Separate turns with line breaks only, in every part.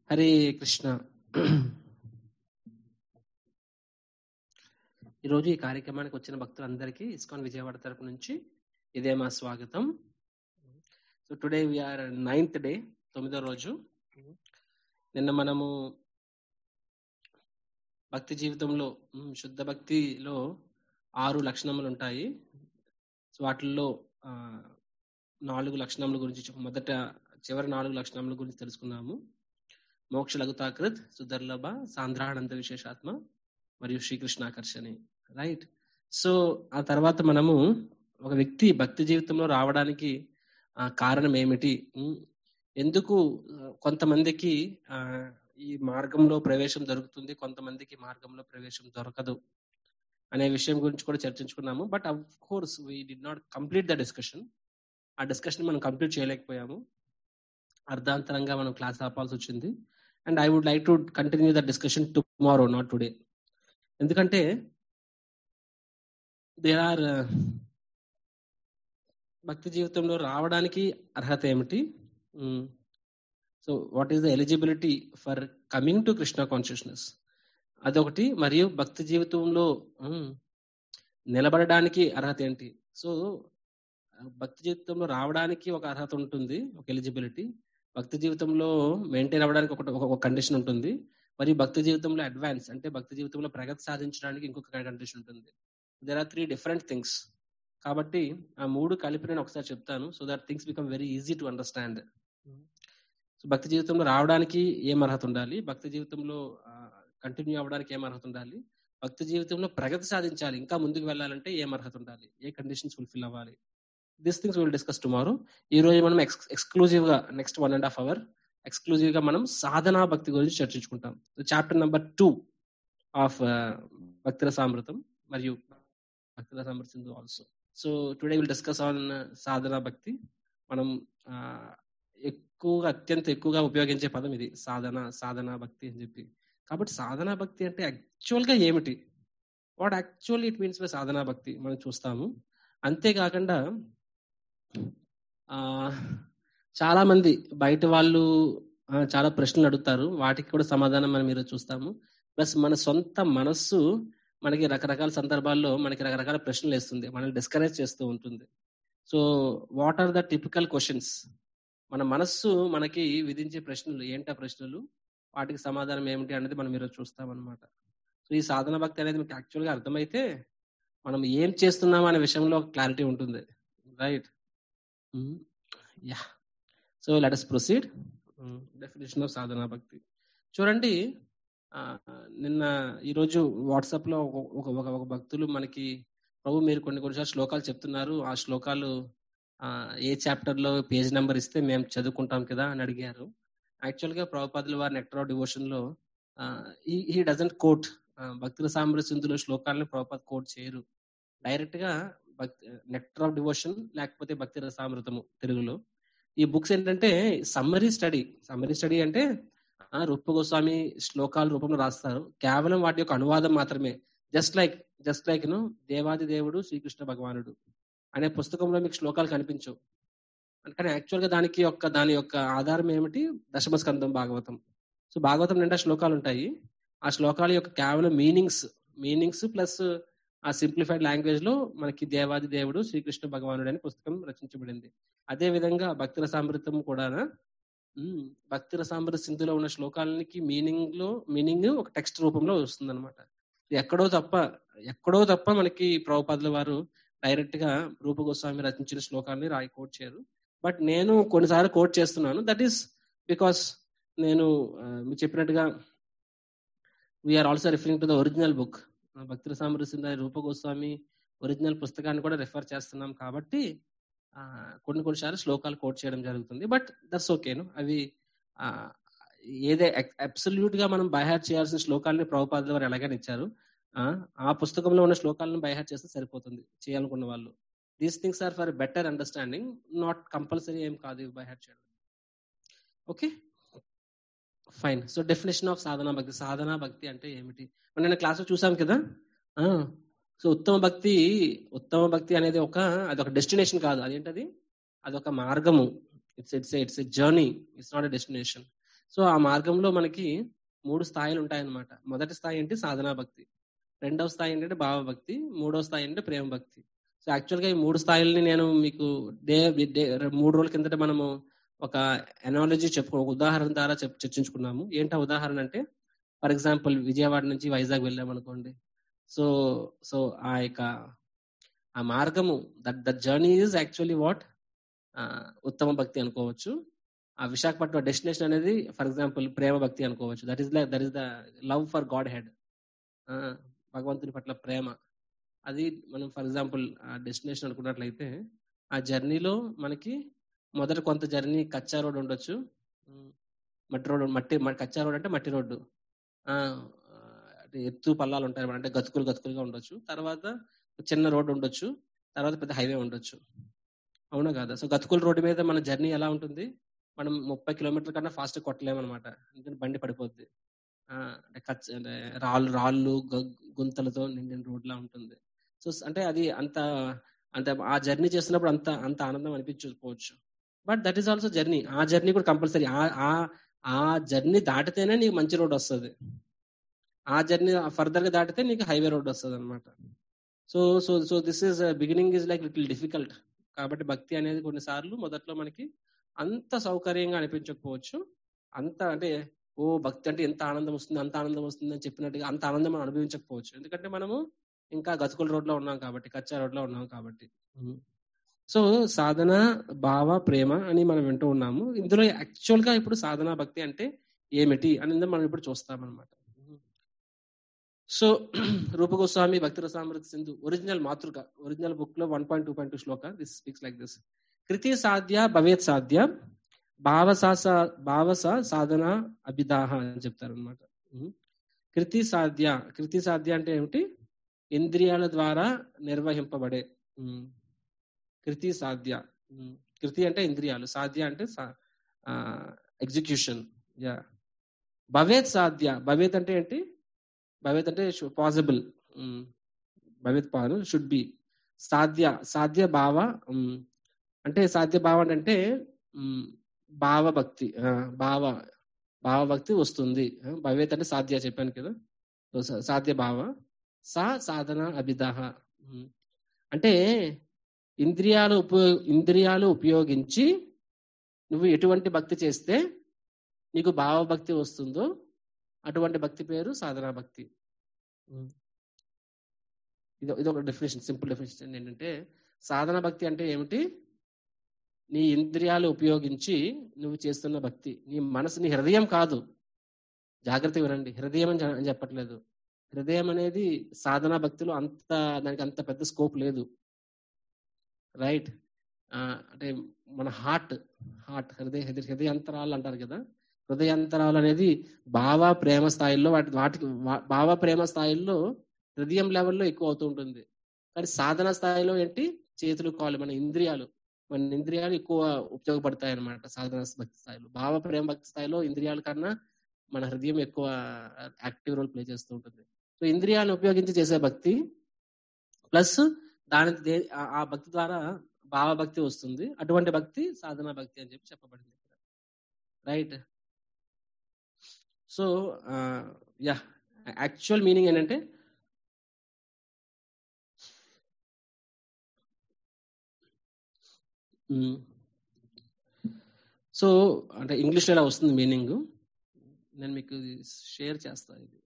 హరే కృష్ణ ఈరోజు ఈ కార్యక్రమానికి వచ్చిన భక్తులందరికీ ఇస్కాన్ విజయవాడ తరపు నుంచి ఇదే మా స్వాగతం so today we're ninth day తొమ్మిదో రోజు నిన్న మనము భక్తి జీవితంలో ఉమ్, శుద్ధ భక్తిలో ఆరు లక్షణములు ఉంటాయి సో వాటిల్లో ఆ, నాలుగు లక్షణముల గురించి చెప్ప- మొదట చివరి నాలుగు లక్షణముల గురించి తెలుసుకున్నాము మోక్ష లఘుతాకృత్ సుదర్లభ సాంద్రానంద విశేషాత్మ మరియు శ్రీకృష్ణాకర్షణి రైట్ సో ఆ తర్వాత మనము ఒక వ్యక్తి భక్తి జీవితంలో రావడానికి ఆ, కారణం ఏమిటి ఉమ్, ఎందుకు ఆ, కొంతమందికి ఆ, ఈ మార్గంలో ప్రవేశం దొరుకుతుంది కొంతమందికి మార్గంలో ప్రవేశం దొరకదు అనే విషయం గురించి కూడా చర్చించుకున్నాము but of course we did not complete the discussion ఆ డిస్కషన్ మనం కంప్లీట్ చేయలేకపోయాము అర్ధాంతరంగా మనం క్లాస్ ఆపాల్సి వచ్చింది and I would like to continue the discussion tomorrow not today ఎందుకంటే దేర్ ఆర్ భక్తి జీవితంలో రావడానికి అర్హత ఏమిటి so what is the eligibility for coming to Krishna consciousness అదొకటి మరియు భక్తి జీవితంలో ఉమ్, నిలబడడానికి అర్హత ఏంటి సో భక్తి జీవితంలో రావడానికి ఒక అర్హత ఉంటుంది ఒక ఎలిజిబిలిటీ భక్తి జీవితంలో మెయింటైన్ అవ్వడానికి ఒక ఒక కండిషన్ ఉంటుంది మరియు భక్తి జీవితంలో అడ్వాన్స్ అంటే భక్తి జీవితంలో ప్రగతి సాధించడానికి ఇంకొక కండిషన్ ఉంటుంది there are three different things కాబట్టి ఆ మూడు కలిపి నేను ఒకసారి చెప్తాను so that things become very easy to understand so భక్తి జీవితంలో రావడానికి ఏం అర్హత ఉండాలి భక్తి జీవితంలో కంటిన్యూ అవ్వడానికి ఏం అర్హత ఉండాలి భక్తి జీవితంలో ప్రగతి సాధించాలి ఇంకా ముందుకు వెళ్ళాలంటే ఏం అర్హత ఉండాలి ఏ కండిషన్స్ ఫుల్ఫిల్ అవ్వాలి this things will discuss tomorrow ఈ రోజు మనం ఎక్స్క్లూజివ్ గా next one and half hour exclusive గా మనం సాధనా భక్తి గురించి చర్చించుకుంటాం చాప్టర్ నెంబర్ టూ ఆఫ్ భక్తుల సామృతం మరియు భక్తుల సామృతం also so today will discuss on సాధనా భక్తి మనం ఆ, ఎక్కువగా అత్యంత ఎక్కువగా ఉపయోగించే పదం ఇది సాధన సాధనా భక్తి అని చెప్పి కాబట్టి సాధనా భక్తి అంటే యాక్చువల్ గా ఏమిటి what actually it means by సాధనా భక్తి మనం చూస్తాము అంతేకాకుండా ఆ చాలా మంది బయట వాళ్ళు ఆ, చాలా ప్రశ్నలు అడుగుతారు వాటికి కూడా సమాధానం మనం ఈరోజు చూస్తాము ప్లస్ మన సొంత మనస్సు మనకి రకరకాల సందర్భాల్లో మనకి రకరకాల ప్రశ్నలు వేస్తుంది మనల్ని డిస్కరేజ్ చేస్తూ ఉంటుంది so what are the typical questions మన మనస్సు మనకి విధించే ప్రశ్నలు ఏంటా ప్రశ్నలు వాటికి సమాధానం ఏమిటి అనేది మనం ఈరోజు చూస్తాం అనమాట సో ఈ సాధన భక్తి అనేది మీకు యాక్చువల్గా అర్థమైతే మనం ఏం చేస్తున్నాం అనే విషయంలో క్లారిటీ ఉంటుంది right ya so let us proceed definition of సాధనా భక్తి చూడండి ఆ, నిన్న ఈరోజు వాట్సాప్ లో ఒక ఒక- ఒక ఒక భక్తులు మనకి ప్రభు మీరు కొన్ని కొన్నిసార్లు శ్లోకాలు చెప్తున్నారు ఆ శ్లోకాలు ఆ, ఏ చాప్టర్ లో పేజ్ నెంబర్ ఇస్తే మేము చదువుకుంటాం కదా అని అడిగారు యాక్చువల్ గా ప్రభుపాదుల వారి నెక్టర్ ఆఫ్ డివోషన్ లో హీ డజంట్ కోట్ భక్తుల సామరస్యంతులో శ్లోకాలను ప్రభుపాద్ కోట్ చేయరు డైరెక్ట్ గా భక్తి నెక్టర్ ఆఫ్ డివోషన్ లేకపోతే భక్తి రసామృతము తెలుగులో ఈ బుక్స్ ఏంటంటే సమ్మరీ స్టడీ సమ్మరీ స్టడీ అంటే ఆ, రూప గోస్వామి శ్లోకాల రూపంలో రాస్తారు కేవలం వాటి యొక్క అనువాదం మాత్రమే జస్ట్ లైక్ జస్ట్ లైక్ ను దేవాది దేవుడు శ్రీకృష్ణ భగవానుడు అనే పుస్తకంలో మీకు శ్లోకాలు కనిపించవు కానీ యాక్చువల్ గా దానికి యొక్క దాని యొక్క ఆధారం ఏమిటి దశమ స్కందం భాగవతం సో భాగవతం నిండా శ్లోకాలు ఉంటాయి ఆ శ్లోకాల యొక్క కేవలం మీనింగ్స్ మీనింగ్స్ ప్లస్ ఆ సింప్లిఫైడ్ లాంగ్వేజ్ లో మనకి దేవాది దేవుడు శ్రీకృష్ణ భగవానుడు అనే పుస్తకం రచించబడింది అదే విధంగా భక్తుల సామృతం కూడా ఉమ్, భక్తుల సామృత సింధులో ఉన్న శ్లోకాలకి మీనింగ్ లో మీనింగ్ ఒక టెక్స్ట్ రూపంలో వస్తుంది అనమాట ఎక్కడో తప్ప ఎక్కడో తప్ప మనకి ప్రభుపాదుల వారు డైరెక్ట్ గా రూప గోస్వామి రచించిన శ్లోకాలని రాయి కోట్ చేయరు బట్ నేను కొన్నిసార్లు కోట్ చేస్తున్నాను దట్ ఈస్ బికాస్ నేను ఆ, మీరు చెప్పినట్టుగా we are also referring to the original book భక్తుల సామరస్య రూప గోస్వామి ఒరిజినల్ పుస్తకాన్ని కూడా రెఫర్ చేస్తున్నాం కాబట్టి ఆ, కొన్ని కొన్నిసార్లు శ్లోకాలు కోట్ చేయడం జరుగుతుంది బట్ దట్స్ ఓకేను అవి ఆ, ఏదే అబ్సల్యూట్ గా మనం బైహార్ చేయాల్సిన శ్లోకాలని ప్రభుపాదుల వారు ఎలాగని ఇచ్చారు ఆ, ఆ పుస్తకంలో ఉన్న శ్లోకాలను బైహార్ చేస్తే సరిపోతుంది చేయాలనుకున్న వాళ్ళు these things are for better understanding not compulsory ఏం కాదు బైహార్ చేయడం okay fine so definition of సాధనా భక్తి సాధనా భక్తి అంటే ఏమిటి మనం నేను క్లాస్ చూసాం కదా సో ఉత్తమ భక్తి ఉత్తమ భక్తి అనేది ఒక అది ఒక డెస్టినేషన్ కాదు అదేంటది అదొక మార్గము it's it's it's a journey it's not a destination so ఆ మార్గంలో మనకి మూడు స్థాయిలు ఉంటాయన్నమాట మొదటి స్థాయి ఏంటి సాధనా భక్తి రెండవ స్థాయి ఏంటంటే భావభక్తి మూడవ స్థాయి అంటే ప్రేమ భక్తి సో యాక్చువల్ గా ఈ మూడు స్థాయిల్ని నేను మీకు డే డే మూడు రోజుల కిందట మనము ఒక ఎనాలజీ చెప్పుకో ఒక ఉదాహరణ ద్వారా చెప్ చర్చించుకున్నాము ఏంటా ఉదాహరణ అంటే ఫర్ ఎగ్జాంపుల్ విజయవాడ నుంచి వైజాగ్ వెళ్ళాం అనుకోండి సో సో ఆ యొక్క ఆ మార్గము that the journey is actually what ఉత్తమ భక్తి అనుకోవచ్చు ఆ విశాఖపట్నం డెస్టినేషన్ అనేది ఫర్ ఎగ్జాంపుల్ ప్రేమ భక్తి అనుకోవచ్చు that is like that is the love for God హెడ్ భగవంతుని పట్ల ప్రేమ అది మనం ఫర్ ఎగ్జాంపుల్ ఆ డెస్టినేషన్ అనుకున్నట్లయితే ఆ జర్నీలో మనకి మొదట కొంత జర్నీ కచ్చా రోడ్ ఉండొచ్చు ఉమ్, మట్టి రోడ్ మట్టి మ- కచ్చా రోడ్ అంటే మట్టి రోడ్డు ఆ, అంటే ఎత్తు పల్లాలు ఉంటాయి అన్నమాట. అంటే గతుకులు గతుకులుగా ఉండొచ్చు తర్వాత చిన్న రోడ్డు ఉండొచ్చు తర్వాత పెద్ద హైవే ఉండొచ్చు అవునా కాదా సో గతుకుల రోడ్డు మీద మన జర్నీ ఎలా ఉంటుంది మనం ముప్పై కిలోమీటర్ల కన్నా ఫాస్ట్ కొట్టలేము అనమాట ఎందుకంటే బండి పడిపోద్ది ఆ, అంటే కచ్చ అంటే రాళ్ళు రాళ్ళు గ- గుంతలతో నిండిన రోడ్లా ఉంటుంది సో అంటే అది అంత అంత ఆ జర్నీ చేస్తున్నప్పుడు అంత అంత ఆనందం అనిపించకపోవచ్చు but that is also journey ఆ జర్నీ కూడా కంపల్సరీ ఆ ఆ ఆ జర్నీ దాటితేనే నీకు మంచి రోడ్ వస్తుంది ఆ జర్నీ ఫర్దర్ గా దాటితే నీకు హైవే రోడ్ వస్తుంది అనమాట so so so this is beginning is like little difficult కాబట్టి భక్తి అనేది కొన్నిసార్లు మొదట్లో మనకి అంత సౌకర్యంగా అనిపించకపోవచ్చు అంత అంటే ఓ భక్తి అంటే ఎంత ఆనందం వస్తుంది అంత ఆనందం వస్తుంది అని చెప్పినట్టుగా అంత ఆనందం మనం అనుభవించకపోవచ్చు ఎందుకంటే మనము ఇంకా గతుకుల రోడ్ లో ఉన్నాం కాబట్టి కచ్చా రోడ్ లో ఉన్నాం కాబట్టి సో సాధన భావ ప్రేమ అని మనం వింటూ ఉన్నాము ఇందులో యాక్చువల్ గా ఇప్పుడు సాధన భక్తి అంటే ఏమిటి అనేది మనం ఇప్పుడు చూస్తాం అనమాట సో రూపగోస్వామి భక్తి రసామృత సింధు ఒరిజినల్ మాతృక ఒరిజినల్ బుక్ లో one point two point two శ్లోక దిస్ స్పీక్స్ లైక్ దిస్ కృతి సాధ్య భవేత్ సాధ్య భావసా భావస సాధన అభిదాహ అని చెప్తారు అనమాట కృతి సాధ్య కృతి సాధ్య అంటే ఏమిటి ఇంద్రియాల ద్వారా నిర్వహింపబడే ఉమ్, కృతి సాధ్య ఉమ్, కృతి అంటే ఇంద్రియాలు సాధ్య అంటే ఎగ్జిక్యూషన్ యా భవేత్ సాధ్య భవేత్ అంటే ఏంటి భవేత్ అంటే పాసిబుల్ భవేత్ పాలు షుడ్ బి సాధ్య సాధ్య భావ ఉమ్, అంటే సాధ్య భావ అంటే ఉమ్, భావ భక్తి ఆ, భావ భావ భక్తి వస్తుంది ఆ, భవేత్ అంటే సాధ్య చెప్పాను కదా సో సా- సాధ్య భావ సా సాధన అభిదాహ ఉమ్. అంటే ఇంద్రియాలు ఉపయో ఇంద్రియాలు ఉపయోగించి నువ్వు ఎటువంటి భక్తి చేస్తే నీకు భావభక్తి వస్తుందో అటువంటి భక్తి పేరు సాధనా భక్తి ఉమ్. ఇది ఇది ఒక డెఫినేషన్ సింపుల్ డెఫినేషన్ ఏంటంటే సాధన భక్తి అంటే ఏమిటి నీ ఇంద్రియాలు ఉపయోగించి నువ్వు చేస్తున్న భక్తి నీ మనసు నీ హృదయం కాదు జాగ్రత్త వినండి హృదయం అని చె- అని చెప్పట్లేదు హృదయం అనేది సాధనా భక్తిలో అంత దానికి అంత పెద్ద స్కోప్ లేదు రైట్ అంటే మన హార్ట్ హార్ట్ హృదయ హృదయ హృదయాంతరాలు అంటారు కదా హృదయాంతరాలు అనేది భావ ప్రేమ స్థాయిల్లో వాటి వాటికి వా- భావ ప్రేమ స్థాయిల్లో హృదయం లెవెల్లో ఎక్కువ అవుతూ ఉంటుంది కానీ సాధన స్థాయిలో ఏంటి చేతులు కాళ్ళు మన ఇంద్రియాలు మన ఇంద్రియాలు ఎక్కువ ఉపయోగపడతాయి అన్నమాట సాధన భక్తి స్థాయిలో భావ ప్రేమ భక్తి స్థాయిలో ఇంద్రియాల కన్నా మన హృదయం ఎక్కువ యాక్టివ్ రోల్ ప్లే చేస్తూ ఉంటుంది సో ఇంద్రియాలను ఉపయోగించి చేసే భక్తి ప్లస్ దాని దే- ఆ- ఆ భక్తి ద్వారా భావభక్తి వస్తుంది అటువంటి భక్తి సాధన భక్తి అని చెప్పి చెప్పబడింది right so ya actual meaning ఏంటంటే సో అంటే ఇంగ్లీష్లో ఇలా వస్తుంది మీనింగ్ నేను మీకు షేర్ చేస్తాను ఇది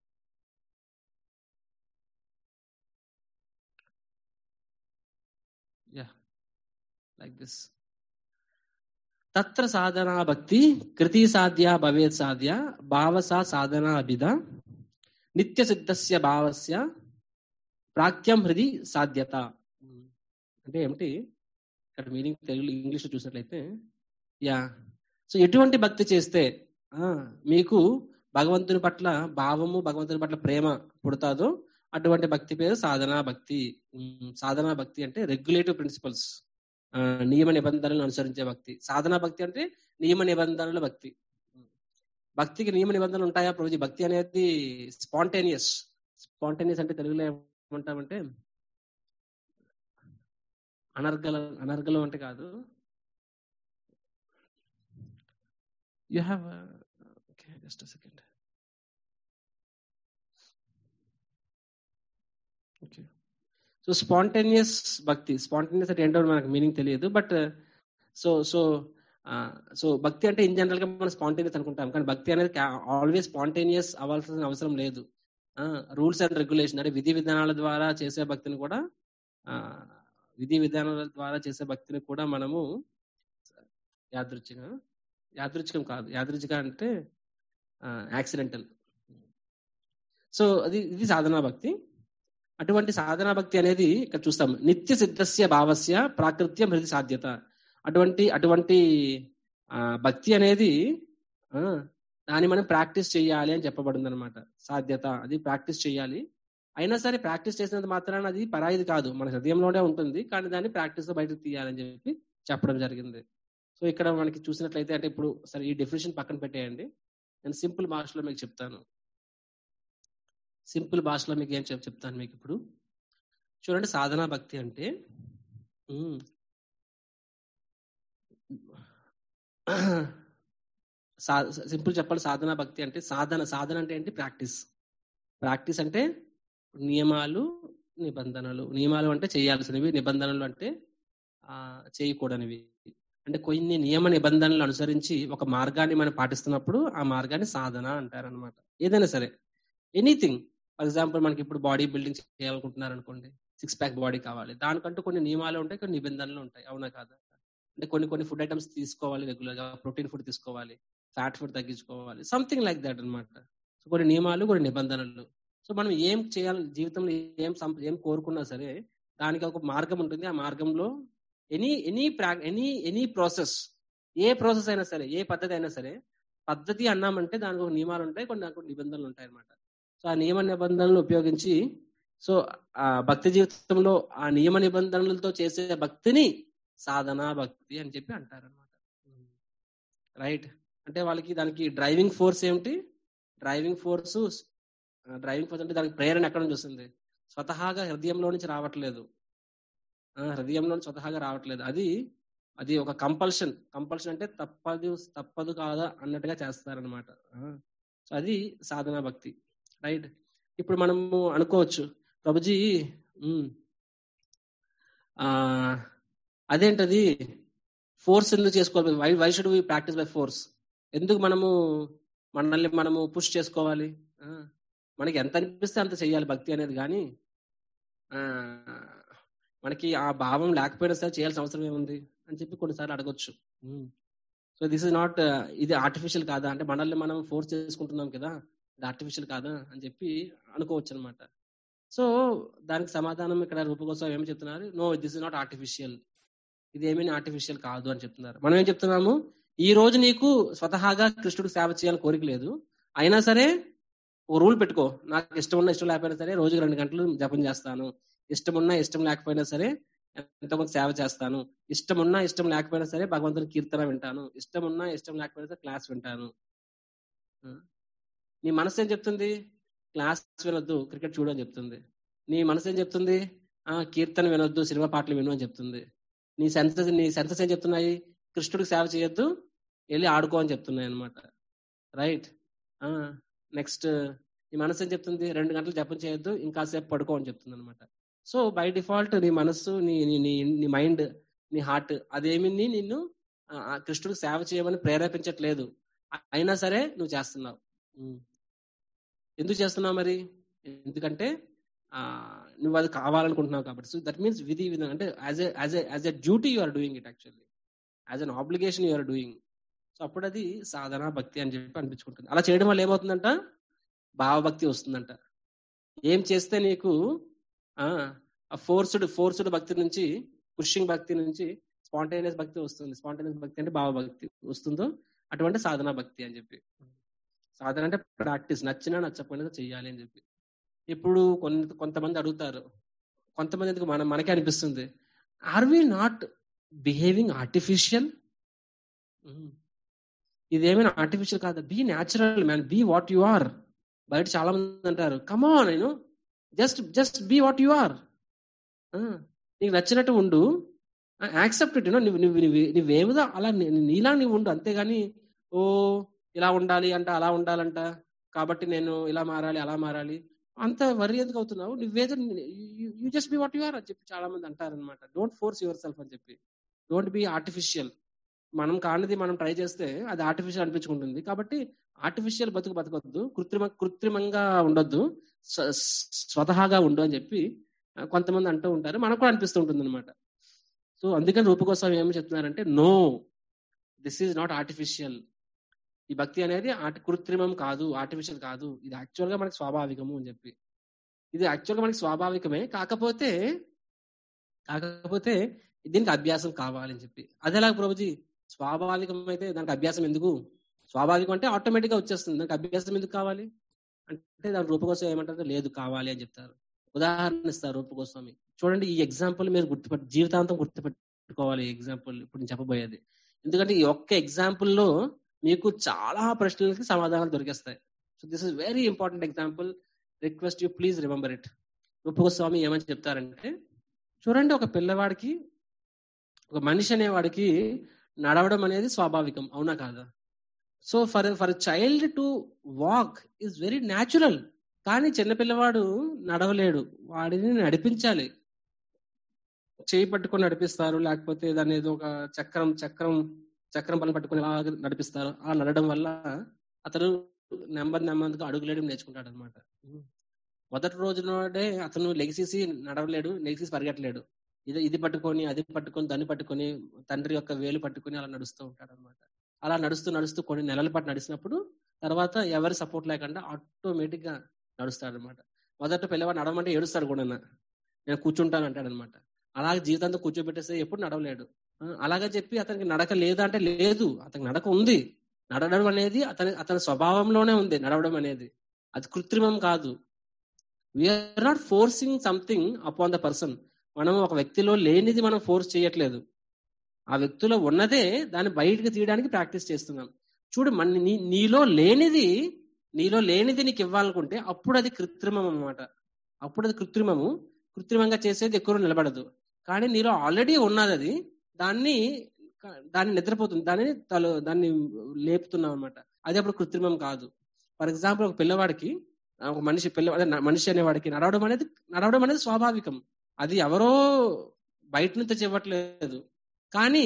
యా లైక్ దిస్ తత్ర సాధనా భక్తి కృతి సాధ్య భవేత్ సాధ్య భావసా సాధనా అభిద నిత్య సిద్ధస్య భావస్య ప్రాక్యం హృది సాధ్యత అంటే ఏమిటి ఇక్కడ మీనింగ్ తెలుగు ఇంగ్లీష్ చూసినట్లయితే యా సో ఎటువంటి భక్తి చేస్తే ఆ మీకు భగవంతుని పట్ల భావము భగవంతుని పట్ల ప్రేమ పుడతాదో అటువంటి భక్తి పేరు సాధనా భక్తి ఉమ్, సాధనా భక్తి అంటే రెగ్యులేటివ్ ప్రిన్సిపల్స్ నియమ నిబంధనలను అనుసరించే భక్తి సాధనా భక్తి అంటే నియమ నిబంధనల భక్తి భక్తికి నియమ నిబంధనలు ఉంటాయా ప్రభుజీ భక్తి అనేది స్పాంటేనియస్ స్పాంటేనియస్ అంటే తెలుగులో ఏమంటామంటే అనర్గల అనర్గలం అంటే కాదు you have just second okay so spontaneous bhakti spontaneous అంటే ఏంటో మనకు మీనింగ్ తెలియదు బట్ సో సో సో భక్తి అంటే ఇన్ జనరల్ గా మనం స్పాంటేనియస్ అనుకుంటాం కానీ భక్తి అనేది ఆల్వేస్ స్పాంటేనియస్ అవ్వాల్సిన అవసరం లేదు రూల్స్ అండ్ రెగ్యులేషన్ అంటే విధి విధానాల ద్వారా చేసే భక్తిని కూడా విధి విధానాల ద్వారా చేసే భక్తిని కూడా మనము యాదృచ్ఛిక యాదృచ్ఛికం కాదు యాదృచ్ఛిక అంటే యాక్సిడెంటల్ సో అది ఇది సాధనా భక్తి అటువంటి సాధనా భక్తి అనేది ఇక్కడ చూస్తాం నిత్య సిద్ధస్య భావస్య ప్రాకృత్య మృతి సాధ్యత అటువంటి అటువంటి భక్తి అనేది దాన్ని మనం ప్రాక్టీస్ చేయాలి అని చెప్పబడింది అనమాట సాధ్యత అది ప్రాక్టీస్ చేయాలి అయినా సరే ప్రాక్టీస్ చేసినంత మాత్రాన అది పరాయిది కాదు మన హృదయంలోనే ఉంటుంది కానీ దాన్ని ప్రాక్టీస్ లో బయటకు తీయాలని చెప్పి చెప్పడం జరిగింది సో ఇక్కడ మనకి చూసినట్లయితే అంటే ఇప్పుడు సరే ఈ డెఫినేషన్ పక్కన పెట్టేయండి నేను సింపుల్ భాషలో మీకు చెప్తాను సింపుల్ భాషలో మీకు ఏం చెప్ చెప్తాను మీకు ఇప్పుడు చూడండి సాధనా భక్తి అంటే సింపుల్ చెప్పాలి సాధనా భక్తి అంటే సాధన సాధన అంటే ఏంటి ప్రాక్టీస్ ప్రాక్టీస్ అంటే నియమాలు నిబంధనలు నియమాలు అంటే చేయాల్సినవి నిబంధనలు అంటే ఆ చేయకూడనివి అంటే కొన్ని నియమ నిబంధనలు అనుసరించి ఒక మార్గాన్ని మనం పాటిస్తున్నప్పుడు ఆ మార్గాన్ని సాధన అంటారనమాట ఏదైనా సరే ఎనీథింగ్ ఫర్ ఎగ్జాంపుల్ మనకి ఇప్పుడు బాడీ బిల్డింగ్ చేయాలనుకుంటున్నారు అనుకోండి సిక్స్ ప్యాక్ బాడీ కావాలి దానికంటూ కొన్ని నియమాలు ఉంటాయి కొన్ని నిబంధనలు ఉంటాయి అవునా కాదా అంటే కొన్ని కొన్ని ఫుడ్ ఐటమ్స్ తీసుకోవాలి రెగ్యులర్ గా ప్రోటీన్ ఫుడ్ తీసుకోవాలి ఫ్యాట్ ఫుడ్ తగ్గించుకోవాలి సంథింగ్ లైక్ దట్ అనమాట సో కొన్ని నియమాలు కొన్ని నిబంధనలు సో మనం ఏం చేయాలి జీవితంలో ఏం ఏం కోరుకున్నా సరే దానికి ఒక మార్గం ఉంటుంది ఆ మార్గంలో ఎనీ ఎనీ ప్రా ఎనీ ఎనీ ప్రాసెస్ ఏ ప్రాసెస్ అయినా సరే ఏ పద్ధతి అయినా సరే పద్ధతి అన్నామంటే దానికి ఒక నియమాలు ఉంటాయి కొన్ని దానికి నిబంధనలు ఉంటాయి అనమాట సో ఆ నియమ నిబంధనలను ఉపయోగించి సో ఆ భక్తి జీవితంలో ఆ నియమ నిబంధనలతో చేసే భక్తిని సాధనా భక్తి అని చెప్పి అంటారు అనమాట రైట్ అంటే వాళ్ళకి దానికి డ్రైవింగ్ ఫోర్స్ ఏమిటి డ్రైవింగ్ ఫోర్స్ డ్రైవింగ్ ఫోర్స్ అంటే దానికి ప్రేరణ ఎక్కడ నుంచి వస్తుంది స్వతహాగా హృదయంలో నుంచి రావట్లేదు హృదయంలో స్వతహాగా రావట్లేదు అది అది ఒక కంపల్షన్ కంపల్షన్ అంటే తప్పదు తప్పదు కాదా అన్నట్టుగా చేస్తారనమాట సో అది సాధనా భక్తి రైట్ ఇప్పుడు మనము అనుకోవచ్చు ప్రభుజీ ఆ అదేంటది ఫోర్స్ ఎందుకు చేసుకోవాలి why why should we practice by force ఎందుకు మనము మనల్ని మనము పుష్ చేసుకోవాలి మనకి ఎంత అనిపిస్తే అంత చెయ్యాలి భక్తి అనేది కానీ మనకి ఆ భావం లేకపోయినా సరే చేయాల్సిన అవసరం ఏముంది అని చెప్పి కొన్నిసార్లు అడగొచ్చు సో దిస్ ఇస్ నాట్ ఇది ఆర్టిఫిషియల్ కాదా అంటే మనల్ని మనం ఫోర్స్ చేసుకుంటున్నాం కదా ఇది ఆర్టిఫిషియల్ కాదా అని చెప్పి అనుకోవచ్చు అనమాట సో దానికి సమాధానం ఇక్కడ రూపకోసం ఏమి చెప్తున్నారు no this is not artificial ఇది ఏమీ ఆర్టిఫిషియల్ కాదు అని చెప్తున్నారు మనం ఏం చెప్తున్నాము ఈ రోజు నీకు స్వతహాగా కృష్ణుడికి సేవ చేయాలని కోరిక లేదు అయినా సరే ఓ రూల్ పెట్టుకో నాకు ఇష్టం ఉన్న ఇష్టం లేకపోయినా సరే రోజుకి రెండు గంటలు జపం చేస్తాను ఇష్టం ఉన్నా ఇష్టం లేకపోయినా సరే ఎంతమంది సేవ చేస్తాను ఇష్టం ఉన్నా ఇష్టం లేకపోయినా సరే భగవంతుని కీర్తన వింటాను ఇష్టం ఉన్నా ఇష్టం లేకపోయినా సరే క్లాస్ వింటాను నీ మనసు ఏం చెప్తుంది క్లాస్ వినొద్దు క్రికెట్ చూడు అని చెప్తుంది నీ మనసు ఏం చెప్తుంది ఆ కీర్తన వినొద్దు సినిమా పాటలు విను అని చెప్తుంది నీ సెన్సెస్ నీ సెన్సెస్ ఏం చెప్తున్నాయి కృష్ణుడికి సేవ చేయొద్దు వెళ్ళి ఆడుకో అని చెప్తున్నాయి అనమాట రైట్ నెక్స్ట్ నీ మనసు ఏం చెప్తుంది రెండు గంటలు జపం చేయొద్దు ఇంకాసేపు పడుకో అని చెప్తుంది అనమాట సో బై డిఫాల్ట్ నీ మనస్సు నీ నీ నీ మైండ్ నీ హార్ట్ అదేమి నిన్ను కృష్ణుడికి సేవ చేయమని ప్రేరేపించట్లేదు అయినా సరే నువ్వు చేస్తున్నావు ఎందుకు చేస్తున్నావు మరి ఎందుకంటే నువ్వు అది కావాలనుకుంటున్నావు కాబట్టి సో దట్ మీన్స్ విధి విధానం అంటే as as as a duty you are doing it actually as an obligation you are doing so అప్పుడు అది సాధన భక్తి అని చెప్పి అనిపించుకుంటుంది అలా చేయడం వల్ల ఏమవుతుందంట భావభక్తి వస్తుందంట ఏం చేస్తే నీకు ఆ ఫోర్స్డ్ ఫోర్స్డ్ భక్తి నుంచి పుషింగ్ భక్తి నుంచి స్పాంటేనియస్ భక్తి వస్తుంది స్పాంటేనియస్ భక్తి అంటే భావభక్తి వస్తుందో అటువంటి సాధన భక్తి అని చెప్పి సాధన అంటే ప్రాక్టీస్ నచ్చినా నచ్చకపోయినా చెయ్యాలి అని చెప్పి ఇప్పుడు కొంత కొంతమంది అడుగుతారు కొంతమంది ఎందుకు మన మనకే అనిపిస్తుంది are we not behaving artificial ఇదేమైనా ఆర్టిఫిషియల్ కాదా be natural man be what you are బయట చాలా మంది అంటారు కమా నేను just just be what you are నీకు నచ్చినట్టు ఉండు యాక్సెప్ట్ ఇట్ నువ్వు నువ్వు నువ్వేముదో అలా నీలా నువ్వు ఉండు అంతేగాని ఓ ఇలా ఉండాలి అంట అలా ఉండాలంట కాబట్టి నేను ఇలా మారాలి అలా మారాలి అంత వరి ఎందుకు అవుతున్నావు నువ్వేదో you just be what you are అని చెప్పి చాలా మంది అంటారనమాట డోంట్ ఫోర్స్ యువర్ సెల్ఫ్ అని చెప్పి డోంట్ బి ఆర్టిఫిషియల్ మనం కానిది మనం ట్రై చేస్తే అది ఆర్టిఫిషియల్ అనిపించుకుంటుంది కాబట్టి ఆర్టిఫిషియల్ బతుకు బతకొద్దు కృత్రిమ కృత్రిమంగా ఉండొద్దు స్వ- స్వతహాగా ఉండు అని చెప్పి ఆ, కొంతమంది అంటూ ఉంటారు మనకు కూడా అనిపిస్తూ ఉంటుంది అనమాట సో అందుకని రూపకోసం ఏమి చెప్తున్నారంటే no this is not artificial ఈ భక్తి అనేది ఆర్టి కృత్రిమం కాదు ఆర్టిఫిషియల్ కాదు ఇది యాక్చువల్ గా మనకి స్వాభావికము అని చెప్పి ఇది యాక్చువల్ గా మనకి స్వాభావికమే కాకపోతే కాకపోతే దీనికి అభ్యాసం కావాలని చెప్పి అదేలా ప్రభుజీ స్వాభావికం అయితే దానికి అభ్యాసం ఎందుకు స్వాభావికం అంటే ఆటోమేటిక్ గా వచ్చేస్తుంది దానికి అభ్యాసం ఎందుకు కావాలి అంటే దాని రూపకోసం ఏమంటారు లేదు కావాలి అని చెప్తారు ఉదాహరణ ఇస్తారు రూపగోస్వామి చూడండి ఈ ఎగ్జాంపుల్ మీరు గుర్తుపెట్టి జీవితాంతం గుర్తుపెట్టుకోవాలి ఈ ఎగ్జాంపుల్ ఇప్పుడు నేను చెప్పబోయేది ఎందుకంటే ఈ ఒక్క ఎగ్జాంపుల్ లో మీకు చాలా ప్రశ్నలకి సమాధానాలు దొరికేస్తాయి so this is very important example request you please remember it Rupa Goswami ఏమని చెప్తారంటే చూడండి ఒక పిల్లవాడికి ఒక మనిషి అనేవాడికి నడవడం అనేది స్వాభావికం అవునా కాదా so for for child to walk is very natural కానీ చిన్న పిల్లవాడు నడవలేడు వాడిని నడిపించాలి చేయి పట్టుకొని నడిపిస్తారు లేకపోతే దాని ఏదో ఒక చక్రం చక్రం చక్రం పని పట్టుకొని అలా నడిపిస్తారు అలా నడవడం వల్ల అతను నెమ్మది నెమ్మదిగా అడుగులేయడం నేర్చుకుంటాడు అనమాట మొదటి రోజునోడే అతను లెగిసేసి నడవలేడు లెగిసేసి పరిగెట్టలేడు ఇది ఇది పట్టుకొని అది పట్టుకొని దాన్ని పట్టుకొని తండ్రి యొక్క వేలు పట్టుకొని అలా నడుస్తూ ఉంటాడు అనమాట అలా నడుస్తూ నడుస్తూ కొన్ని నెలల పాటు నడిచినప్పుడు తర్వాత ఎవరి సపోర్ట్ లేకుండా ఆటోమేటిక్ గా నడుస్తాడు అనమాట మొదట పిల్లవాడు నడవమంటే ఏడుస్తాడు కూడా నేను కూర్చుంటాను అంటాడు అనమాట అలాగే జీవితంతో కూర్చోబెట్టేస్తే ఎప్పుడు నడవలేడు ఆ, అలాగే చెప్పి అతనికి నడక లేదా అంటే లేదు అతనికి నడక ఉంది నడవడం అనేది అతని అతని స్వభావంలోనే ఉంది నడవడం అనేది అది కృత్రిమం కాదు we are not forcing something upon the person మనం ఒక వ్యక్తిలో లేనిది మనం ఫోర్స్ చేయట్లేదు ఆ వ్యక్తిలో ఉన్నదే దాన్ని బయటకు తీయడానికి ప్రాక్టీస్ చేస్తున్నాం చూడు మన నీ నీలో లేనిది నీలో లేనిది నీకు ఇవ్వాలనుకుంటే అప్పుడు అది కృత్రిమం అన్నమాట అప్పుడు అది కృత్రిమము కృత్రిమంగా చేసేది ఎక్కువ రోజులు నిలబడదు కానీ నీలో ఆల్రెడీ ఉన్నది అది దాన్ని దాన్ని నిద్రపోతుంది దాన్ని తల దాన్ని లేపుతున్నాం అనమాట అది అప్పుడు కృత్రిమం కాదు ఫర్ ఎగ్జాంపుల్ ఒక పిల్లవాడికి ఒక మనిషి పిల్ల అదే న- మనిషి అనేవాడికి నడవడం అనేది నడవడం అనేది స్వాభావికం అది ఎవరో బయట నుంచి చెప్పట్లేదు కానీ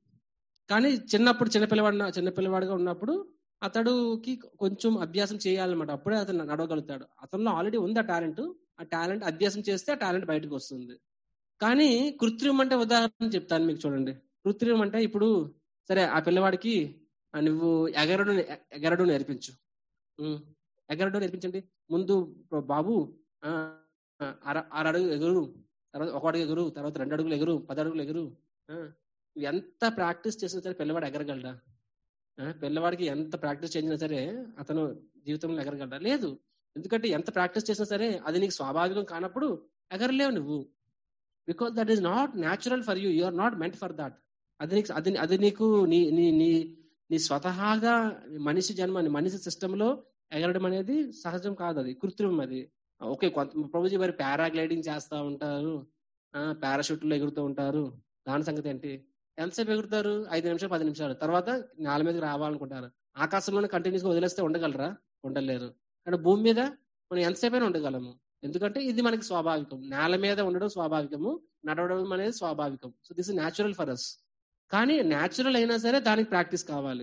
కానీ చిన్నప్పుడు చిన్నపిల్లవాడు చిన్నపిల్లవాడిగా ఉన్నప్పుడు అతడుకి కొంచెం అభ్యాసం చేయాలన్నమాట అప్పుడే అతను నడవగలుగుతాడు అతనిలో ఆల్రెడీ ఉంది ఆ టాలెంట్ ఆ టాలెంట్ అభ్యాసం చేస్తే ఆ టాలెంట్ బయటకు వస్తుంది కానీ కృత్రిమం అంటే ఉదాహరణ చెప్తాను మీకు చూడండి కృత్రిమం అంటే ఇప్పుడు సరే ఆ పిల్లవాడికి ఆ, నువ్వు ఎగరడు ఎగరడు నేర్పించు ఉమ్, ఎగరడు నేర్పించండి ముందు బాబు ఆ, అర అర అడుగు ఎగురు తర్వాత ఒక అడుగు ఎగురు తర్వాత రెండు అడుగులు ఎగురు పది అడుగులు ఎగురు ఆ, నువ్వు ఎంత ప్రాక్టీస్ చేసినా సరే పిల్లవాడు ఎగరగలడా ఆ, పిల్లవాడికి ఎంత ప్రాక్టీస్ చేసినా సరే అతను జీవితంలో ఎగరగలడా లేదు ఎందుకంటే ఎంత ప్రాక్టీస్ చేసినా సరే అది నీకు స్వాభావికం కానప్పుడు ఎగరలేవు నువ్వు because that is not natural for you you are not meant for that అది నీకు అది అది నీకు నీ నీ నీ నీ స్వతహాగా మనిషి జన్మ నీ మనిషి సిస్టమ్ లో ఎగరడం అనేది సహజం కాదు అది కృత్రిమం అది ఓకే కొంత ప్రభుజీ మరి పారాగ్లైడింగ్ చేస్తా ఉంటారు పారాషూట్లో ఎగురుతూ ఉంటారు దాని సంగతి ఏంటి ఎంతసేపు ఎగురుతారు ఐదు నిమిషాలు పది నిమిషాలు తర్వాత నేల మీదకి రావాలనుకుంటారు ఆకాశంలోనే కంటిన్యూస్ గా వదిలేస్తే ఉండగలరా ఉండలేరు కానీ భూమి మీద మనం ఎంతసేపైనా ఉండగలము ఎందుకంటే ఇది మనకి స్వాభావికం నేల మీద ఉండడం స్వాభావికము నడవడం అనేది స్వాభావికం so this is natural for us కానీ న్యాచురల్ అయినా సరే దానికి ప్రాక్టీస్ కావాలి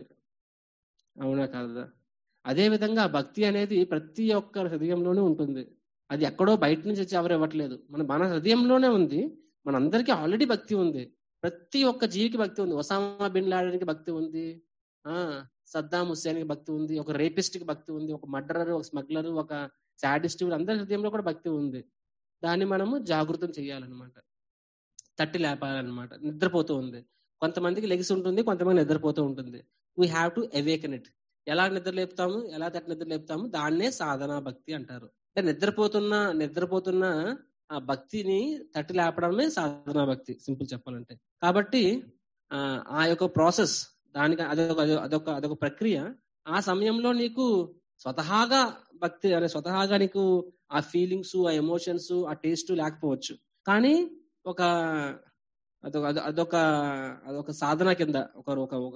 అవునా కాదా అదే విధంగా భక్తి అనేది ప్రతి ఒక్క హృదయంలోనే ఉంటుంది అది ఎక్కడో బయట నుంచి వచ్చి ఎవరు ఇవ్వట్లేదు మన మన హృదయంలోనే ఉంది మనందరికీ ఆల్రెడీ భక్తి ఉంది ప్రతి ఒక్క జీవికి భక్తి ఉంది ఒసామా బిన్ లాడెన్కి భక్తి ఉంది ఆ సద్దాం హుస్సేన్ కి భక్తి ఉంది ఒక రేపిస్ట్ కి భక్తి ఉంది ఒక మర్డరర్ ఒక స్మగ్లర్ ఒక సాడిస్ట్ అందరి హృదయంలో కూడా భక్తి ఉంది దాన్ని మనము జాగృతం చేయాలన్నమాట తట్టి లేపాలన్నమాట నిద్రపోతూ ఉంది కొంతమందికి లెగిసి ఉంటుంది కొంతమంది నిద్రపోతూ ఉంటుంది we have to awaken it ఎలా నిద్ర లేపుతాము ఎలా తట్టి నిద్ర లేపుతాము దాన్నే సాధనా భక్తి అంటారు అంటే నిద్రపోతున్న నిద్రపోతున్న ఆ భక్తిని తట్టి లేపడమే సాధనా భక్తి సింపుల్ చెప్పాలంటే కాబట్టి ఆ ఆ యొక్క ప్రాసెస్ దానికి అదొక అదొక అదొక ప్రక్రియ ఆ సమయంలో నీకు స్వతహాగా భక్తి అనే స్వతహాగా నీకు ఆ ఫీలింగ్స్ ఆ ఎమోషన్స్ ఆ టేస్ట్ లేకపోవచ్చు కానీ ఒక అదొక అదొక అదొక సాధన కింద ఒక ఒక ఒక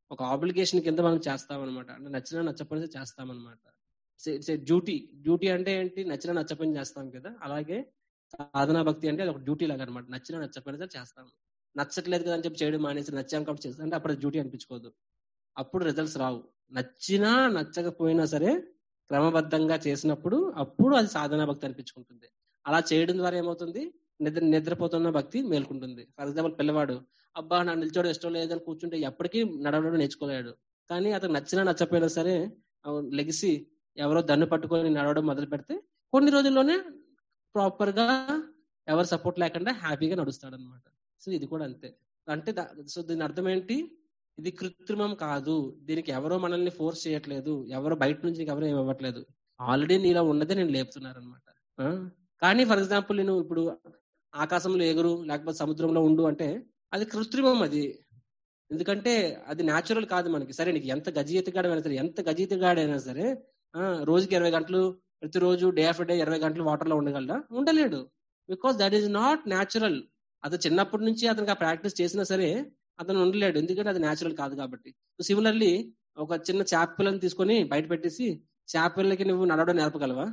ఒక ఆబ్లిగేషన్ కింద మనం చేస్తాం అనమాట అంటే నచ్చినా నచ్చపని చేస్తాం అనమాట డ్యూటీ డ్యూటీ అంటే ఏంటి నచ్చినా నచ్చపని చేస్తాం కదా అలాగే సాధనా భక్తి అంటే అది ఒక డ్యూటీ లాగా అనమాట నచ్చినా నచ్చపని చేస్తాం నచ్చట్లేదు కదా అని చెప్పి చేయడం మానేసి నచ్చాం కాబట్టి చేస్తాం అంటే అప్పుడు డ్యూటీ అనిపించుకోదు అప్పుడు రిజల్ట్స్ రావు నచ్చినా నచ్చకపోయినా సరే క్రమబద్ధంగా చేసినప్పుడు అప్పుడు అది సాధనా భక్తి అనిపించుకుంటుంది అలా చేయడం ద్వారా ఏమవుతుంది నిద్ర నిద్రపోతున్న భక్తి మేల్కుంటుంది ఫర్ ఎగ్జాంపుల్ పిల్లవాడు అబ్బా నా నిల్చోడం ఇష్టం లేదని కూర్చుంటే ఎప్పటికీ నడవడం నేర్చుకోలేడు కానీ అతను నచ్చినా నచ్చపోయినా సరే లెగిసి ఎవరో దన్ను పట్టుకొని నడవడం మొదలు పెడితే కొన్ని రోజుల్లోనే ప్రాపర్ గా ఎవరు సపోర్ట్ లేకుండా హ్యాపీగా నడుస్తాడు అనమాట సో ఇది కూడా అంతే అంటే సో దీని అర్థం ఏంటి ఇది కృత్రిమం కాదు దీనికి ఎవరో మనల్ని ఫోర్స్ చేయట్లేదు ఎవరో బయట నుంచి నీకు ఎవరో ఇవ్వట్లేదు ఆల్రెడీ నీలో ఉన్నదే నేను లేపుతున్నారు అనమాట కానీ ఫర్ ఎగ్జాంపుల్ నేను ఇప్పుడు ఆకాశంలో ఎగురు లేకపోతే సముద్రంలో ఉండు అంటే అది కృత్రిమం అది ఎందుకంటే అది న్యాచురల్ కాదు మనకి సరే నీకు ఎంత గజీతగాడైనా సరే ఎంత గజీతగాడైనా సరే ఆ రోజుకి ఇరవై గంటలు ప్రతిరోజు డే ఆఫ్టర్ డే ఇరవై గంటలు వాటర్ లో ఉండగలరా ఉండలేడు because that is not natural అతను చిన్నప్పటి నుంచి అతనికి ఆ ప్రాక్టీస్ చేసినా సరే అతను ఉండలేడు ఎందుకంటే అది న్యాచురల్ కాదు కాబట్టి సిమిలర్లీ ఒక చిన్న చేప పిల్లని తీసుకొని బయట పెట్టేసి చేప పిల్లకి నువ్వు నడవడం నేర్పగలవా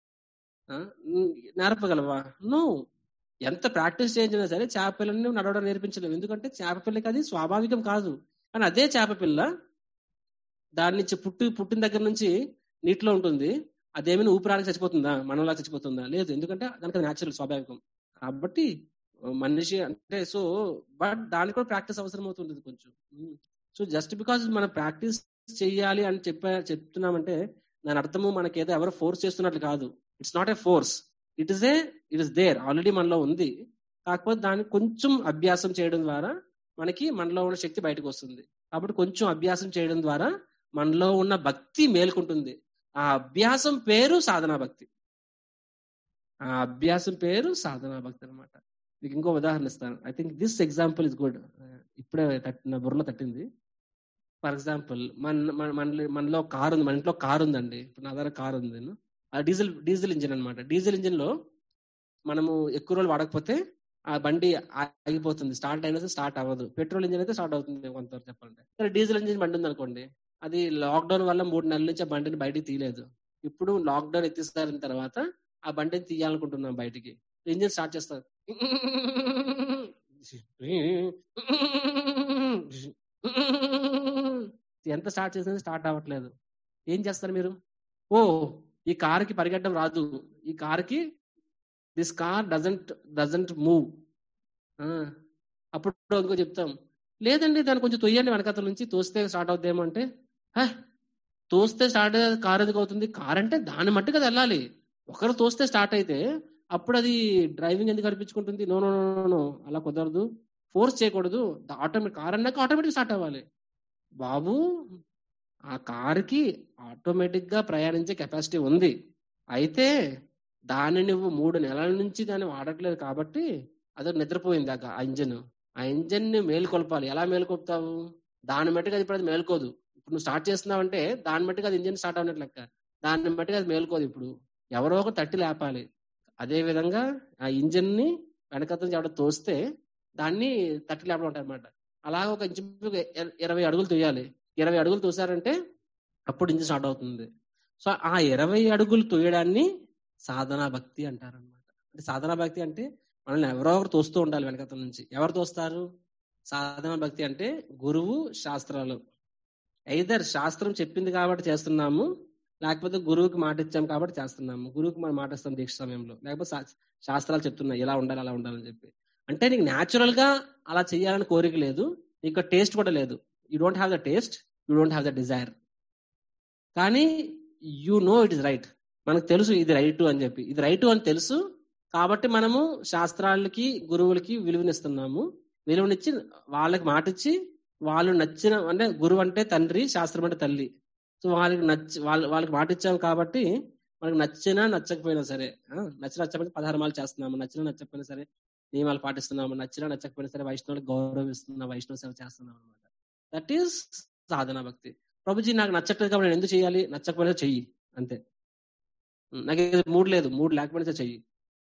నేర్పగలవా నో ఎంత ప్రాక్టీస్ చేయించినా సరే చేప పిల్లని నువ్వు నడవడం నేర్పించలేవు ఎందుకంటే చేప పిల్లకి అది స్వాభావికం కాదు కానీ అదే చేప పిల్ల దాని నుంచి పుట్టి పుట్టిన దగ్గర నుంచి నీటిలో ఉంటుంది అదేమైనా ఊపిరానికి చచ్చిపోతుందా మనలా చచ్చిపోతుందా లేదు ఎందుకంటే దానికి న్యాచురల్ స్వాభావికం కాబట్టి మనిషి అంటే సో బట్ దానికి కూడా ప్రాక్టీస్ అవసరం అవుతుంది కొంచెం సో జస్ట్ బికాస్ మనం ప్రాక్టీస్ చెయ్యాలి అని చెప్ప చెప్తున్నామంటే దాని అర్థము మనకి ఏదో ఎవరు ఫోర్స్ చేస్తున్నట్లు కాదు it's not a force it is a it is there already మనలో ఉంది కాకపోతే దాన్ని కొంచెం అభ్యాసం చేయడం ద్వారా మనకి మనలో ఉన్న శక్తి బయటకు వస్తుంది కాబట్టి కొంచెం అభ్యాసం చేయడం ద్వారా మనలో ఉన్న భక్తి మేల్కుంటుంది ఆ అభ్యాసం పేరు సాధనా భక్తి ఆ అభ్యాసం పేరు సాధనా భక్తి అనమాట మీకు ఇంకో ఉదాహరణ ఇస్తాను I think this example is good ఇప్పుడే తట్టిన బుర్రలో తట్టింది ఫర్ ఎగ్జాంపుల్ మన మన మనలో కారు ఉంది మన ఇంట్లో కారు ఉందండి ఇప్పుడు నా దగ్గర కారు ఉంది ఆ డీజిల్ డీజిల్ ఇంజిన్ అనమాట డీజిల్ ఇంజిన్ లో మనము ఎక్కువ రోజులు వాడకపోతే ఆ బండి ఆగిపోతుంది స్టార్ట్ అయినా స్టార్ట్ అవ్వదు పెట్రోల్ ఇంజిన్ అయితే స్టార్ట్ అవుతుంది కొంతవరకు చెప్పాలంటే సరే డీజిల్ ఇంజిన్ బండి ఉంది అనుకోండి అది లాక్డౌన్ వల్ల మూడు నెలల నుంచి ఆ బండిని బయటికి తీయలేదు ఇప్పుడు లాక్డౌన్ ఎత్తిస్తారిన తర్వాత ఆ బండిని తీయాలనుకుంటున్నాం బయటికి ఇంజిన్ స్టార్ట్ చేస్తారు ఎంత స్టార్ట్ చేసినా స్టార్ట్ అవ్వట్లేదు ఏం చేస్తారు మీరు ఓ ఈ కార్కి పరిగెట్టడం రాదు ఈ కార్కి this car doesn't doesn't move అప్పుడు ఇంకో చెప్తాం లేదండి దాన్ని కొంచెం తొయ్యండి వెనకతల నుంచి తోస్తే స్టార్ట్ అవుతాయేమో అంటే తోస్తే స్టార్ట్ కార్ ఎందుకు అవుతుంది కార్ అంటే దాని మట్టుకు అది వెళ్ళాలి ఒకరు తోస్తే స్టార్ట్ అయితే అప్పుడు అది డ్రైవింగ్ ఎందుకు అనిపించుకుంటుంది నో నో నో నో అలా కుదరదు ఫోర్స్ చేయకూడదు ఆటోమేటిక్ కార్ అన్నాక ఆటోమేటిక్ స్టార్ట్ అవ్వాలి బాబు ఆ కార్కి ఆటోమేటిక్ గా ప్రయాణించే కెపాసిటీ ఉంది అయితే దాన్ని నువ్వు మూడు నెలల నుంచి దాన్ని వాడట్లేదు కాబట్టి అది నిద్రపోయింది ఆ ఇంజన్ ఆ ఇంజన్ ని మేలుకొల్పాలి ఎలా మేలుకొల్పుతావు దాని మట్టుకు అది ఇప్పుడు అది మేలుకోదు ఇప్పుడు నువ్వు స్టార్ట్ చేస్తున్నావంటే దాని మట్టుకు అది ఇంజన్ స్టార్ట్ అన్నట్లు లెక్క దాని మట్టుకు అది మేలుకోదు ఇప్పుడు ఎవరో ఒక తట్టి లేపాలి అదే విధంగా ఆ ఇంజన్ ని వెనకత్తం ఎవడో తోస్తే దాన్ని తట్టి లేపడం ఉంటాయి అనమాట అలా ఒక ఇంచు ఇరవై అడుగులు తోయాలి ఇరవై అడుగులు తోసారంటే అప్పుడు ఇంజన్ స్టార్ట్ అవుతుంది సో ఆ ఇరవై అడుగులు తోయడాన్ని సాధనా భక్తి అంటారనమాట అంటే సాధనా భక్తి అంటే మనల్ని ఎవరో ఒకరు తోస్తూ ఉండాలి వెనకత్తం నుంచి ఎవరు తోస్తారు సాధనా భక్తి అంటే గురువు శాస్త్రాలు ఐదర్ శాస్త్రం చెప్పింది కాబట్టి చేస్తున్నాము లేకపోతే గురువుకి మాట ఇచ్చాం కాబట్టి చేస్తున్నాము గురువుకి మనం మాట ఇస్తాం దీక్ష సమయంలో లేకపోతే శాస్త్రాలు చెప్తున్నాయి ఇలా ఉండాలి అలా ఉండాలని చెప్పి అంటే నీకు న్యాచురల్ గా అలా చేయాలని కోరిక లేదు నీకు టేస్ట్ కూడా లేదు you don't have the taste you don't have the desire కానీ you know it is right మనకు తెలుసు ఇది రైట్ అని చెప్పి ఇది రైట్ అని తెలుసు కాబట్టి మనము శాస్త్రాలకి గురువులకి విలువనిస్తున్నాము విలువనిచ్చి వాళ్ళకి మాట ఇచ్చి వాళ్ళు నచ్చిన అంటే గురువు అంటే తండ్రి శాస్త్రం అంటే తల్లి సో వాళ్ళకి నచ్చి వాళ్ళ వాళ్ళకి మాట ఇచ్చాము కాబట్టి మనకు నచ్చినా నచ్చకపోయినా సరే నచ్చిన నచ్చకపోతే పదహారు చేస్తున్నాము నచ్చినా నచ్చకపోయినా సరే నియమాలు పాటిస్తున్నాము నచ్చినా నచ్చకపోయినా సరే వైష్ణవులకు గౌరవిస్తున్నాం వైష్ణవ సేవ చేస్తున్నాం అనమాట దట్ ఈస్ సాధన భక్తి ప్రభుజీ నాకు నచ్చట్లేదు కాబట్టి నేను ఎందుకు చేయాలి నచ్చకపోయినా చెయ్యి అంతే నాకు మూడు లేదు మూడు లేకపోయినా చెయ్యి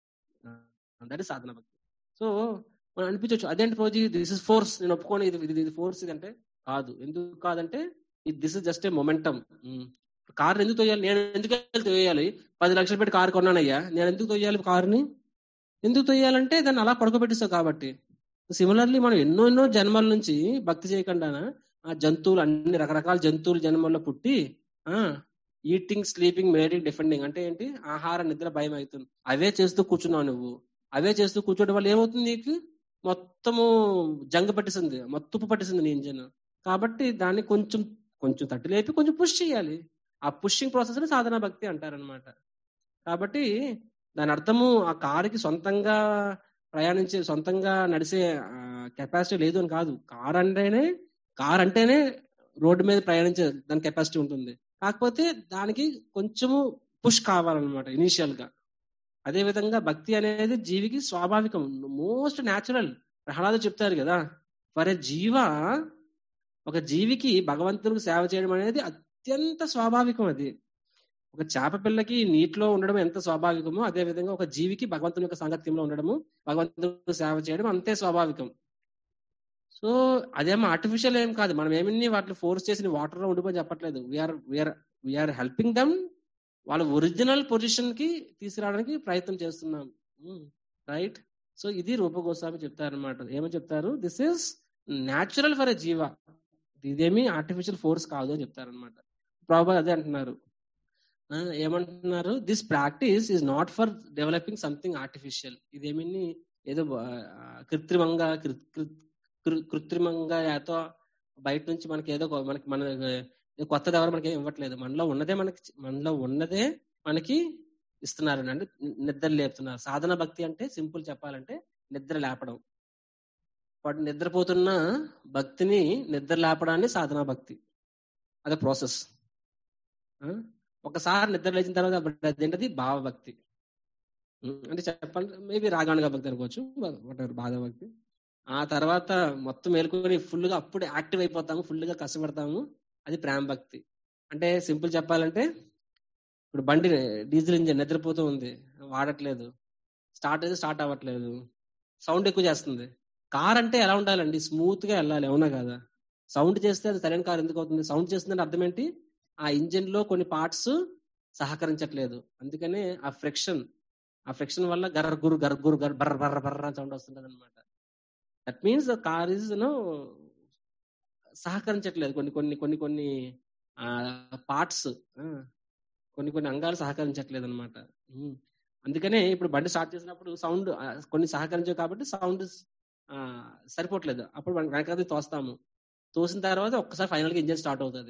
దట్ ఈస్ సాధన భక్తి సో మనం అనిపించవచ్చు అదేంటి ప్రభుజీ దిస్ ఇస్ ఫోర్స్ నేను ఒప్పుకోని ఇది ఇది ఫోర్స్ ఇది అంటే కాదు ఎందుకు కాదంటే this is just a momentum car ఎందుకు తోయాలి నేను ఎందుకు వెళ్ళి తోయాలి పది లక్షలు పెట్టి కారు కొన్నానయ్యా నేను ఎందుకు తోయాలి కారుని ఎందుకు తోయాలంటే దాన్ని అలా పడుకోబెట్టిస్తావు కాబట్టి సిమిలర్లీ మనం ఎన్నో ఎన్నో జన్మల నుంచి భక్తి చేయకుండా ఆ జంతువులు అన్ని రకరకాల జంతువులు జన్మల్లో పుట్టి ఆ ఈటింగ్ స్లీపింగ్ మేడింగ్ డిఫెండింగ్ అంటే ఏంటి ఆహార నిద్ర భయం అవుతుంది అవే చేస్తూ కూర్చున్నావు నువ్వు అవే చేస్తూ కూర్చోవడం వల్ల ఏమవుతుంది నీకు మొత్తము జంగ పట్టిస్తుంది మొత్తుపు పట్టిస్తుంది నీ ఇంజన్ కాబట్టి దాన్ని కొంచెం కొంచెం తట్టి లేపి కొంచెం పుష్ చేయాలి ఆ పుషింగ్ ప్రాసెస్ ని సాధన భక్తి అంటారనమాట కాబట్టి దాని అర్థము ఆ కారుకి సొంతంగా ప్రయాణించే సొంతంగా నడిచే కెపాసిటీ లేదు అని కాదు కార్ అంటేనే కార్ అంటేనే రోడ్డు మీద ప్రయాణించే దాని కెపాసిటీ ఉంటుంది కాకపోతే దానికి కొంచెము పుష్ కావాలన్నమాట ఇనీషియల్ గా అదే విధంగా భక్తి అనేది జీవికి స్వాభావికం మోస్ట్ న్యాచురల్ ప్రహ్లాదు చెప్తారు కదా ఫర్ ఎ జీవ ఒక జీవికి భగవంతునికి సేవ చేయడం అనేది అత్యంత స్వాభావికం అది ఒక చేప పిల్లకి నీటిలో ఉండడం ఎంత స్వాభావికమో అదే విధంగా ఒక జీవికి భగవంతుని యొక్క సాంగత్యంలో ఉండడము భగవంతునికి సేవ చేయడం అంతే స్వాభావికం సో అదేమో ఆర్టిఫిషియల్ ఏం కాదు మనం ఏమీ వాటిని ఫోర్స్ చేసి వాటర్ లో ఉండిపోయి చెప్పట్లేదు we are we are we are helping them వాళ్ళ ఒరిజినల్ పొజిషన్ కి తీసుకురావడానికి ప్రయత్నం చేస్తున్నాం రైట్ సో ఇది రూపగోస్వామి చెప్తారనమాట ఏమని చెప్తారు this is natural for a jiva ఇదేమి ఆర్టిఫిషియల్ ఫోర్స్ కాదు అని చెప్తారనమాట ప్రాబల్ అదే అంటున్నారు ఏమంటున్నారు this practice is not for developing something artificial ఇదేమి ఏదో కృత్రిమంగా కృత్రిమంగా ఏదో బయట నుంచి మనకి ఏదో మనకి మన కొత్తది ఎవరు మనకి ఇవ్వట్లేదు మనలో ఉన్నదే మనకి మనలో ఉన్నదే మనకి ఇస్తున్నారు అంటే నిద్ర లేపుతున్నారు సాధన భక్తి అంటే సింపుల్ చెప్పాలంటే నిద్ర లేపడం వాటి నిద్రపోతున్న భక్తిని నిద్ర లేపడాన్ని సాధన భక్తి అదే ప్రాసెస్ ఒకసారి నిద్ర లేచిన తర్వాత అదేంటది భావభక్తి అంటే చెప్పాలంటే మేబీ రాగానుగా భక్తి అనుకోవచ్చు భావభక్తి ఆ తర్వాత మొత్తం మేలుకొని ఫుల్ గా అప్పుడు యాక్టివ్ అయిపోతాము ఫుల్ గా కష్టపడతాము అది ప్రేమ భక్తి అంటే సింపుల్ చెప్పాలంటే ఇప్పుడు బండి డీజిల్ ఇంజిన్ నిద్రపోతూ ఉంది వాడట్లేదు స్టార్ట్ అయితే స్టార్ట్ అవ్వట్లేదు సౌండ్ ఎక్కువ చేస్తుంది కార్ అంటే ఎలా ఉండాలండి స్మూత్ గా వెళ్ళాలి అవునా కదా సౌండ్ చేస్తే అది సరైన కార్ ఎందుకు అవుతుంది సౌండ్ చేస్తుందంటే అర్థం ఏంటి ఆ ఇంజిన్ లో కొన్ని పార్ట్స్ సహకరించట్లేదు అందుకనే ఆ ఫ్రిక్షన్ ఆ ఫ్రిక్షన్ వల్ల గర్ర గురు గర్ గురు గర్ బర్ర బర్ర బర్ర సౌండ్ వస్తుంటది అనమాట that means the car is no సహకరించట్లేదు కొన్ని కొన్ని కొన్ని కొన్ని పార్ట్స్ కొన్ని కొన్ని అంగాలు సహకరించట్లేదు అనమాట అందుకనే ఇప్పుడు బండి స్టార్ట్ చేసినప్పుడు సౌండ్ కొన్ని సహకరించవు కాబట్టి సౌండ్ సరిపోవట్లేదు అప్పుడు వెనకాల తోస్తాము తోసిన తర్వాత ఒక్కసారి ఫైనల్ గా ఇంజన్ స్టార్ట్ అవుతుంది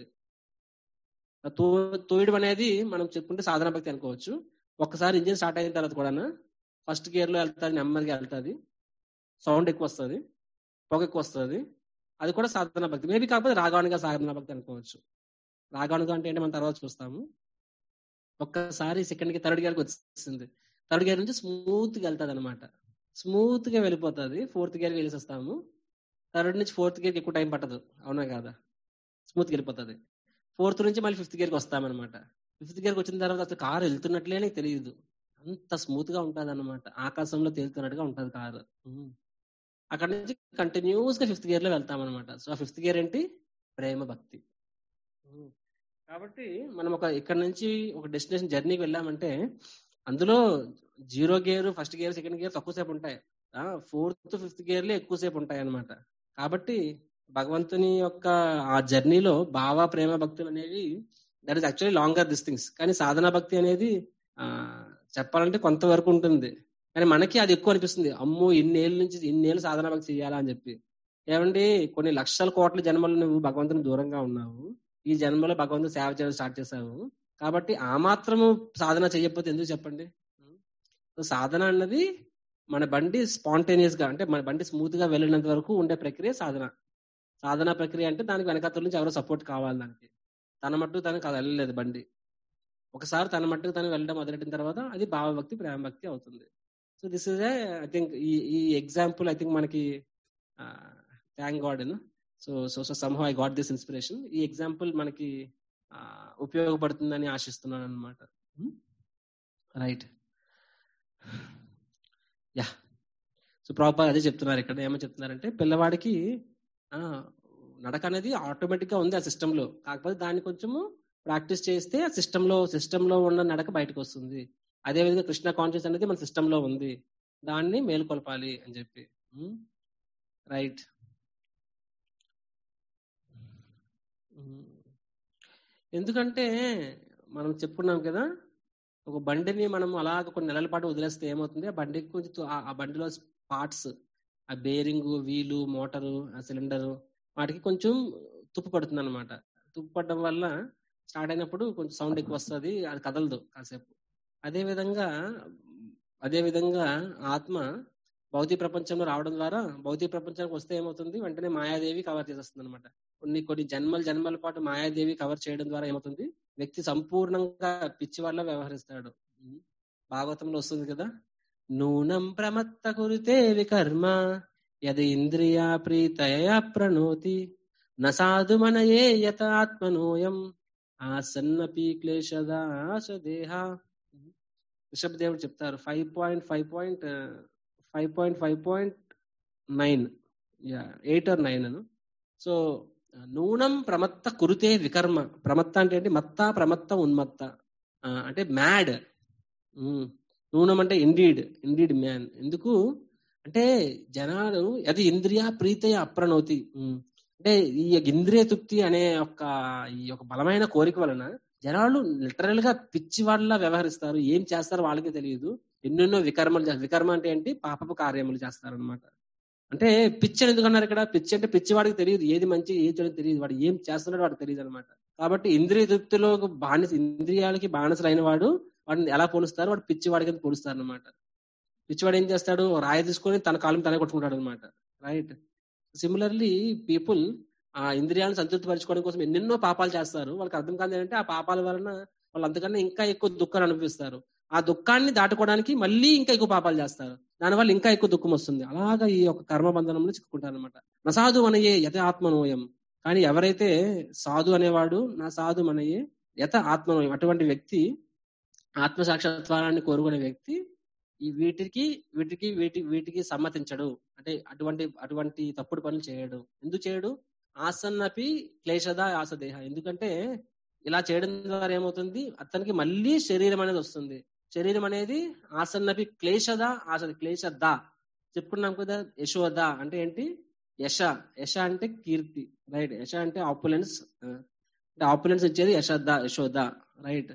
తో తోయడం అనేది మనం చెప్పుకుంటే సాధన భక్తి అనుకోవచ్చు ఒక్కసారి ఇంజిన్ స్టార్ట్ అయిన తర్వాత కూడా ఫస్ట్ గియర్ లో వెళ్తుంది నెమ్మదిగా వెళ్తుంది సౌండ్ ఎక్కువ వస్తుంది పొగ ఎక్కువ వస్తుంది అది కూడా సాధన భక్తి మేబీ కాకపోతే రాగానుగా సాధన భక్తి అనుకోవచ్చు రాగానుగా అంటే ఏంటి మనం తర్వాత చూస్తాము ఒక్కసారి సెకండ్ కి థర్డ్ గేర్కి వచ్చింది థర్డ్ గేర్ నుంచి స్మూత్ గా వెళ్తుంది అనమాట స్మూత్ గా వెళ్ళిపోతుంది ఫోర్త్ గేర్ వెళ్ళేసి వస్తాము థర్డ్ నుంచి ఫోర్త్ గేర్కి ఎక్కువ టైం పట్టదు అవునా కాదా స్మూత్ వెళ్ళిపోతుంది ఫోర్త్ నుంచి మళ్ళీ ఫిఫ్త్ గేర్కి వస్తామన్నమాట ఫిఫ్త్ గేర్కి వచ్చిన తర్వాత అసలు కారు వెళ్తున్నట్లే నీకు తెలియదు అంత స్మూత్ గా ఉంటది అనమాట ఆకాశంలో తేలుతున్నట్టుగా ఉంటది కారు అక్కడ నుంచి కంటిన్యూస్ గా ఫిఫ్త్ గేర్ లో వెళ్తాం అనమాట సో ఆ ఫిఫ్త్ గేర్ ఏంటి ప్రేమ భక్తి కాబట్టి మనం ఒక ఇక్కడ నుంచి ఒక డెస్టినేషన్ జర్నీకి వెళ్ళామంటే అందులో zero gear first gear second gear తక్కువసేపు ఉంటాయి ఫోర్త్ ఫిఫ్త్ గేర్లే ఎక్కువసేపు ఉంటాయి అనమాట కాబట్టి భగవంతుని యొక్క ఆ జర్నీలో భావ ప్రేమ భక్తులు అనేవి that is actually longer this things కానీ సాధనా భక్తి అనేది ఆ చెప్పాలంటే కొంతవరకు ఉంటుంది కానీ మనకి అది ఎక్కువ అనిపిస్తుంది అమ్మో ఇన్నేళ్ళ నుంచి ఇన్నేళ్ళు సాధనా భక్తి చేయాలా అని చెప్పి ఏమండి కొన్ని లక్షల కోట్ల జన్మలు నువ్వు భగవంతుని దూరంగా ఉన్నావు ఈ జన్మలో భగవంతుని సేవ చేయడం స్టార్ట్ చేశావు కాబట్టి ఆ మాత్రము సాధన చేయకపోతే ఎందుకు చెప్పండి సాధన అన్నది మన బండి స్పాంటేనియస్ గా అంటే మన బండి స్మూత్ గా వెళ్ళినంత వరకు ఉండే ప్రక్రియ సాధన సాధన ప్రక్రియ అంటే దానికి వెనకత్తుల నుంచి ఎవరో సపోర్ట్ కావాలి దానికి తన మట్టు తనకు అది వెళ్ళలేదు బండి ఒకసారి తన మట్టుకు తను వెళ్ళడం మొదలెట్టిన తర్వాత అది భావభక్తి ప్రేమ భక్తి అవుతుంది so this is I think ఈ ఈ ఎగ్జాంపుల్ ఐ థింక్ మనకి thank God so so so some I got this inspiration ఈ ఎగ్జాంపుల్ మనకి ఉపయోగపడుతుందని ఆశిస్తున్నాను అనమాట రైట్ యా సో ప్రాపర్ అదే చెప్తున్నారు ఇక్కడ ఏమని చెప్తున్నారంటే పిల్లవాడికి నడక అనేది ఆటోమేటిక్ గా ఉంది ఆ సిస్టమ్ లో కాకపోతే దాన్ని కొంచెము ప్రాక్టీస్ చేస్తే ఆ సిస్టమ్ లో సిస్టమ్ లో ఉన్న నడక బయటకు వస్తుంది అదే విధంగా కృష్ణ కాన్షియస్ అనేది మన సిస్టమ్ లో ఉంది దాన్ని మేలుకొల్పాలి అని చెప్పి రైట్ ఎందుకంటే మనం చెప్పుకున్నాం కదా ఒక బండిని మనం అలాగ కొన్ని నెలల పాటు వదిలేస్తే ఏమవుతుంది ఆ బండికి కొంచెం තු- ఆ- ఆ బండిలో పార్ట్స్ ఆ బేరింగ్ వీలు మోటారు ఆ సిలిండర్ వాటికి కొంచెం తుప్పు పడుతుంది అనమాట తుప్పు పడడం వల్ల స్టార్ట్ అయినప్పుడు కొంచెం సౌండ్ ఎక్కువ వస్తుంది అది కదలదు కాసేపు అదే విధంగా అదే విధంగా ఆత్మ భౌతిక ప్రపంచంలో రావడం ద్వారా భౌతిక ప్రపంచానికి వస్తే ఏమవుతుంది వెంటనే మాయాదేవి కవర్ చేసేస్తుంది అనమాట కొన్ని కొన్ని జన్మల జన్మల పాటు మాయాదేవి కవర్ చేయడం ద్వారా ఏమవుతుంది వ్యక్తి సంపూర్ణంగా పిచ్చి వల్ల వ్యవహరిస్తాడు ఉం. భాగవతంలో వస్తుంది కదా నూనం ప్రమత్త కురితే వికర్మ యది ఇంద్రియా ప్రీతయ ప్రణోతి నసాధు మనయే యత ఆత్మనోయం ఆసన్నపి క్లేశదాశ దేహ రిషబ్ దేవుడు చెప్తారు five point five point five point five point nine eight or nine అను సో నూనం ప్రమత్త కురుతే వికర్మ ప్రమత్త అంటే ఏంటి మత్త ప్రమత్త ఉన్మత్త ఆ, అంటే మ్యాడ్ నూనం అంటే ఇండీడ్ ఇండీడ్ మ్యాన్ ఎందుకు అంటే జనాలు అది ఇంద్రియ ప్రీతయ అప్రణోతి ఉమ్. అంటే ఈ యొక్క ఇంద్రియ తృప్తి అనే ఒక ఈ యొక్క బలమైన కోరిక వలన జనాలు లిటరల్ గా పిచ్చి వాళ్ళ వ్యవహరిస్తారు ఏం చేస్తారో వాళ్ళకే తెలియదు ఎన్నెన్నో వికర్మలు చేస్తారు వికర్మ అంటే ఏంటి పాపపు కార్యములు చేస్తారు అనమాట అంటే పిచ్చి అని ఎందుకు అన్నారు ఇక్కడ పిచ్చి అంటే పిచ్చి వాడికి తెలియదు ఏది మంచి ఏది చెడు తెలియదు వాడు ఏం చేస్తున్నాడో వాడికి తెలియదు అనమాట కాబట్టి ఇంద్రియ తృప్తిలో బానిస ఇంద్రియాలకి బానిసలైన వాడు వాడిని ఎలా పోలుస్తారు వాడు పిచ్చి వాడికి పోలుస్తారు అనమాట పిచ్చివాడు ఏం చేస్తాడు ఓ రాయి తీసుకొని తన కాలం తనే కొట్టుకుంటాడు అనమాట రైట్ సిమిలర్లీ పీపుల్ ఆ ఇంద్రియాలను సంతృప్తి పరచుకోవడం కోసం ఎన్నెన్నో పాపాలు చేస్తారు వాళ్ళకి అర్థం కాదు ఏంటంటే ఆ పాపాల వలన వాళ్ళు అంతకన్నా ఇంకా ఎక్కువ దుఃఖాన్ని అనిపిస్తారు ఆ దుఃఖాన్ని దాటుకోవడానికి మళ్ళీ ఇంకా ఎక్కువ పాపాలు చేస్తారు దానివల్ల ఇంకా ఎక్కువ దుఃఖం వస్తుంది అలాగా ఈ యొక్క కర్మ బంధనంలో చిక్కుకుంటారు అనమాట నసాధు మనయే యథ ఆత్మనోయం కానీ ఎవరైతే సాధు అనేవాడు నా సాధు మనయే యథ ఆత్మనోయం అటువంటి వ్యక్తి ఆత్మ సాక్షాత్కారాన్ని కోరుకునే వ్యక్తి ఈ వీటికి వీటికి వీటి వీటికి సమ్మతించడు అంటే అటువంటి అటువంటి తప్పుడు పనులు చేయడు ఎందుకు చేయడు ఆసన్నపి క్లేశద ఆసదేహ ఎందుకంటే ఇలా చేయడం ద్వారా ఏమవుతుంది అతనికి మళ్ళీ శరీరం అనేది వస్తుంది శరీరం అనేది ఆసన్నపి క్లేశద ఆస క్లేశద చెప్పుకున్నాం కదా యశోద అంటే ఏంటి యశ యశ అంటే కీర్తి రైట్ యశ అంటే ఆపులెన్స్ అంటే ఆపులెన్స్ ఇచ్చేది యశోద యశోద రైట్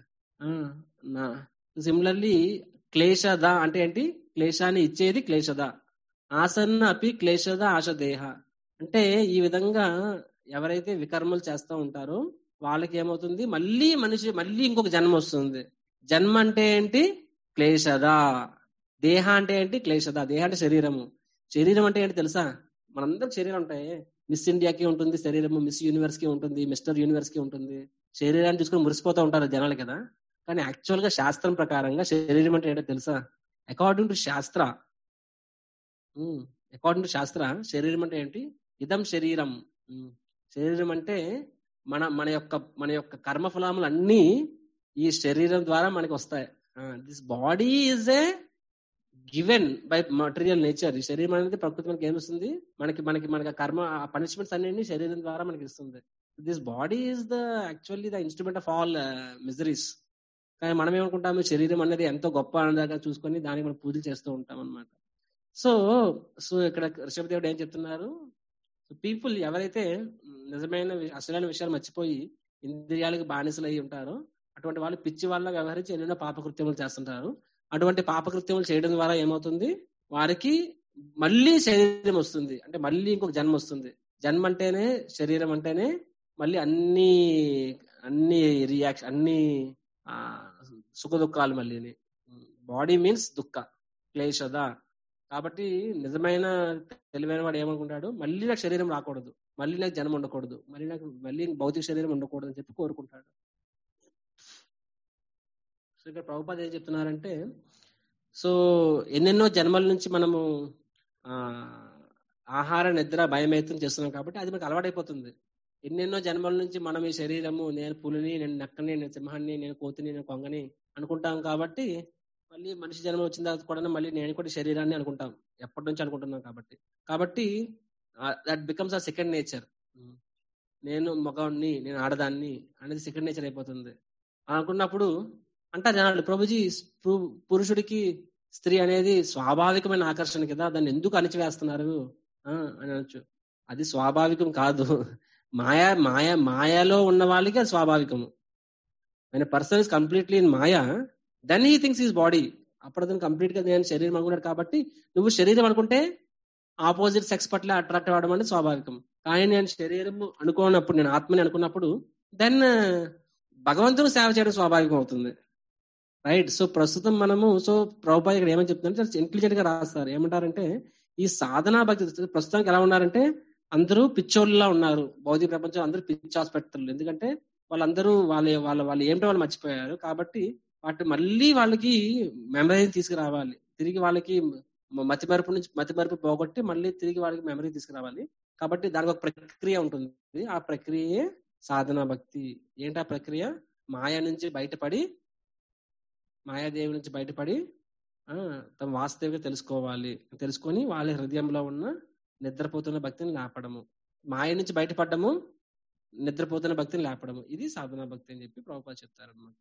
నా సిమిలర్లీ క్లేశద అంటే ఏంటి క్లేశాన్ని ఇచ్చేది క్లేశద ఆసన్న అపి క్లేశద ఆశదేహ అంటే ఈ విధంగా ఎవరైతే వికర్మలు చేస్తూ ఉంటారో వాళ్ళకి ఏమవుతుంది మళ్ళీ మనిషి మళ్ళీ ఇంకొక జన్మ వస్తుంది జన్మ అంటే ఏంటి క్లేశద దేహ అంటే ఏంటి క్లేశద దేహ అంటే శరీరము శరీరం అంటే ఏంటి తెలుసా మనందరికి శరీరం ఉంటాయి మిస్ ఇండియాకి ఉంటుంది శరీరము మిస్ యూనివర్స్ కి ఉంటుంది మిస్టర్ యూనివర్స్ కి ఉంటుంది శరీరాన్ని చూసుకొని మురిసిపోతూ ఉంటారు జనాలు కదా కానీ యాక్చువల్ గా శాస్త్రం ప్రకారంగా శరీరం అంటే ఏంటో తెలుసా according to shastra according to shastra శరీరం అంటే ఏంటి ఇదం శరీరం ఉమ్, శరీరం అంటే మన మన యొక్క మన యొక్క కర్మ ఫలాములు అన్ని ఈ శరీరం ద్వారా మనకి వస్తాయి this body is a given by material nature ఈ శరీరం అనేది ప్రకృతి మనకి ఏమిస్తుంది మనకి మనకి మనకి ఆ కర్మ పనిష్మెంట్స్ అన్ని శరీరం ద్వారా మనకి ఇస్తుంది this body is the actually the instrument of all miseries కానీ మనం ఏమనుకుంటాము శరీరం అనేది ఎంతో గొప్ప ఆనందంగా చూసుకొని దానికి మనం పూజలు చేస్తూ ఉంటాం అనమాట సో సో ఇక్కడ ఋషభదేవుడు ఏం చెప్తున్నారు పీపుల్ ఎవరైతే నిజమైన వి- అసలైన విషయాలు మర్చిపోయి ఇంద్రియాలకు బానిసలు అయి ఉంటారో అటువంటి వాళ్ళు పిచ్చి వాళ్ళ వ్యవహరించి ఎన్నెన్నో పాపకృత్యములు చేస్తుంటారు అటువంటి పాపకృత్యములు చేయడం ద్వారా ఏమవుతుంది వారికి మళ్ళీ శరీరం వస్తుంది అంటే మళ్ళీ ఇంకొక జన్మ వస్తుంది జన్మ అంటేనే శరీరం అంటేనే మళ్ళీ అన్ని అన్ని రియాక్షన్ అన్ని ఆ, సుఖ దుఃఖాలు మళ్ళీ బాడీ మీన్స్ దుఃఖ క్లేశద కాబట్టి నిజమైన తెలివైన వాడు ఏమనుకుంటాడు మళ్ళీ నాకు శరీరం రాకూడదు మళ్ళీ నాకు జన్మ ఉండకూడదు మళ్ళీ నాకు మళ్ళీ భౌతిక శరీరం ఉండకూడదు అని చెప్పి కోరుకుంటాడు సో ఇక్కడ ప్రభుపాద ఏం చెప్తున్నారంటే సో ఎన్నెన్నో జన్మల నుంచి మనము ఆ ఆహార నిద్ర భయమైతం చేస్తున్నాం కాబట్టి అది మనకు అలవాటైపోతుంది ఎన్నెన్నో జన్మల నుంచి మనం ఈ శరీరము నేను పులిని నేను నక్కని నేను సింహాన్ని నేను కోతిని నేను కొంగని అనుకుంటాం కాబట్టి మళ్ళీ మనిషి జన్మ వచ్చిన తర్వాత కూడా మళ్ళీ నేను కూడా శరీరాన్ని అనుకుంటాం ఎప్పటి నుంచి అనుకుంటున్నాం కాబట్టి కాబట్టి దట్ బికమ్స్ ఆ సెకండ్ నేచర్ నేను మగవాడిని నేను ఆడదాన్ని అనేది సెకండ్ నేచర్ అయిపోతుంది అనుకున్నప్పుడు అంటారు జనాలు ప్రభుజీ పు- పురుషుడికి స్త్రీ అనేది స్వాభావికమైన ఆకర్షణ కదా దాన్ని ఎందుకు అణిచివేస్తున్నారు ఆ, అని అనొచ్చు అది స్వాభావికం కాదు మాయా మాయ మాయలో ఉన్న వాళ్ళకి అది స్వాభావికము ఆయన person is completely in maya then he thinks is body అప్పుడు అతను కంప్లీట్ గా నేను శరీరం అనుకున్నాడు కాబట్టి నువ్వు శరీరం అనుకుంటే ఆపోజిట్ సెక్స్ పట్ల అట్రాక్ట్ అవ్వడం అనేది స్వాభావికం కానీ నేను శరీరం అనుకున్నప్పుడు నేను ఆత్మని అనుకున్నప్పుడు దెన్ భగవంతుని సేవ చేయడం స్వాభావికం అవుతుంది రైట్ సో ప్రస్తుతం మనము సో ప్రభుపాద ఇక్కడ ఏమని చెప్తున్నారు ఇంటెలిజెంట్ గా రాస్తారు ఏమంటారంటే ఈ సాధనా భక్తి ప్రస్తుతానికి ఎలా ఉన్నారంటే అందరూ పిచ్చోళ్ళలా ఉన్నారు భౌతిక ప్రపంచం అందరూ పిచ్చి హాస్పిటల్ ఎందుకంటే వాళ్ళందరూ వాళ్ళ వాళ్ళ వాళ్ళు ఏమిటో వాళ్ళు మర్చిపోయారు కాబట్టి వాటి మళ్ళీ వాళ్ళకి మెమరీ తీసుకురావాలి తిరిగి వాళ్ళకి మ- మతి మరుపు నుంచి మతి మరుపు పోగొట్టి మళ్ళీ తిరిగి వాళ్ళకి మెమరీ తీసుకురావాలి కాబట్టి దానికి ఒక ప్రక్రియ ఉంటుంది ఆ ప్రక్రియే సాధనా భక్తి ఏంటి ఆ ప్రక్రియ మాయ నుంచి బయటపడి మాయాదేవి నుంచి బయటపడి ఆ తమ వాస్తవిక తెలుసుకోవాలి తెలుసుకొని వాళ్ళ హృదయంలో ఉన్న నిద్రపోతున్న భక్తిని లేపడము మాయ నుంచి బయటపడము నిద్రపోతున్న భక్తిని లేపడము ఇది సాధనా భక్తి అని చెప్పి ప్రభుపాద చెప్తారు అనమాట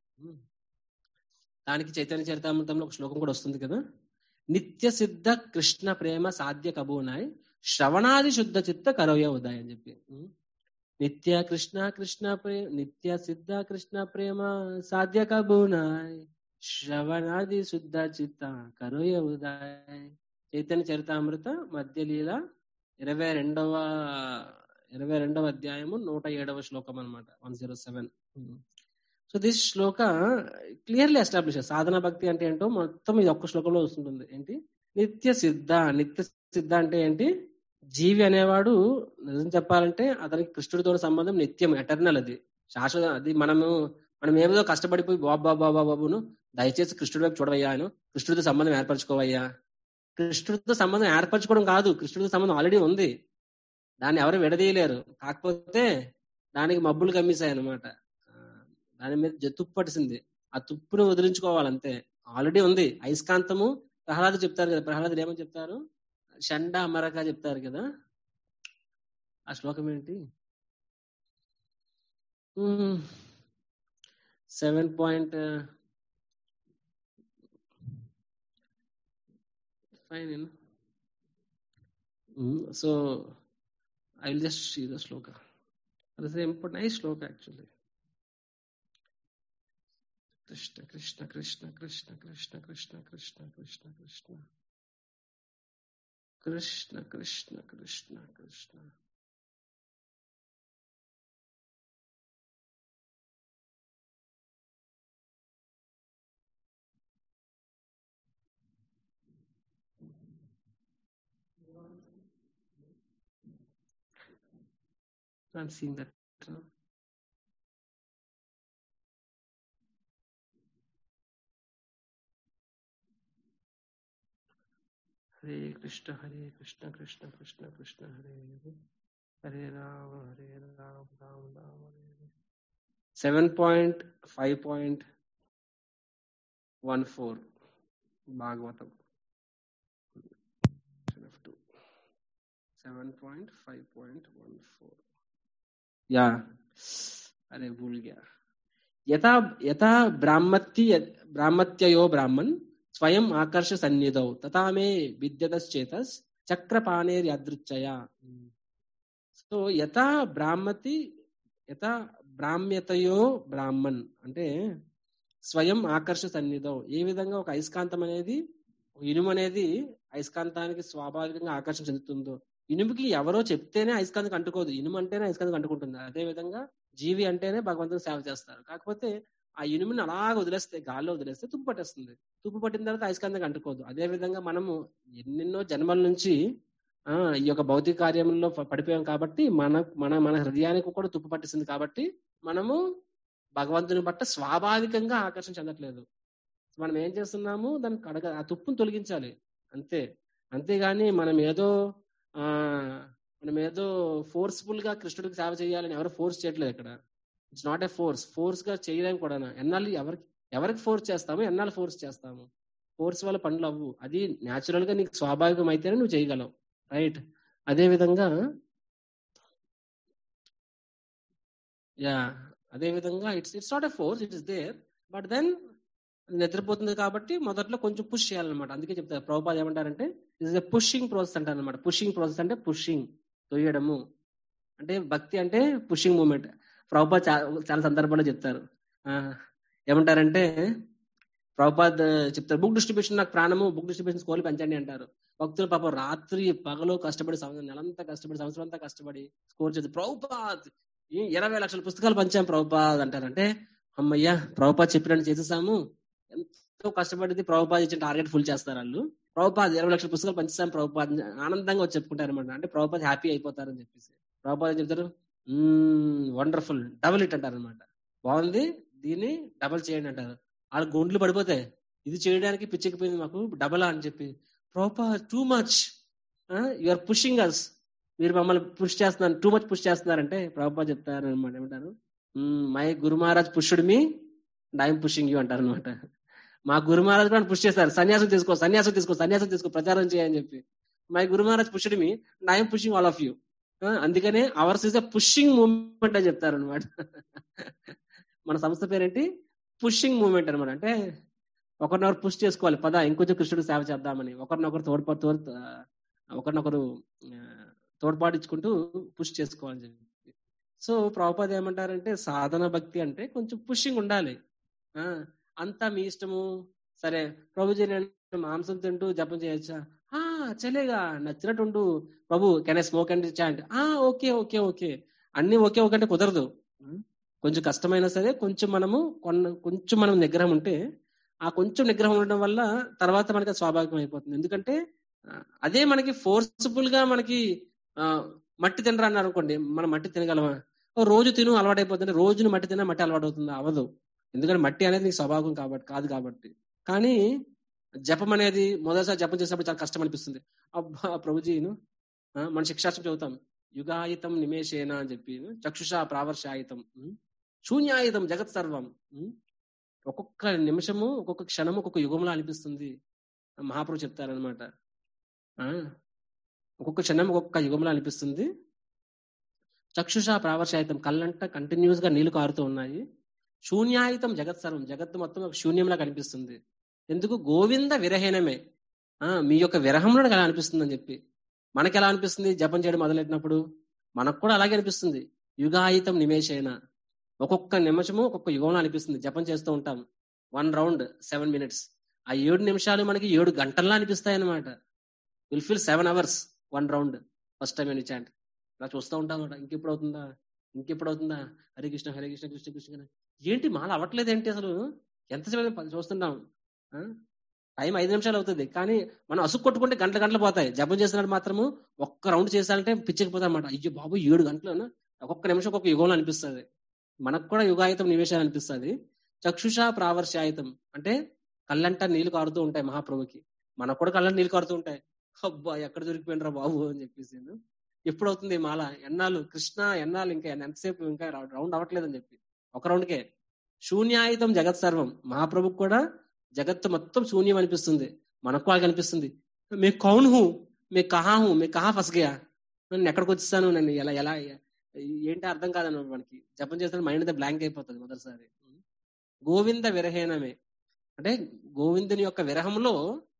దానికి చైతన్య చరితామృతంలో ఒక శ్లోకం కూడా వస్తుంది కదా నిత్య సిద్ధ కృష్ణ ప్రేమ సాధ్య కబూనాయ్ శ్రవణాది శుద్ధ చిత్త కరవయ ఉదయ్ అని చెప్పి ఉం. నిత్య కృష్ణ కృష్ణ ప్రేమ నిత్య సిద్ధ కృష్ణ ప్రేమ సాధ్య కబూనాయ్ శ్రవణాది శుద్ధ చిత్త కరోయ ఉదయ్ చైతన్య చరితామృత మధ్యలీల ఇరవై రెండవ ఇరవై రెండవ అధ్యాయము నూట ఏడవ శ్లోకం అనమాట one zero seven so this shloka clearly establish సాధన భక్తి అంటే ఏంటో మొత్తం ఇది ఒక్క శ్లోకంలో వస్తుంటుంది ఏంటి నిత్య సిద్ధ నిత్య సిద్ధ అంటే ఏంటి జీవి అనేవాడు నిజం చెప్పాలంటే అతనికి కృష్ణుడితో సంబంధం నిత్యం ఎటర్నల్ అది శాశ్వత అది మనము మనం ఏదో కష్టపడిపోయి బాబు బాబు బాబు బాబును దయచేసి కృష్ణుడి వైపు చూడవయ్యా అని కృష్ణుడితో సంబంధం ఏర్పరచుకోవయ్యా కృష్ణుడితో సంబంధం ఏర్పరచుకోవడం కాదు కృష్ణుడితో సంబంధం ఆల్రెడీ ఉంది దాన్ని ఎవరు విడదీయలేరు కాకపోతే దానికి మబ్బులు కమ్మేశాయి అనమాట దాని మీద జ- తుప్పు పట్టింది ఆ తుప్పును వదిలించుకోవాలంతే ఆల్రెడీ ఉంది అయస్కాంతము ప్రహ్లాదు చెప్తారు కదా ప్రహ్లాదుడు ఏమని చెప్తారు షండ అమరక చెప్తారు కదా ఆ శ్లోకం ఏంటి seven point fine so I will just see the shloka అది nice shloka actually Krishna Krishna Krishna Krishna Krishna Krishna Krishna Krishna Krishna Krishna Krishna Krishna Krishna I'm seeing that. uh, Hare Krishna, Hare Krishna, Krishna Krishna, Krishna Hare Hare, Hare Rama, Hare Rama, Rama Rama, Hare Hare. Seven point five point one four Bhagavatam. two. Seven point five point one four. Yeah. अरे भूल गया यथा यथा ब्राह्मत्य ब्राह्मत्ययो ब्राह्मण स्वयं आकर्ष सन्निधौ तथा मे विद्यतश्चेतस చక్రపాణేర్యాదృచ్చయ so యథా బ్రాహ్మతి యథా బ్రాహ్మ్యతయో బ్రాహ్మణ్ అంటే స్వయం ఆకర్ష సన్నిధం ఏ విధంగా ఒక అయస్కాంతం అనేది ఒక ఇనుము అనేది అయస్కాంతానికి స్వాభావికంగా ఆకర్షణ చెందుతుందో ఇనుముకి ఎవరో చెప్తేనే అయస్కాంతం అంటుకోదు ఇనుము అంటేనే అయస్కాంతం అంటుకుంటుంది అదే విధంగా జీవి అంటేనే భగవంతుని సేవ చేస్తారు కాకపోతే ఆ ఇనుముని అలాగ వదిలేస్తే గాల్లో వదిలేస్తే తుప్పు పట్టేస్తుంది తుప్పు పట్టిన తర్వాత అయస్కాంతం అంటుకోదు అదే విధంగా మనము ఎన్నెన్నో జన్మల నుంచి ఆ ఈ యొక్క భౌతిక కార్యంలో ప- పడిపోయాం కాబట్టి మన మన మన హృదయానికి కూడా తుప్పు పట్టిస్తుంది కాబట్టి మనము భగవంతుని పట్ల స్వాభావికంగా ఆకర్షణ చెందట్లేదు మనం ఏం చేస్తున్నాము దాన్ని కడగ ఆ తుప్పును తొలగించాలి అంతే అంతేగాని మనం ఏదో ఆ మనం ఏదో ఫోర్స్ఫుల్ గా కృష్ణుడికి సేవ చేయాలని ఎవరు ఫోర్స్ చేయట్లేదు ఇక్కడ it's not a force force గా చేయలేము కూడా ఎన్నాళ్ళు ఎవరికి ఎవరికి ఫోర్స్ చేస్తాము ఎన్నాళ్ళు ఫోర్స్ చేస్తాము ఫోర్స్ వల్ల పనులు అవ్వు అది న్యాచురల్ గా నీకు స్వాభావికం అయితేనే నువ్వు చేయగలవు రైట్ అదే విధంగా యా అదే విధంగా it's it's not a force it is there but then నిద్రపోతుంది కాబట్టి మొదట్లో కొంచెం పుష్ చేయాలన్నమాట అందుకే చెప్తారు ప్రభుపాద ఏమంటారంటే ఇస్ ఎ పుషింగ్ ప్రాసెస్ అంటారు అనమాట పుషింగ్ ప్రాసెస్ అంటే పుషింగ్ తొయ్యడము అంటే భక్తి అంటే పుషింగ్ మూమెంట్ ప్రభుపాద్ చాలా సందర్భాల్లో చెప్తారు ఆ, ఏమంటారంటే ప్రభుపాద్ చెప్తారు బుక్ డిస్ట్రిబ్యూషన్ నాకు ప్రాణము బుక్ డిస్ట్రిబ్యూషన్ స్కోల్ పెంచండి అంటారు భక్తులు పాపం రాత్రి పగలు కష్టపడి సంవత్సరం నెలంతా కష్టపడి సంవత్సరం అంతా కష్టపడి స్కోర్ చేసి ప్రభుపాద్ ఈ ఇరవై లక్షల పుస్తకాలు పంచాం ప్రభుపాద్ అంటారంటే అమ్మయ్యా ప్రభుపాద్ చెప్పినట్టు చేసేసాము ఎంతో కష్టపడింది ప్రభుపాద్ ఇచ్చిన టార్గెట్ ఫుల్ చేస్తారు వాళ్ళు ప్రభుపాద్ ఇరవై లక్షల పుస్తకాలు పంచిస్తాం ప్రభుపాద్ అని ఆనందంగా వచ్చి చెప్పుకుంటారు అనమాట అంటే ప్రభుపాద్ హ్యాపీ అయిపోతారని చెప్పేసి ప్రభుపాద్ ఏం చెప్తారు వండర్ఫుల్ డబుల్ ఇట్ అంటారు అనమాట బాగుంది దీన్ని డబల్ చేయండి అంటారు వాళ్ళ గుండ్లు పడిపోతాయి ఇది చేయడానికి పిచ్చెక్కిపోయింది మాకు డబల్ అని చెప్పి ప్రోపా too much you are pushing us మీరు మమ్మల్ని పుష్ చేస్తున్నారు టూ మచ్ పుష్ చేస్తున్నారంటే ప్రభుపా చెప్తారు అనమాట ఏమంటారు మై గురు మహారాజ్ పుష్యుడు మీ ఐఎమ్ పుషింగ్ యూ అంటారు అనమాట మా గురు మహారాజ్ కూడా పుష్ చేస్తారు సన్యాసం తీసుకో సన్యాసం తీసుకో సన్యాసం తీసుకో ప్రచారం చేయని చెప్పి మై గురు మహారాజ్ పుష్యుడు me I'm pushing all of you అందుకనే ours is a pushing movement అని చెప్తారు అనమాట మన సంస్థ పేరేంటి పుషింగ్ మూమెంట్ అనమాట అంటే ఒకరినొకరు పుష్ చేసుకోవాలి పద ఇంకొంచెం కృష్ణుడు సేవ చేద్దామని ఒకరినొకరు తోడ్పా తోడ్ ఒకరినొకరు ఆ, తోడ్పాటించుకుంటూ పుష్ చేసుకోవాలని చెప్పి సో ప్రభుపాద ఏమంటారంటే సాధన భక్తి అంటే కొంచెం పుషింగ్ ఉండాలి ఆ అంతా మీ ఇష్టము సరే ప్రభుజీ నేను మాంసం తింటూ జపం చేయొచ్చా ఆ చలేగా నచ్చినట్టు ఉండు ప్రభు can I smoke and chant ఆ ఓకే ఓకే ఓకే అన్ని ఓకే ఓకే అంటే కుదరదు కొంచెం కష్టమైనా సరే కొంచెం మనము కొన్న కొంచెం మనం నిగ్రహం ఉంటే ఆ కొంచెం నిగ్రహం ఉండడం వల్ల తర్వాత మనకి అది స్వాభావికం అయిపోతుంది ఎందుకంటే ఆ, అదే మనకి ఫోర్స్ఫుల్ గా మనకి ఆ, మట్టి తినరా అన్నారు అనుకోండి మనం మట్టి తినగలమా ఓ రోజు తిను అలవాటు అయిపోతుంది రోజును మట్టి తిన్నా మట్టి అలవాటు అవుతుంది అవదు ఎందుకంటే మట్టి అనేది నీకు స్వభావం కాబట్టి కాదు కాబట్టి కానీ జపం అనేది మొదటిసారి జపం చేసినప్పుడు చాలా కష్టం అనిపిస్తుంది అబ్బా ప్రభుజీను ఆ, మన శిక్షాస్త్రం చదువుతాం యుగాయుతం నిమేషేన అని చెప్పి చక్షుషా ప్రావర్షాయుతం ఉం? శూన్యాయుధం జగత్ సర్వం ఉం? ఒక్కొక్క నిమిషము ఒక్కొక్క క్షణము ఒక్కొక్క యుగంలో అనిపిస్తుంది మహాప్రభు చెప్తారనమాట ఒక్కొక్క క్షణం ఒక్కొక్క యుగంలో అనిపిస్తుంది చక్షుషా ప్రావర్షాయుతం కళ్ళంట కంటిన్యూస్ గా నీళ్లు కారుతూ ఉన్నాయి శూన్యాయుతం జగత్ సర్వం జగత్తు మొత్తం ఒక శూన్యంలా కనిపిస్తుంది ఎందుకు గోవింద విరహీనమే ఆ మీ యొక్క విరహంలో నాకు అలా అనిపిస్తుంది అని చెప్పి మనకి ఎలా అనిపిస్తుంది జపం చేయడం మొదలెట్టినప్పుడు మనకు కూడా అలాగే అనిపిస్తుంది యుగాయుతం నిమేషైన ఒక్కొక్క నిమిషము ఒక్కొక్క యుగంలో అనిపిస్తుంది జపం చేస్తూ ఉంటాం వన్ రౌండ్ సెవెన్ మినిట్స్ ఆ ఏడు నిమిషాలు మనకి ఏడు గంటల్లా అనిపిస్తాయి అనమాట will feel seven hours one round first time అని చాంట్ ఇలా చూస్తూ ఉంటాం అనమాట ఇంకెప్పుడు అవుతుందా ఇంకెప్పుడు అవుతుందా హరే కృష్ణ హరే కృష్ణ కృష్ణ కృష్ణ కృష్ణ. ఏంటి మాల అవ్వట్లేదు ఏంటి అసలు ఎంతసేపు ప- చూస్తున్నాం ఆ? టైం ఐదు నిమిషాలు అవుతుంది కానీ మనం అసుకు కొట్టుకుంటే గంటల గంటలు పోతాయి జపం చేసినట్టు మాత్రము ఒక్క రౌండ్ చేసాలంటే పిచ్చకపోతాం అనమాట అయ్యో బాబు ఏడు గంటలు ఒక్కొక్క నిమిషం ఒక్కొక్క యుగంలో అనిపిస్తుంది మనకు కూడా యుగాయుతం నివేశాలు అనిపిస్తుంది చక్షుషా ప్రావర్షాయుతం అంటే కళ్ళంట నీళ్లు కారుతూ ఉంటాయి మహాప్రభుకి మనకు కూడా కళ్ళంట నీళ్లు కారుతూ ఉంటాయి అబ్బా ఎక్కడ దొరికిపోయినరా బాబు అని చెప్పేసి నేను. ఎప్పుడు అవుతుంది ఈ మాల ఎన్నాళ్ళు కృష్ణ ఎన్నాళ్ళు ఇంకా ఎంతసేపు ఇంకా రౌ- రౌండ్ అవ్వట్లేదు అని చెప్పి ఒక రౌండ్కే శూన్యాయుతం జగత్ సర్వం మహాప్రభుకు కూడా జగత్తు మొత్తం శూన్యం అనిపిస్తుంది మనకు కూడా కనిపిస్తుంది మే కౌన్ హూ మే కహా హూ మే కహా ఫస్ గయా నేను ఎక్కడికి వచ్చేసాను నన్ను ఎలా ఎలా ఏంటి అర్థం కాదన్నమాట మనకి జపం చేస్తే మైండ్ అంతా బ్లాంక్ అయిపోతుంది మొదటిసారి గోవింద విరహేనమే అంటే గోవిందుని యొక్క విరహంలో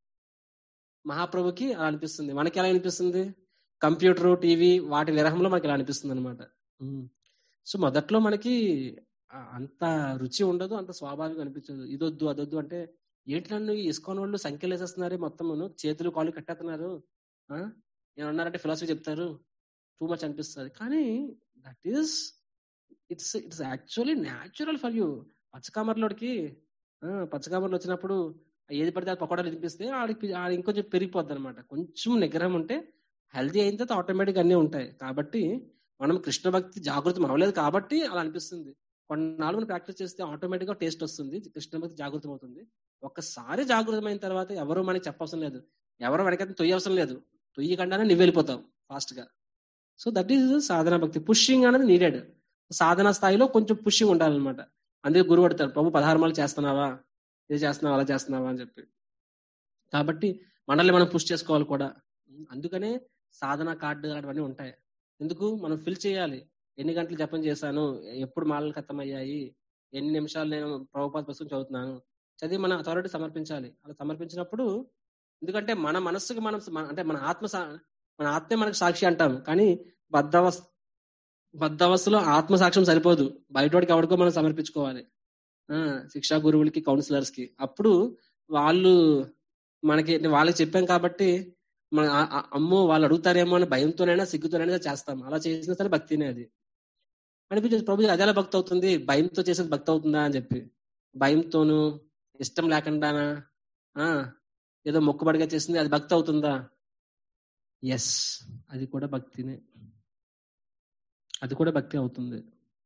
మహాప్రభుకి అలా అనిపిస్తుంది మనకి ఎలా అనిపిస్తుంది కంప్యూటర్ టీవీ వాటి విరహంలో మనకి ఇలా అనిపిస్తుంది అనమాట సో మొదట్లో మనకి ఆ అంత రుచి ఉండదు అంత స్వాభావికం అనిపించదు ఇదొద్దు అదొద్దు అంటే ఏంటి నన్ను ఈ ఇస్కాన్ వాళ్ళు సంఖ్యలు వేసేస్తున్నారు మొత్తం చేతులు కాళ్ళు కట్టేస్తున్నారు ఆ? ఏమన్నారంటే ఫిలాసఫీ చెప్తారు టూ మచ్ అనిపిస్తుంది కానీ that is it's it's actually natural for you పచ్చకామర్లోడికి పచ్చకామర్లు వచ్చినప్పుడు ఏది పడితే అది పకోడాలు తినిపిస్తే ఆడికి ఆడి ఇంకొంచెం పెరిగిపోద్ది అనమాట కొంచెం నిగ్రహం ఉంటే హెల్తీ అయిన తర్వాత ఆటోమేటిక్ అన్నీ ఉంటాయి కాబట్టి మనం కృష్ణ భక్తి జాగృతం అవ్వలేదు కాబట్టి అలా అనిపిస్తుంది కొన్నాళ్ళు మనం ప్రాక్టీస్ చేస్తే ఆటోమేటిక్ గా టేస్ట్ వస్తుంది కృష్ణ భక్తి జాగృతం అవుతుంది ఒక్కసారి జాగృతమైన తర్వాత ఎవరు మనకి చెప్పవసరం లేదు ఎవరు వెనకైతే తొయ్యవసరం లేదు తొయ్యకుండానే నువ్వు వెళ్ళిపోతావు ఫాస్ట్ గా సో దట్ ఈస్ సాధన భక్తి పుషింగ్ అనేది నీడెడ్ సాధన స్థాయిలో కొంచెం పుషింగ్ ఉండాలన్నమాట అందుకే గురువు అడతారు ప్రభు పదహారు మాలు చేస్తున్నావా ఇది చేస్తున్నావా అలా చేస్తున్నావా అని చెప్పి కాబట్టి మనల్ని మనం పుష్ చేసుకోవాలి కూడా అందుకనే సాధన కార్డు అవన్నీ ఉంటాయి ఎందుకు మనం ఫిల్ చేయాలి ఎన్ని గంటలు జపం చేశాను ఎప్పుడు మాలలు ఖతమయ్యాయి ఎన్ని నిమిషాలు నేను ప్రభుపాద పుస్తకం చదువుతున్నాను చదివి మన అథారిటీ సమర్పించాలి అలా సమర్పించినప్పుడు ఎందుకంటే మన మనస్సుకి మనం మన- అంటే మన ఆత్మ సా- మన ఆత్మే మనకు సాక్షి అంటాం కానీ బద్దవస్ బద్దవస్థలో ఆత్మ సాక్ష్యం సరిపోదు బయటవాడికి ఎవరికో మనం సమర్పించుకోవాలి ఆ, శిక్షా గురువులకి కౌన్సిలర్స్ కి అప్పుడు వాళ్ళు మనకి వాళ్ళకి చెప్పాం కాబట్టి మన ఆ- ఆ- అమ్మో వాళ్ళు అడుగుతారేమో అని భయంతోనైనా సిగ్గుతోనైనా చేస్తాం అలా చేసినా సరే భక్తినే అది అనిపించింది ప్రభు అది ఎలా భక్తి అవుతుంది భయంతో చేసేది భక్తి అవుతుందా అని చెప్పి భయంతోనూ ఇష్టం లేకుండానా ఆ ఏదో మొక్కుబడిగా చేసింది అది భక్తి అవుతుందా ఎస్ అది కూడా భక్తినే అది కూడా భక్తి అవుతుంది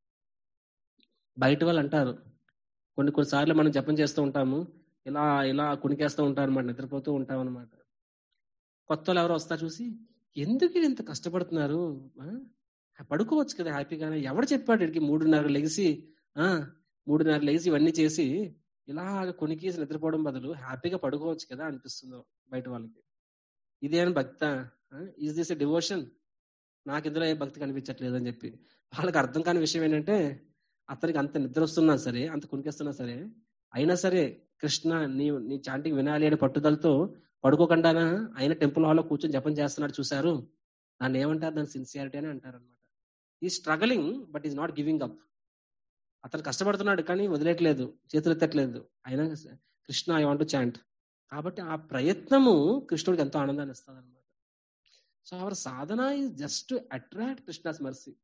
బయట వాళ్ళు అంటారు కొన్ని కొన్నిసార్లు మనం జపం చేస్తూ ఉంటాము ఇలా ఇలా కునికేస్తూ ఉంటాం అనమాట నిద్రపోతూ ఉంటాం అనమాట కొత్త వాళ్ళు ఎవరో వస్తారు చూసి ఎందుకు వీళ్ళు ఇంత కష్టపడుతున్నారు ఆ? పడుకోవచ్చు కదా హ్యాపీగానే ఎవడు చెప్పాడు వీడికి మూడున్నర లెగిసి ఆ మూడున్నర లెగిసి ఇవన్నీ చేసి ఇలాగ కొనికేసి నిద్రపోవడం బదులు హ్యాపీగా పడుకోవచ్చు కదా అనిపిస్తుంది బయట వాళ్ళకి ఇదేం భక్త ఈజ్ దిస్ ఎ డివోషన్ నాకు ఇందులో ఏ భక్తి కనిపించట్లేదు అని చెప్పి వాళ్ళకి అర్థం కాని విషయం ఏంటంటే అతనికి అంత నిద్ర వస్తున్నా సరే అంత కునికేస్తున్నా సరే అయినా సరే కృష్ణ నీ నీ చాంటికి వినాలి అనే పట్టుదలతో పడుకోకుండానా ఆయన టెంపుల్ హాల్లో కూర్చొని జపం చేస్తున్నాడు చూశారు దాన్ని ఏమంటారు దాని సిన్సియారిటీ అని అంటారు అనమాట ఈ struggling but is not giving up అతను కష్టపడుతున్నాడు కానీ వదిలేట్లేదు చేతులు ఎత్తట్లేదు అయినా కృష్ణ ఐ వాంట్ చాంట్ కాబట్టి ఆ ప్రయత్నము కృష్ణుడికి ఎంతో ఆనందాన్ని ఇస్తుంది అనమాట so our sadhana is just to attract Krishna's mercy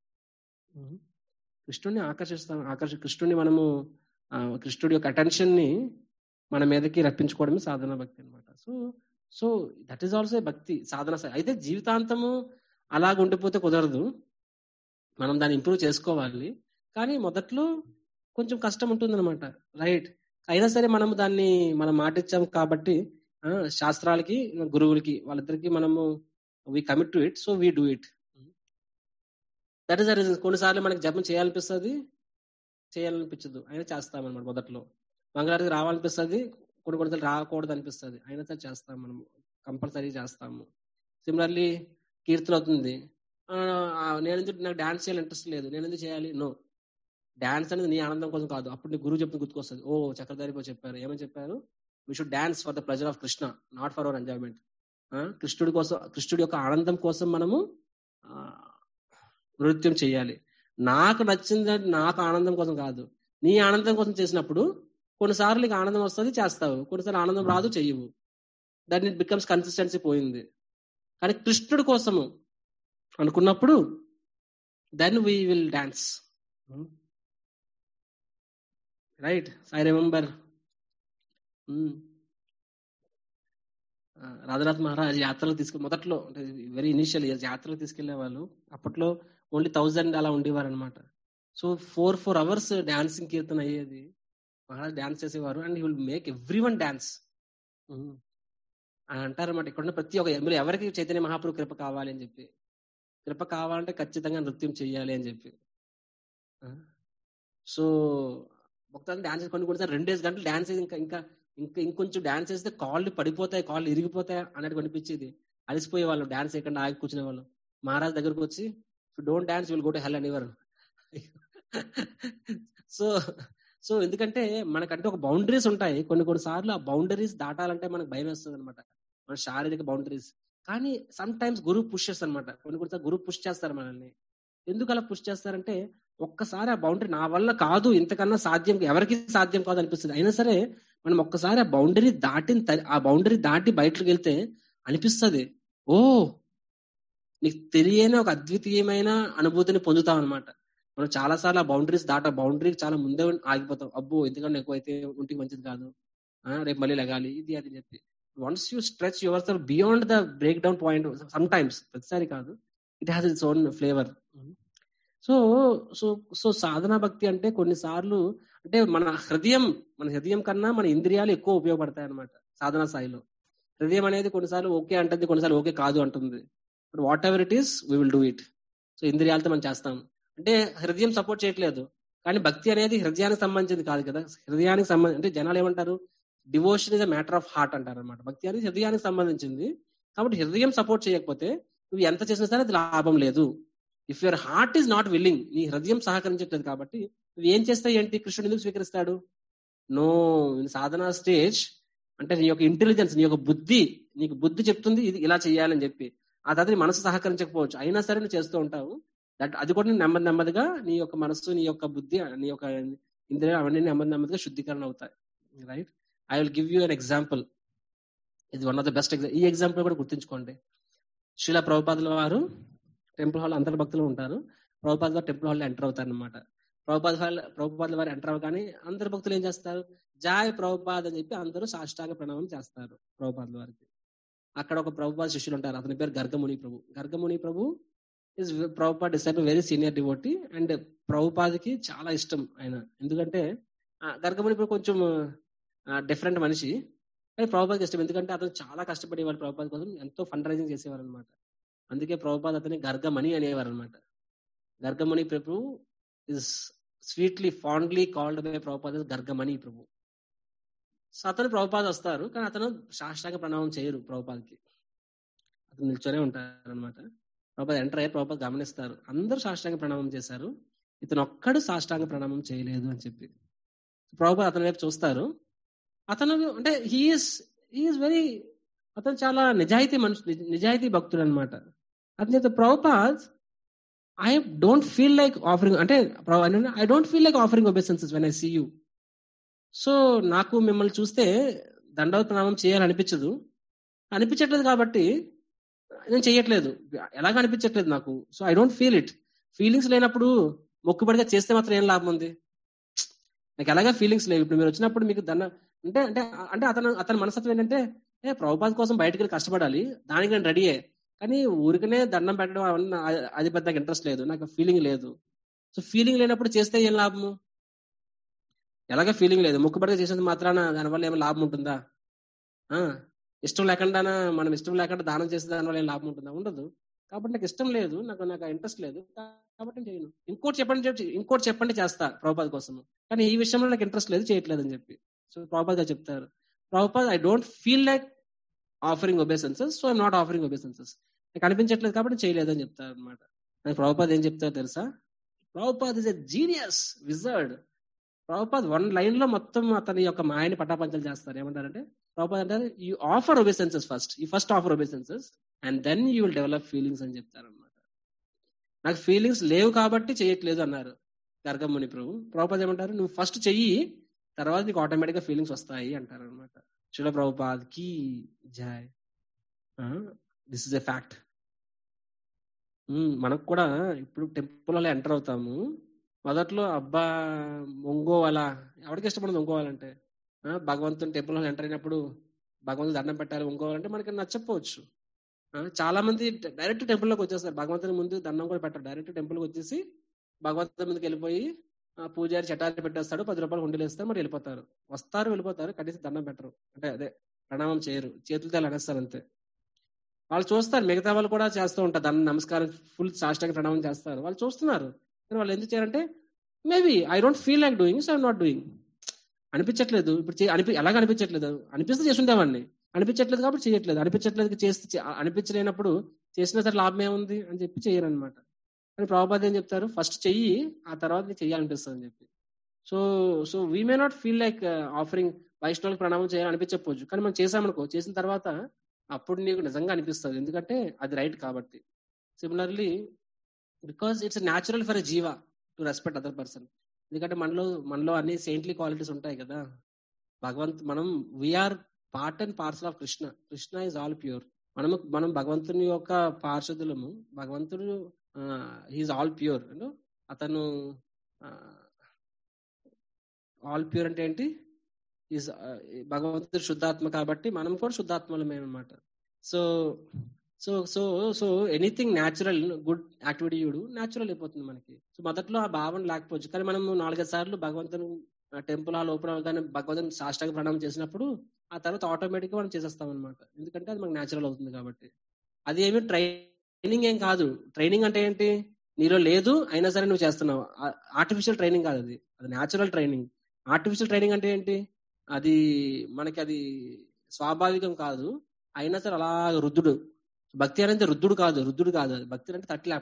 కృష్ణుడిని ఆకర్షిస్తాం ఆకర్షి కృష్ణుడిని మనము ఆ, కృష్ణుడి యొక్క అటెన్షన్ ని మన మీదకి రప్పించుకోవడమే సాధన భక్తి అనమాట so so that is also bhakti sadhana స- అయితే జీవితాంతము అలాగ ఉండిపోతే కుదరదు మనం దాన్ని ఇంప్రూవ్ చేసుకోవాలి కానీ మొదట్లో కొంచెం కష్టం ఉంటుంది అనమాట రైట్ అయినా సరే మనం దాన్ని మనం మాటిచ్చాం కాబట్టి ఆ, శాస్త్రాలకి గురువులకి వాళ్ళిద్దరికి మనము we commit to it so we do it that is reason కొన్నిసార్లు మనకి జపం చేయాలనిపిస్తుంది చేయాలనిపించదు అయినా చేస్తామన్నమాట మొదట్లో మంగళవారికి రావాలనిపిస్తుంది కొన్ని కొన్నిసార్లు రాకూడదు అనిపిస్తుంది అయినా సరే చేస్తాం మనం కంపల్సరీ చేస్తాము సిమిలర్లీ కీర్తన అవుతుంది ఆ, ఆ, నేను ఎందుకు నాకు డాన్స్ చేయాలి ఇంట్రెస్ట్ లేదు నేను ఎందుకు చేయాలి నో డాన్స్ అనేది నీ ఆనందం కోసం కాదు అప్పుడు నీ గురువు చెప్పిన గుర్తుకొస్తుంది ఓ చక్రధారి బాబు చెప్పారు ఏమని చెప్పారు we should dance for the pleasure of Krishna not for our enjoyment కృష్ణుడి కోసం కృష్ణుడి యొక్క ఆనందం కోసం మనము ఆ, నృత్యం చేయాలి నాకు నచ్చింది నాకు ఆనందం కోసం కాదు నీ ఆనందం కోసం చేసినప్పుడు కొన్నిసార్లు నీకు ఆనందం వస్తుంది చేస్తావు కొన్నిసార్లు ఆనందం రాదు చెయ్యవు దట్ ఇట్ బికమ్స్ కన్సిస్టెన్సీ పోయింది కానీ కృష్ణుడి కోసము అనుకున్నప్పుడు then we will dance right I remember Radhanath Maharaj యాత్రలు తీసుకు మొదట్లో అంటే వెరీ ఇనిషియల్ ఇయర్స్ యాత్రలు తీసుకెళ్లే వాళ్ళు అప్పట్లో ఓన్లీ థౌజండ్ అలా ఉండేవారు అనమాట so four four hours dancing కీర్తన అయ్యేది మహారాజ్ డాన్స్ చేసేవారు and will make every one dance అని అంటారన్నమాట ఇక్కడ ఉన్న ప్రతి ఒక్క మీరు ఎవరికి చైతన్య మహాప్రభు కృప కావాలి అని చెప్పి కృప కావాలంటే ఖచ్చితంగా నృత్యం చెయ్యాలి అని చెప్పి సో భక్తులు డాన్స్ కొన్ని కొన్ని రెండేసి గంటలు డాన్స్ ఇంకా ఇంకా ఇంకా ఇంకొంచెం డాన్స్ చేస్తే కాళ్ళు పడిపోతాయి కాళ్ళు ఇరిగిపోతాయి అన్నట్టు అనిపించేది అలసిపోయే వాళ్ళు డాన్స్ చేయకుండా ఆగి కూర్చునే వాళ్ళు మహారాజ్ దగ్గరకు వచ్చి don't dance will go to hell అనేవారు సో సో ఎందుకంటే మనకంటే ఒక బౌండరీస్ ఉంటాయి కొన్ని కొన్ని సార్లు ఆ బౌండరీస్ దాటాలంటే మనకు భయం వేస్తుంది అనమాట మన శారీరక బౌండరీస్ కానీ సమ్ టైమ్స్ గురువు పుష్ చేస్తారు అనమాట కొన్ని కొన్నిసార్లు గురువు పుష్ చేస్తారు మనల్ని ఎందుకు అలా పుష్ చేస్తారంటే ఒక్కసారి ఆ బౌండరీ నా వల్ల కాదు ఇంతకన్నా సాధ్యం ఎవరికి సాధ్యం కాదు అనిపిస్తుంది అయినా సరే మనం ఒక్కసారి ఆ బౌండరీ దాటిన త- ఆ బౌండరీ దాటి బయటకు వెళ్తే అనిపిస్తుంది ఓ నీకు తెలియని ఒక అద్వితీయమైన అనుభూతిని పొందుతాం అనమాట మనం చాలా సార్లు ఆ బౌండరీస్ దాట బౌండరీ చాలా ముందే ఆగిపోతాం అబ్బో ఎందుకంటే ఎక్కువైతే ఒంటికి మంచిది కాదు ఆ, రేపు మళ్ళీ లగాలి ఇది అది అని చెప్పి once you stretch yourself beyond the breakdown point sometimes ప్రతిసారి కాదు it has its own flavour so so so సాధనా భక్తి అంటే కొన్నిసార్లు అంటే మన హృదయం మన హృదయం కన్నా మన ఇంద్రియాలు ఎక్కువ ఉపయోగపడతాయి అనమాట సాధనా స్థాయిలో హృదయం అనేది కొన్నిసార్లు ఓకే అంటుంది కొన్నిసార్లు ఓకే కాదు అంటుంది but whatever it is we will do it so ఇంద్రియాలతో మనం చేస్తాం అంటే హృదయం సపోర్ట్ చేయట్లేదు కానీ భక్తి అనేది హృదయానికి సంబంధించింది కాదు కదా హృదయానికి సంబంధించి అంటే జనాలు ఏమంటారు devotion is a matter of heart అంటారు అనమాట భక్తి అనేది హృదయానికి సంబంధించింది కాబట్టి హృదయం సపోర్ట్ చేయకపోతే నువ్వు ఎంత చేసినా సరే అది లాభం లేదు if your heart is not willing నీ హృదయం సహకరించట్లేదు కాబట్టి నువ్వు ఏం చేస్తావు ఏంటి కృష్ణుడు ఎందుకు స్వీకరిస్తాడు నో సాధన స్టేజ్ అంటే నీ యొక్క ఇంటెలిజెన్స్ నీ యొక్క బుద్ధి నీకు బుద్ధి చెప్తుంది ఇది ఇలా చేయాలని చెప్పి ఆ తర్వాత నీ మనసు సహకరించకపోవచ్చు అయినా సరే నువ్వు చేస్తూ ఉంటావు దట్ అది కూడా నీకు నెమ్మది నెమ్మదిగా నీ యొక్క మనసు నీ యొక్క బుద్ధి నీ యొక్క ఇంద్రియ అవన్నీ నెమ్మది నెమ్మదిగా శుద్ధీకరణ అవుతాయి right I will give you an example ఇది one of the best example ఈ ఎగ్జాంపుల్ కూడా గుర్తుంచుకోండి శిలా ప్రభుపాదుల వారు టెంపుల్ హాల్ అందరి భక్తులు ఉంటారు ప్రభుపాద వారు టెంపుల్ హాల్ ఎంటర్ అవుతారు అనమాట ప్రభుపాద హాల్ ప్రభుపాదుల వారు ఎంటర్ అవ్వగానే అందరు భక్తులు ఏం చేస్తారు జాయ్ ప్రభుపాద్ అని చెప్పి అందరూ సాష్టాంగ ప్రణామం చేస్తారు ప్రభుపాదుల వారికి అక్కడ ఒక ప్రభుపాద శిష్యులు ఉంటారు అతని పేరు Gargamuni Prabhu Gargamuni Prabhu is Prabhupad disciple very senior devotee and ప్రభుపాద్కి చాలా ఇష్టం ఆయన ఎందుకంటే గర్గముని ప్రభు కొంచెం డిఫరెంట్ మనిషి కానీ ప్రభుపాదకి ఇష్టం ఎందుకంటే అతను చాలా కష్టపడేవారు ప్రభుపాద కోసం ఎంతో ఫండ్ రైజింగ్ చేసేవారు అనమాట అందుకే ప్రభుపాద్ అతని గర్గమణి అనేవారు అనమాట Gargamuni Prabhu is sweetly fondly called by Prabhupada Gargamuni Prabhu so అతను ప్రభుపాద వస్తారు కానీ అతను సాష్టాంగ ప్రణామం చేయరు ప్రభుపాదకి అతను నిల్చొనే ఉంటారు అనమాట ప్రభుపాద ఎంటర్ అయ్యి ప్రభుపాద గమనిస్తారు అందరూ సాష్టాంగ ప్రణామం చేశారు ఇతను ఒక్కడు సాష్టాంగ ప్రణామం చేయలేదు అని చెప్పి ప్రభుపాద అతని వైపు చూస్తారు అతను అంటే హీఈస్ హీఈస్ వెరీ అతను చాలా నిజాయితీ మనిషి నిజాయితీ భక్తుడు అనమాట అతని చేత Prabhupad I don't feel like offering అంటే I don't feel like offering obeisances when I see you so నాకు మిమ్మల్ని చూస్తే దండవ ప్రణామం చేయాలనిపించదు అనిపించట్లేదు కాబట్టి నేను చేయట్లేదు ఎలాగ అనిపించట్లేదు నాకు so I don't feel it feelings లేనప్పుడు మొక్కుబడిగా చేస్తే మాత్రం ఏం లాభం ఉంది నాకు ఎలాగా ఫీలింగ్స్ లేవు ఇప్పుడు మీరు వచ్చినప్పుడు మీకు దండ అంటే అంటే అంటే అతను అతని మనస్తత్వం ఏంటంటే ఏ ప్రభుపాద కోసం బయటకు వెళ్ళి కష్టపడాలి దానికి నేను రెడీయే కానీ ఊరికనే దండం పెట్టడం అవన్నీ అది పెద్దగా ఇంట్రెస్ట్ లేదు నాకు ఫీలింగ్ లేదు సో ఫీలింగ్ లేనప్పుడు చేస్తే ఏం లాభము ఎలాగ ఫీలింగ్ లేదు మొక్కుబడిగా చేసేది మాత్రాన దానివల్ల ఏమైనా లాభం ఉంటుందా ఇష్టం లేకుండా మనం ఇష్టం లేకుండా దానం చేసే దానివల్ల ఏం లాభం ఉంటుందా ఉండదు కాబట్టి నాకు ఇష్టం లేదు నాకు నాకు ఇంట్రెస్ట్ లేదు కాబట్టి చేయను ఇంకోటి చెప్పండి చెప్పి ఇంకోటి చెప్పండి చేస్తా ప్రభుపాద కోసం కానీ ఈ విషయంలో నాకు ఇంట్రెస్ట్ లేదు చేయట్లేదు అని చెప్పి సో ప్రభుపాద గారు చెప్తారు Prabhupada I don't feel like offering obeisances so I'm not offering obeisances నాకు అనిపించట్లేదు కాబట్టి చేయలేదు అని చెప్తారు అనమాట ప్రభుపాద్ ఏం చెప్తారు తెలుసా Prabhupad is a genius wizard Prabhupad one line లో మొత్తం అతని యొక్క మాయని పటాపంచలు చేస్తారు ఏమంటారంటే ప్రభుపాద్ అంటారు you offer obeisances first you first offer obeisances and then you will develop feelings అని చెప్తారు అనమాట నాకు ఫీలింగ్స్ లేవు కాబట్టి చేయట్లేదు అన్నారు గర్గముని ప్రభు ప్రభుపాద్ ఏమంటారు నువ్వు ఫస్ట్ చెయ్యి తర్వాత నీకు ఆటోమేటిక్ గా ఫీలింగ్స్ వస్తాయి అంటారు అనమాట శిల ప్రభుపాద్ కి జాయ్ దిస్ ఇస్ ఎ ఫ్యాక్ట్ మనకు కూడా ఇప్పుడు టెంపుల్ ఎంటర్ అవుతాము మొదట్లో అబ్బా ఒంగోవాలా ఎవరికి ఇష్టపడదు ఒంగోవాలంటే భగవంతుని టెంపుల్ ఎంటర్ అయినప్పుడు భగవంతుని దండం పెట్టాలి ఒంగోవాలంటే మనకి నచ్చకపోవచ్చు చాలా మంది డైరెక్ట్ టెంపుల్లోకి వచ్చేస్తారు భగవంతుని ముందు దండం కూడా పెట్టారు డైరెక్ట్ టెంపుల్కి వచ్చేసి భగవంతుని ముందుకు వెళ్ళిపోయి పూజారి చటాలు పెట్టేస్తాడు పది రూపాయలు హుండీలు వేస్తారు మరి వెళ్ళిపోతారు వస్తారు వెళ్ళిపోతారు కనీసం దండం పెట్టరు అంటే అదే ప్రణామం చేయరు చేతులతో అనేస్తారు అంతే వాళ్ళు చూస్తారు మిగతా వాళ్ళు కూడా చేస్తూ ఉంటారు దాన్ని నమస్కారం ఫుల్ సాష్టాంగ ప్రణామం చేస్తారు వాళ్ళు చూస్తున్నారు కానీ వాళ్ళు ఎందుకు చేయాలంటే maybe I don't feel like doing so I'm not doing అనిపించట్లేదు ఇప్పుడు అనిపి ఎలాగ అనిపించట్లేదు అనిపిస్తే చేసుండేవాడిని అనిపించట్లేదు కాబట్టి చేయట్లేదు అనిపించట్లేదు చేస్తే అనిపించలేనప్పుడు చేసిన సరే లాభం ఏముంది అని చెప్పి చేయరు అనమాట కానీ ప్రభుపాద ఏం చెప్తారు ఫస్ట్ చెయ్యి ఆ తర్వాత నీకు చెయ్యాలనిపిస్తుంది అని చెప్పి so so we may not feel like offering వైష్ణవులకు ప్రణామం చేయాలని అనిపించకపోవచ్చు కానీ మనం చేసామనుకో చేసిన తర్వాత అప్పుడు నీకు నిజంగా అనిపిస్తుంది ఎందుకంటే అది రైట్ కాబట్టి similarly because it's natural for a jiva to respect other person ఎందుకంటే మనలో మనలో అన్ని సెయింట్లీ క్వాలిటీస్ ఉంటాయి కదా భగవంత్ మనం we are part and parcel of Krishna Krishna is all pure మనము మనం భగవంతుని యొక్క పార్షదులము భగవంతుడు హీఈస్ ఆల్ ప్యూర్ అతను ఆల్ ప్యూర్ అంటే ఏంటి ఈజ్ భగవంతుడు శుద్ధాత్మ కాబట్టి మనం కూడా శుద్ధాత్మలమే అనమాట so so so so anything natural good activity చూడు న్యాచురల్ అయిపోతుంది మనకి సో మొదట్లో ఆ భావన లేకపోవచ్చు కానీ మనం నాలుగైదు సార్లు భగవంతుని టెంపుల్ హాల్ ఓపెన్ అవగానే భగవంతుని సాష్టాంగ ప్రణామం చేసినప్పుడు ఆ తర్వాత ఆటోమేటిక్ గా మనం చేసేస్తాం అనమాట ఎందుకంటే అది మనకు న్యాచురల్ అవుతుంది కాబట్టి అది ఏమి ట్రైనింగ్ ఏం కాదు ట్రైనింగ్ అంటే ఏంటి నీలో లేదు అయినా సరే నువ్వు చేస్తున్నావు ఆర్టిఫిషియల్ ట్రైనింగ్ కాదు అది అది న్యాచురల్ ట్రైనింగ్ ఆర్టిఫిషియల్ ట్రైనింగ్ అంటే ఏంటి అది మనకి అది స్వాభావికం కాదు అయినా సరే అలా రుద్దుడు భక్తి అనేది రుద్దుడు కాదు రుద్దుడు కాదు అది భక్తి అంటే తట్టి లేపడం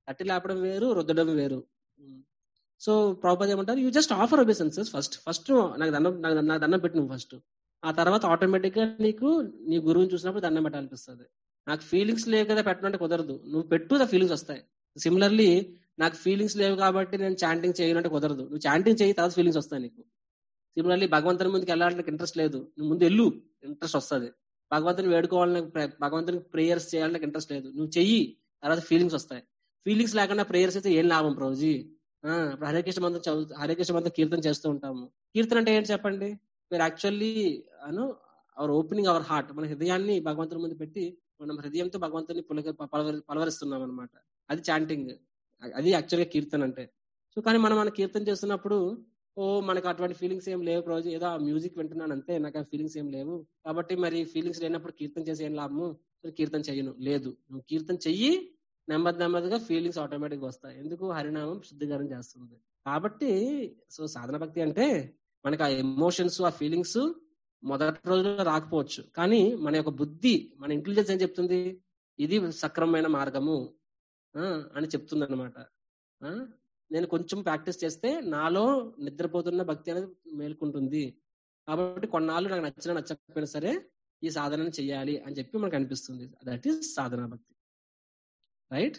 తట్టి లేపడం వేరు రుద్దడం వేరు సో ప్రాపర్ ఏమంటారు you just offer obeisances first first నాకు దండం నాకు నాకు దండం పెట్టి నువ్వు ఫస్ట్ ఆ తర్వాత ఆటోమేటిక్ గా నీకు నీ గురువుని చూసినప్పుడు దండం పెట్టాలనిపిస్తుంది నాకు ఫీలింగ్స్ లేవు కదా పెట్టమంటే కుదరదు నువ్వు పెట్టు ఆ ఫీలింగ్స్ వస్తాయి సిమిలర్లీ నాకు ఫీలింగ్స్ లేవు కాబట్టి నేను చాంటింగ్ చేయనంటే కుదరదు నువ్వు చాంటింగ్ చేయి తర్వాత ఫీలింగ్స్ వస్తాయి నీకు సిమిలర్లీ భగవంతుని ముందుకు వెళ్ళాలంటే ఇంట్రెస్ట్ లేదు నువ్వు ముందు వెళ్ళు ఇంట్రెస్ట్ వస్తుంది భగవంతుని వేడుకోవాలని భగవంతునికి ప్రేయర్స్ చేయాలంటే ఇంట్రెస్ట్ లేదు నువ్వు చెయ్యి తర్వాత ఫీలింగ్స్ వస్తాయి ఫీలింగ్స్ లేకుండా ప్రేయర్స్ అయితే ఏం లాభం ప్రభుజీ ఆ, ఇప్పుడు హరే కృష్ణ మంత్రం చదువు హరే కృష్ణ మంత్రం కీర్తన చేస్తూ ఉంటాము కీర్తన అంటే ఏంటి చెప్పండి మీరు యాక్చువల్లీ అను అవర్ ఓపెనింగ్ అవర్ హార్ట్ మన హృదయాన్ని భగవంతుని ముందు పెట్టి మనం హృదయంతో భగవంతుని పులక పలవరి పలవరిస్తున్నాం అనమాట అది చాంటింగ్ అది యాక్చువల్గా కీర్తన అంటే సో కానీ మనం మన కీర్తన చేస్తున్నప్పుడు ఓ మనకు అటువంటి ఫీలింగ్స్ ఏం లేవు రోజు ఏదో ఆ మ్యూజిక్ వింటున్నాను అంతే నాకు ఆ ఫీలింగ్స్ ఏం లేవు కాబట్టి మరి ఫీలింగ్స్ లేనప్పుడు కీర్తన చేసి ఏం లాభము సో కీర్తన చెయ్యను లేదు నువ్వు కీర్తన చెయ్యి నెమ్మది నెమ్మదిగా ఫీలింగ్స్ ఆటోమేటిక్ వస్తాయి ఎందుకు హరినామం శుద్ధికరం చేస్తుంది కాబట్టి సో సాధన భక్తి అంటే మనకి ఆ ఎమోషన్స్ ఆ ఫీలింగ్స్ మొదటి రోజుల్లో రాకపోవచ్చు కానీ మన యొక్క బుద్ధి మన ఇంటెలిజెన్స్ ఏం చెప్తుంది ఇది సక్రమమైన మార్గము ఆ, అని చెప్తుంది అనమాట నేను కొంచెం ప్రాక్టీస్ చేస్తే నాలో నిద్రపోతున్న భక్తి అనేది మేల్కుంటుంది కాబట్టి కొన్నాళ్ళు నాకు నచ్చిన నచ్చకపోయినా సరే ఈ సాధనను చెయ్యాలి అని చెప్పి మనకు అనిపిస్తుంది that is sadhana bhakti right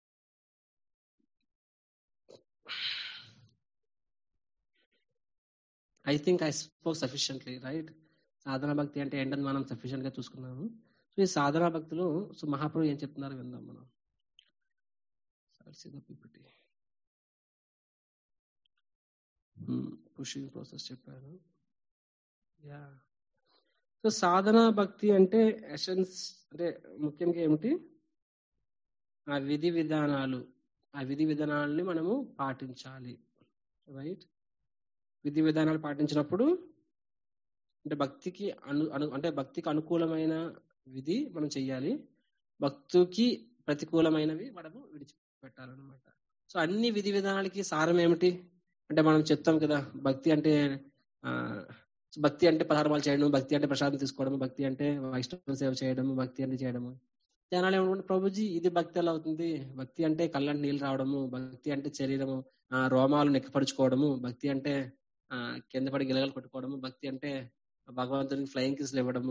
I think I spoke sufficiently right సాధన భక్తి అంటే ఏంటని మనం సఫిషియెంట్ గా చూసుకున్నాము సో ఈ సాధన భక్తులు సో మహాప్రభు ఏం చెప్తున్నారు విందాం మనం పిపిటి పుషింగ్ ప్రాసెస్ చెప్పాను యా సో సాధన భక్తి అంటే ఎసెన్స్ అంటే ముఖ్యంగా ఏమిటి ఆ విధి విధానాలు ఆ విధి విధానాలని మనము పాటించాలి రైట్ విధి విధానాలు పాటించినప్పుడు అంటే భక్తికి అను అను అంటే భక్తికి అనుకూలమైన విధి మనం చెయ్యాలి భక్తుకి ప్రతికూలమైనవి మనము విడిచిపెట్టాలన్నమాట సో అన్ని విధి విధానాలకి సారం ఏమిటి అంటే మనం చెప్తాం కదా భక్తి అంటే ఆ భక్తి అంటే పదార్థాలు చేయడం భక్తి అంటే ప్రసాదం తీసుకోవడం భక్తి అంటే వైష్ణవ సేవ చేయడం భక్తి అంటే చేయడము జనాలు ఏమనుకుంటే ప్రభుజీ ఇది భక్తి ఎలా అవుతుంది భక్తి అంటే కళ్ళంటి నీళ్ళు రావడము భక్తి అంటే శరీరము ఆ రోమాలు నెక్కపరుచుకోవడము భక్తి అంటే ఆ కింద పడి గిలగలు కొట్టుకోవడము భక్తి అంటే భగవంతునికి ఫ్లయింగ్ కిస్లు ఇవ్వడము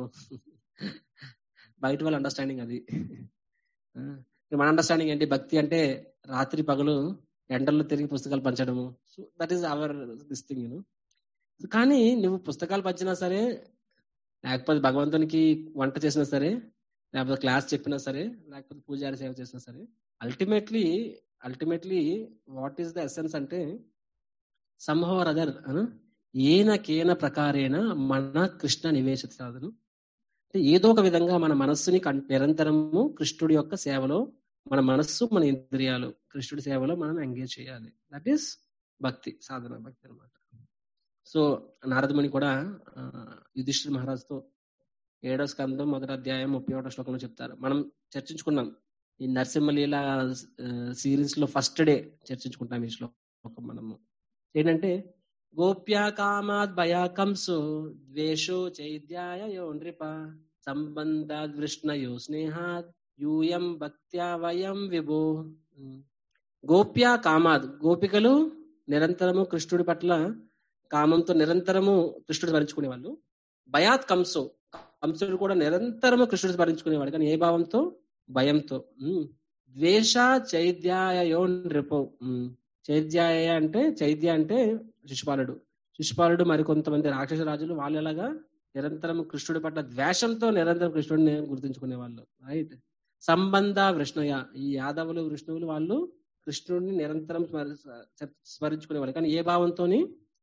బయట వాళ్ళ అండర్స్టాండింగ్ అది ఆ, మన అండర్స్టాండింగ్ ఏంటి భక్తి అంటే రాత్రి పగలు ఎండల్లో తిరిగి పుస్తకాలు పంచడము so that is our this thing యూను కానీ నువ్వు పుస్తకాలు పంచినా సరే లేకపోతే భగవంతునికి వంట చేసినా సరే లేకపోతే క్లాస్ చెప్పినా సరే లేకపోతే పూజారి సేవ చేసినా సరే ultimately ultimately what is the essence అంటే సంహవర్ అదర్ ఏన కేన ప్రకారేణ మన కృష్ణ నివేశిత సాధను అంటే ఏదో ఒక విధంగా మన మనస్సుని కన్- నిరంతరము కృష్ణుడి యొక్క సేవలో మన మనస్సు మన ఇంద్రియాలు కృష్ణుడి సేవలో మనం ఎంగేజ్ చేయాలి దట్ ఈస్ భక్తి సాధన భక్తి అన్నమాట సో నారదముని కూడా ఆ, యుధిష్ఠిర్ మహారాజుతో ఏడో స్కందం మొదటి అధ్యాయం ముప్పై ఒకటో శ్లోకంలో చెప్తారు మనం చర్చించుకున్నాం ఈ నరసింహలీల సిరీస్ లో ఫస్ట్ డే చర్చించుకుంటాం ఈ శ్లోకం మనము ఏంటంటే గోప్యా కామాద్ భయాకంసో ద్వేషో చైద్యాయ యో నృప సంబంధాద్ వృష్ణయో స్నేహాద్ యూయం భక్త్యా వయం విభో ఉమ్. గోప్యా కామాద్ గోపికలు నిరంతరము కృష్ణుడి పట్ల కామంతో నిరంతరము కృష్ణుడు స్మరించుకునే వాళ్ళు భయాత్ కంసో కంసుడు కూడా నిరంతరము కృష్ణుడు స్మరించుకునేవాడు కానీ ఏ భావంతో భయంతో ఉమ్. ద్వేష చైద్యాయో నృపో ఉమ్. చైద్యాయ అంటే చైద్య అంటే శిశుపాలుడు శిశుపాలుడు మరికొంతమంది రాక్షస రాజులు వాళ్ళు ఎలాగా నిరంతరం కృష్ణుడి పట్ల ద్వేషంతో నిరంతరం కృష్ణుడిని గుర్తుంచుకునే వాళ్ళు రైట్ సంబంధ వృష్ణయ ఈ యాదవులు విష్ణువులు వాళ్ళు కృష్ణుడిని నిరంతరం స్మరి- స్మరించుకునే వాళ్ళు కానీ ఏ భావంతోని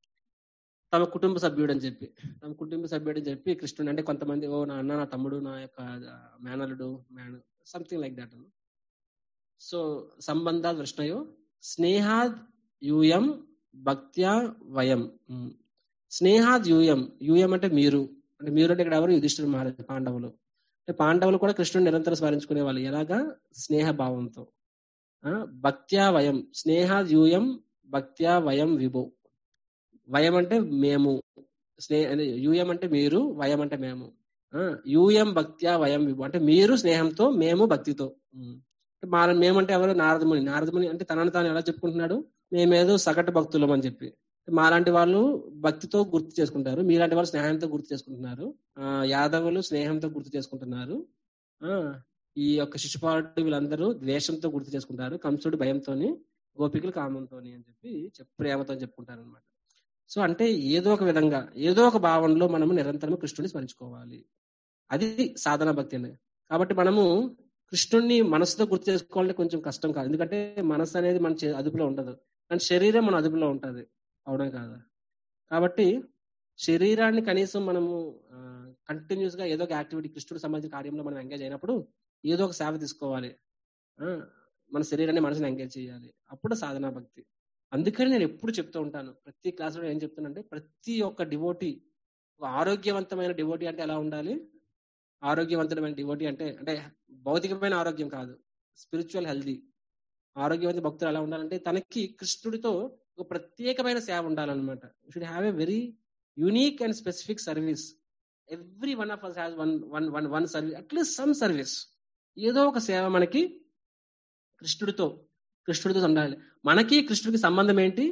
తమ కుటుంబ సభ్యుడు అని చెప్పి తమ కుటుంబ సభ్యుడు అని చెప్పి కృష్ణుడు అంటే కొంతమంది ఓ నా అన్న నా తమ్ముడు నా యొక్క మేనలుడు మేన సంథింగ్ లైక్ దట్ సో సంబంధ వృష్ణయో స్నేహాద్ యూయం భక్త్యా వయం ఉమ్. స్నేహాద్ యూయం యూయం అంటే మీరు అంటే మీరు అంటే ఇక్కడ ఎవరు యుధిష్ఠిర మహారాజు పాండవులు అంటే పాండవులు కూడా కృష్ణుడు నిరంతరం స్మరించుకునే వాళ్ళు ఎలాగా స్నేహ భావంతో ఆ, భక్త్యా వయం స్నేహాద్ యూయం భక్త్యా వయం విభో వయం అంటే మేము స్నే అదే యూయం అంటే మీరు వయం అంటే మేము ఆ, యూయం భక్త్యా వయం విభో అంటే మీరు స్నేహంతో మేము భక్తితో ఉమ్. మా మేమంటే ఎవరు నారదముని నారదముని అంటే తనని తాను ఎలా చెప్పుకుంటున్నాడు మేమేదో సగటు భక్తులం అని చెప్పి మాలాంటి వాళ్ళు భక్తితో గుర్తు చేసుకుంటారు మీలాంటి వాళ్ళు స్నేహంతో గుర్తు చేసుకుంటున్నారు ఆ యాదవులు స్నేహంతో గుర్తు చేసుకుంటున్నారు ఆ ఈ యొక్క శిశుపాలుడు వీళ్ళందరూ ద్వేషంతో గుర్తు చేసుకుంటారు కంసుడు భయంతోని గోపికలు కామంతోని అని చెప్పి చెప్ ప్రేమతో చెప్పుకుంటారు అనమాట సో అంటే ఏదో ఒక విధంగా ఏదో ఒక భావనలో మనము నిరంతరం కృష్ణుని స్మరించుకోవాలి అది సాధన భక్తి అనేది కాబట్టి మనము కృష్ణుడిని మనసుతో గుర్తు చేసుకోవాలంటే కొంచెం కష్టం కాదు ఎందుకంటే మనసు అనేది మన చే- అదుపులో ఉండదు కానీ శరీరం మన అదుపులో ఉంటది అవునా కాదా కాబట్టి శరీరాన్ని కనీసం మనము కంటిన్యూస్ గా ఏదో ఒక యాక్టివిటీ కృష్ణుడికి సంబంధించిన కార్యంలో మనం ఎంగేజ్ అయినప్పుడు ఏదో ఒక సేవ తీసుకోవాలి ఆ, మన శరీరాన్ని మనసుని ఎంగేజ్ చేయాలి అప్పుడు సాధనా భక్తి అందుకని నేను ఎప్పుడు చెప్తూ ఉంటాను ప్రతి క్లాస్ లో ఏం చెప్తానంటే ప్రతి ఒక్క డివోటీ ఆరోగ్యవంతమైన డివోటీ అంటే ఎలా ఉండాలి ఆరోగ్యవంతమైన డివోటీ అంటే అంటే భౌతికమైన ఆరోగ్యం కాదు స్పిరిచువల్ హెల్దీ ఆరోగ్యవంత భక్తులు ఎలా ఉండాలంటే తనకి కృష్ణుడితో ఒక ప్రత్యేకమైన సేవ ఉండాలన్నమాట should have a very unique and specific service every one of us has one one one one service at least some service ఏదో ఒక సేవ మనకి కృష్ణుడితో కృష్ణుడితో ఉండాలి మనకి కృష్ణుడికి సంబంధం ఏంటి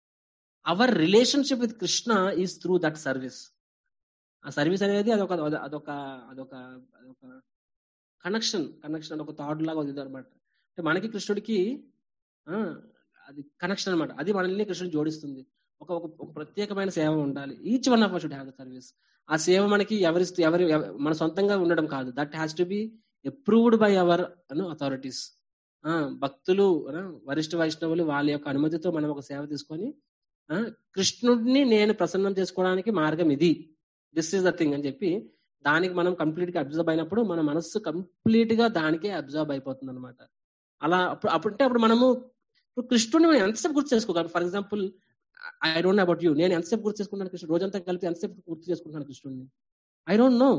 our relationship with Krishna is through that service ఆ సర్వీస్ అనేది అదొక అదొక అదొక అదొక కనెక్షన్ కనెక్షన్ అదొక థాట్ లాగా ఉంది అనమాట అంటే మనకి కృష్ణుడికి ఆ, అది కనెక్షన్ అన్నమాట అది మనల్ని కృష్ణుడు జోడిస్తుంది ఒక ఒక ఒక ప్రత్యేకమైన సేవ ఉండాలి each one of should have the service ఆ సేవ మనకి ఎవరి ఎవరి ఎవ- మన సొంతంగా ఉండడం కాదు that has to be approved by our అను అథారిటీస్ భక్తులు అను, వరిష్ఠ వైష్ణవులు వాళ్ళ యొక్క అనుమతితో మనం ఒక సేవ తీసుకొని ఆ, కృష్ణుడిని నేను ప్రసన్నం చేసుకోవడానికి మార్గం ఇది దిస్ ఇస్ ద థింగ్ అని చెప్పి దానికి మనం కంప్లీట్ గా అబ్జర్వ్ అయినప్పుడు మన మనస్సు కంప్లీట్ గా దానికే అబ్జర్వ్ అయిపోతుంది అనమాట అలా అప్పుడు అప్పుడంటే అప్పుడు మనము ఇప్పుడు కృష్ణుడిని మనం ఎంతసేపు గుర్తు చేసుకోగలం for example I don't about you నేను ఎంతసేపు గుర్తు చేసుకుంటాను కృష్ణుడు రోజంతా కలిపి ఎంతసేపు గుర్తు చేసుకుంటున్నాను కృష్ణుడిని ఐ డోంట్ నో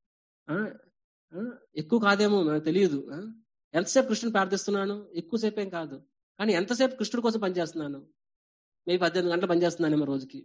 ఎక్కువ కాదేమో నాకు తెలియదు ఆ? ఎంతసేపు కృష్ణుని ప్రార్థిస్తున్నాను ఎక్కువసేపు ఏం కాదు కానీ ఎంతసేపు కృష్ణుడి కోసం పనిచేస్తున్నాను మేబీ పద్దెనిమిది గంటలు పనిచేస్తున్నానేమో రోజుకి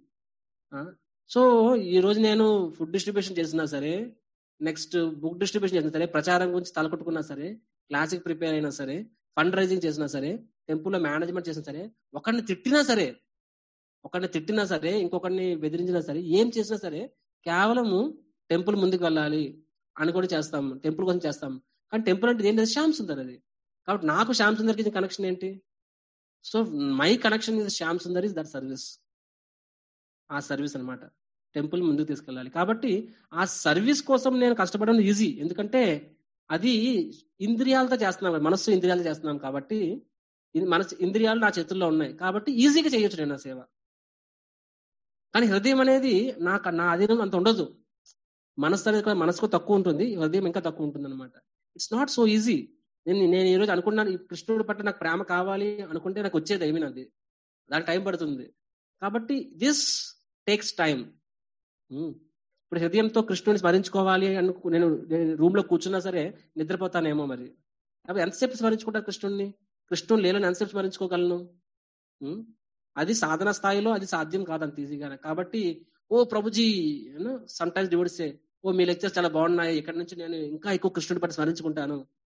సో ఈ రోజు నేను ఫుడ్ డిస్ట్రిబ్యూషన్ చేసినా సరే నెక్స్ట్ బుక్ డిస్ట్రిబ్యూషన్ చేసినా సరే ప్రచారం గురించి తలకొట్టుకున్నా సరే క్లాసిక్ ప్రిపేర్ అయినా సరే ఫండ్ రైజింగ్ చేసినా సరే టెంపుల్ లో మేనేజ్మెంట్ చేసినా సరే ఒకరిని తిట్టినా సరే ఒకరిని తిట్టినా సరే ఇంకొకరిని బెదిరించినా సరే ఏం చేసినా సరే కేవలము టెంపుల్ ముందుకు వెళ్ళాలి అని కూడా చేస్తాం టెంపుల్ కోసం చేస్తాం కానీ టెంపుల్ అంటే ఏంటి అది శ్యామ్ సుందర్ అది కాబట్టి నాకు శ్యామ్ సుందర్కి కనెక్షన్ ఏంటి so my connection is Shyam Sundar is that service ఆ సర్వీస్ అన్నమాట టెంపుల్ ముందుకు తీసుకెళ్ళాలి కాబట్టి ఆ సర్వీస్ కోసం నేను కష్టపడడం ఈజీ ఎందుకంటే అది ఇంద్రియాలతో చేస్తున్నాం కదా, మనస్సు ఇంద్రియాలతో చేస్తున్నాం కాబట్టి ఇది మనసు ఇంద్రియాలు నా చేతుల్లో ఉన్నాయి కాబట్టి ఈజీగా చేయొచ్చు నేను ఆ సేవ కానీ హృదయం అనేది నాకు నా అధీనం అంత ఉండదు మనసు అనేది కూడా మనసుకు తక్కువ ఉంటుంది హృదయం ఇంకా తక్కువ ఉంటుంది అనమాట ఇట్స్ నాట్ సో ఈజీ నేను నేను ఈ రోజు అనుకున్నాను ఈ కృష్ణుడి పట్ల నాకు ప్రేమ కావాలి అనుకుంటే నాకు వచ్చేది ఐ మీన్ అది దానికి టైం పడుతుంది కాబట్టి దిస్ టేక్స్ టైం ఇప్పుడు హృదయంతో కృష్ణుని స్మరించుకోవాలి అనుకు నేను రూమ్ లో కూర్చున్నా సరే నిద్రపోతానేమో మరి కాబట్టి ఎంతసేపు స్మరించుకుంటారు కృష్ణుడిని కృష్ణుని లేలని ఎంతసేపు స్మరించుకోగలను ఉమ్, అది సాధన స్థాయిలో అది సాధ్యం కాదు అంత ఈజీగా కాబట్టి ఓ ప్రభుజీ సమ్ టైమ్స్ డివోడ్సే ఓ మీ లెక్చర్స్ చాలా బాగున్నాయి ఇక్కడ నుంచి నేను ఇంకా ఎక్కువ కృష్ణుడి పట్ల స్మరించుకుంటాను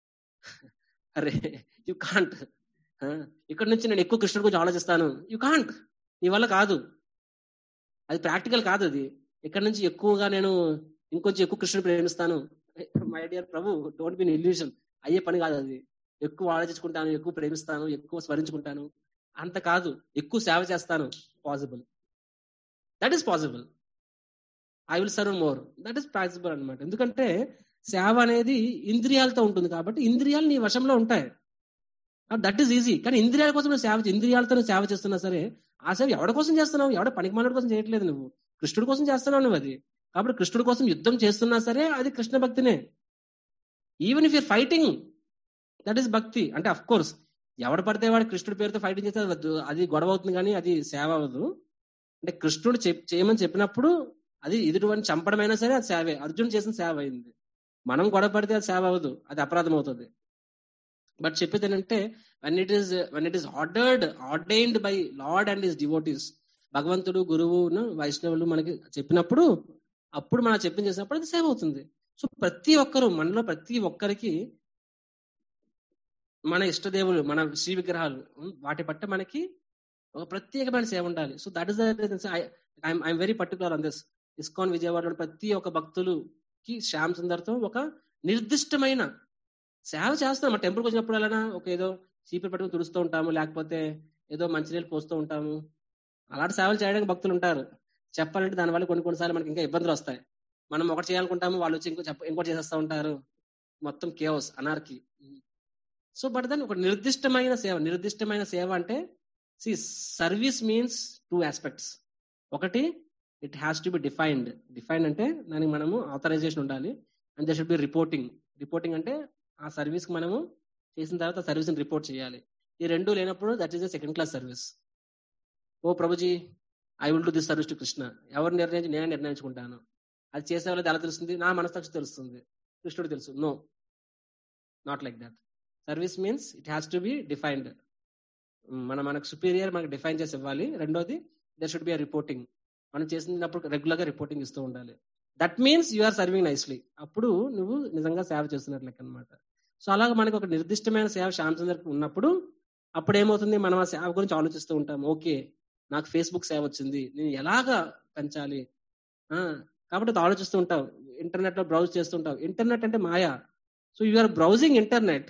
అరే యు కాంట్ ఇక్కడ నుంచి నేను ఎక్కువ కృష్ణుడి గురించి ఆలోచిస్తాను యు కాంట్ నీ వల్ల కాదు అది ప్రాక్టికల్ కాదు అది ఇక్కడ నుంచి ఎక్కువగా నేను ఇంకొంచెం ఎక్కువ కృష్ణుడు ప్రేమిస్తాను my dear Prabhu don't be illusion అయ్యే పని కాదు అది ఎక్కువ ఆలోచించుకుంటాను ఎక్కువ ప్రేమిస్తాను ఎక్కువ స్మరించుకుంటాను అంత కాదు ఎక్కువ సేవ చేస్తాను possible that is possible I will serve more that is possible అనమాట ఎందుకంటే సేవ అనేది ఇంద్రియాలతో ఉంటుంది కాబట్టి ఇంద్రియాలు నీ వశంలో ఉంటాయి దట్ ఈస్ ఈజీ కానీ ఇంద్రియాల కోసం నువ్వు సేవ చే- ఇంద్రియాలతో నువ్వు సేవ చేస్తున్నా సరే ఆ సేవ ఎవరి కోసం చేస్తున్నావు ఎవడ పనికి మానవుడి కోసం చేయట్లేదు నువ్వు కృష్ణుడి కోసం చేస్తున్నావు నువ్వు అది కాబట్టి కృష్ణుడి కోసం యుద్ధం చేస్తున్నా సరే అది కృష్ణ భక్తినే even if you're fighting that is భక్తి అంటే అఫ్ కోర్స్ ఎవడు పడితే వాడు కృష్ణుడి పేరుతో ఫైటింగ్ చేస్తే అది వద్దు. అది గొడవ అవుతుంది కానీ అది సేవ అవ్వదు అంటే కృష్ణుడు చెప్- చేయమని చెప్పినప్పుడు అది ఎదుటివాడిని చంపడమైనా సరే అది సేవే అర్జున్ చేసిన సేవ అయింది మనం గొడవ పడితే అది సేవ అవ్వదు అది అపరాధం అవుతుంది బట్ చెప్పేది ఏంటంటే when it is when it is ordered ordained by lord and is devotees భగవంతుడు గురువును వైష్ణవులు మనకి చెప్పినప్పుడు అప్పుడు మనం చెప్పింది చేసినప్పుడు అది సేవ్ అవుతుంది సో ప్రతి ఒక్కరు మనలో ప్రతి ఒక్కరికి మన ఇష్టదేవులు మన శ్రీ విగ్రహాలు ఉమ్, వాటి పట్ల మనకి ఒక ప్రత్యేకమైన సేవ ఉండాలి so that is I'm very particular on this ISKCON విజయవాడలో ప్రతి ఒక్క భక్తులుకి శ్యామ్ సుందర్తో ఒక నిర్దిష్టమైన సేవ చేస్తాం మన టెంపుల్కి వచ్చినప్పుడు అలానా ఒక ఏదో చీపురు పట్టుకుని తుడుస్తూ ఉంటాము లేకపోతే ఏదో మంచినీళ్ళు పోస్తూ ఉంటాము అలాంటి సేవలు చేయడానికి భక్తులు ఉంటారు చెప్పాలంటే దానివల్ల కొన్ని కొన్నిసార్లు మనకి ఇంకా ఇబ్బందులు వస్తాయి మనం ఒకటి చేయాలనుకుంటాము వాళ్ళు వచ్చి ఇంకో చెప్ప ఇంకోటి చేసేస్తూ ఉంటారు మొత్తం కేవస్ అనార్కి సో బట్ దాని ఒక నిర్దిష్టమైన సేవ నిర్దిష్టమైన సేవ అంటే see service means two aspects ఒకటి it has to be defined defined అంటే దానికి మనము ఆథరైజేషన్ ఉండాలి and they should be reporting reporting అంటే ఆ సర్వీస్ కి మనము చేసిన తర్వాత ఆ సర్వీస్ రిపోర్ట్ చేయాలి ఈ రెండు లేనప్పుడు that is the second class service ఓ Prabhuji I will do this service to Krishna ఎవరు నిర్ణయించి నేనే నిర్ణయించుకుంటాను అది చేసే వాళ్ళది ఎలా తెలుస్తుంది నా మనస్తాక్షి తెలుస్తుంది కృష్ణుడు తెలుసు no not like that service means it has to be defined మన మనకు సుపీరియర్ మనకు డిఫైన్ చేసి ఇవ్వాలి రెండోది దర్ షుడ్ బి రిపోర్టింగ్ మనం చేసినప్పుడు రెగ్యులర్ గా రిపోర్టింగ్ ఇస్తూ ఉండాలి that means you are serving nicely అప్పుడు నువ్వు నిజంగా సేవ చేస్తున్నట్లు లెక్క అనమాట సో అలాగ మనకు ఒక నిర్దిష్టమైన సేవ శ్యామ్ సుందర్కి ఉన్నప్పుడు అప్పుడు ఏమవుతుంది మనం ఆ సేవ గురించి ఆలోచిస్తూ ఉంటాం ఓకే నాకు ఫేస్బుక్ సేవ వచ్చింది నేను ఎలాగా పెంచాలి ఆ, కాబట్టి అది ఆలోచిస్తూ ఉంటావు ఇంటర్నెట్ లో బ్రౌజ్ చేస్తుంటావు ఇంటర్నెట్ అంటే మాయా so you are browsing internet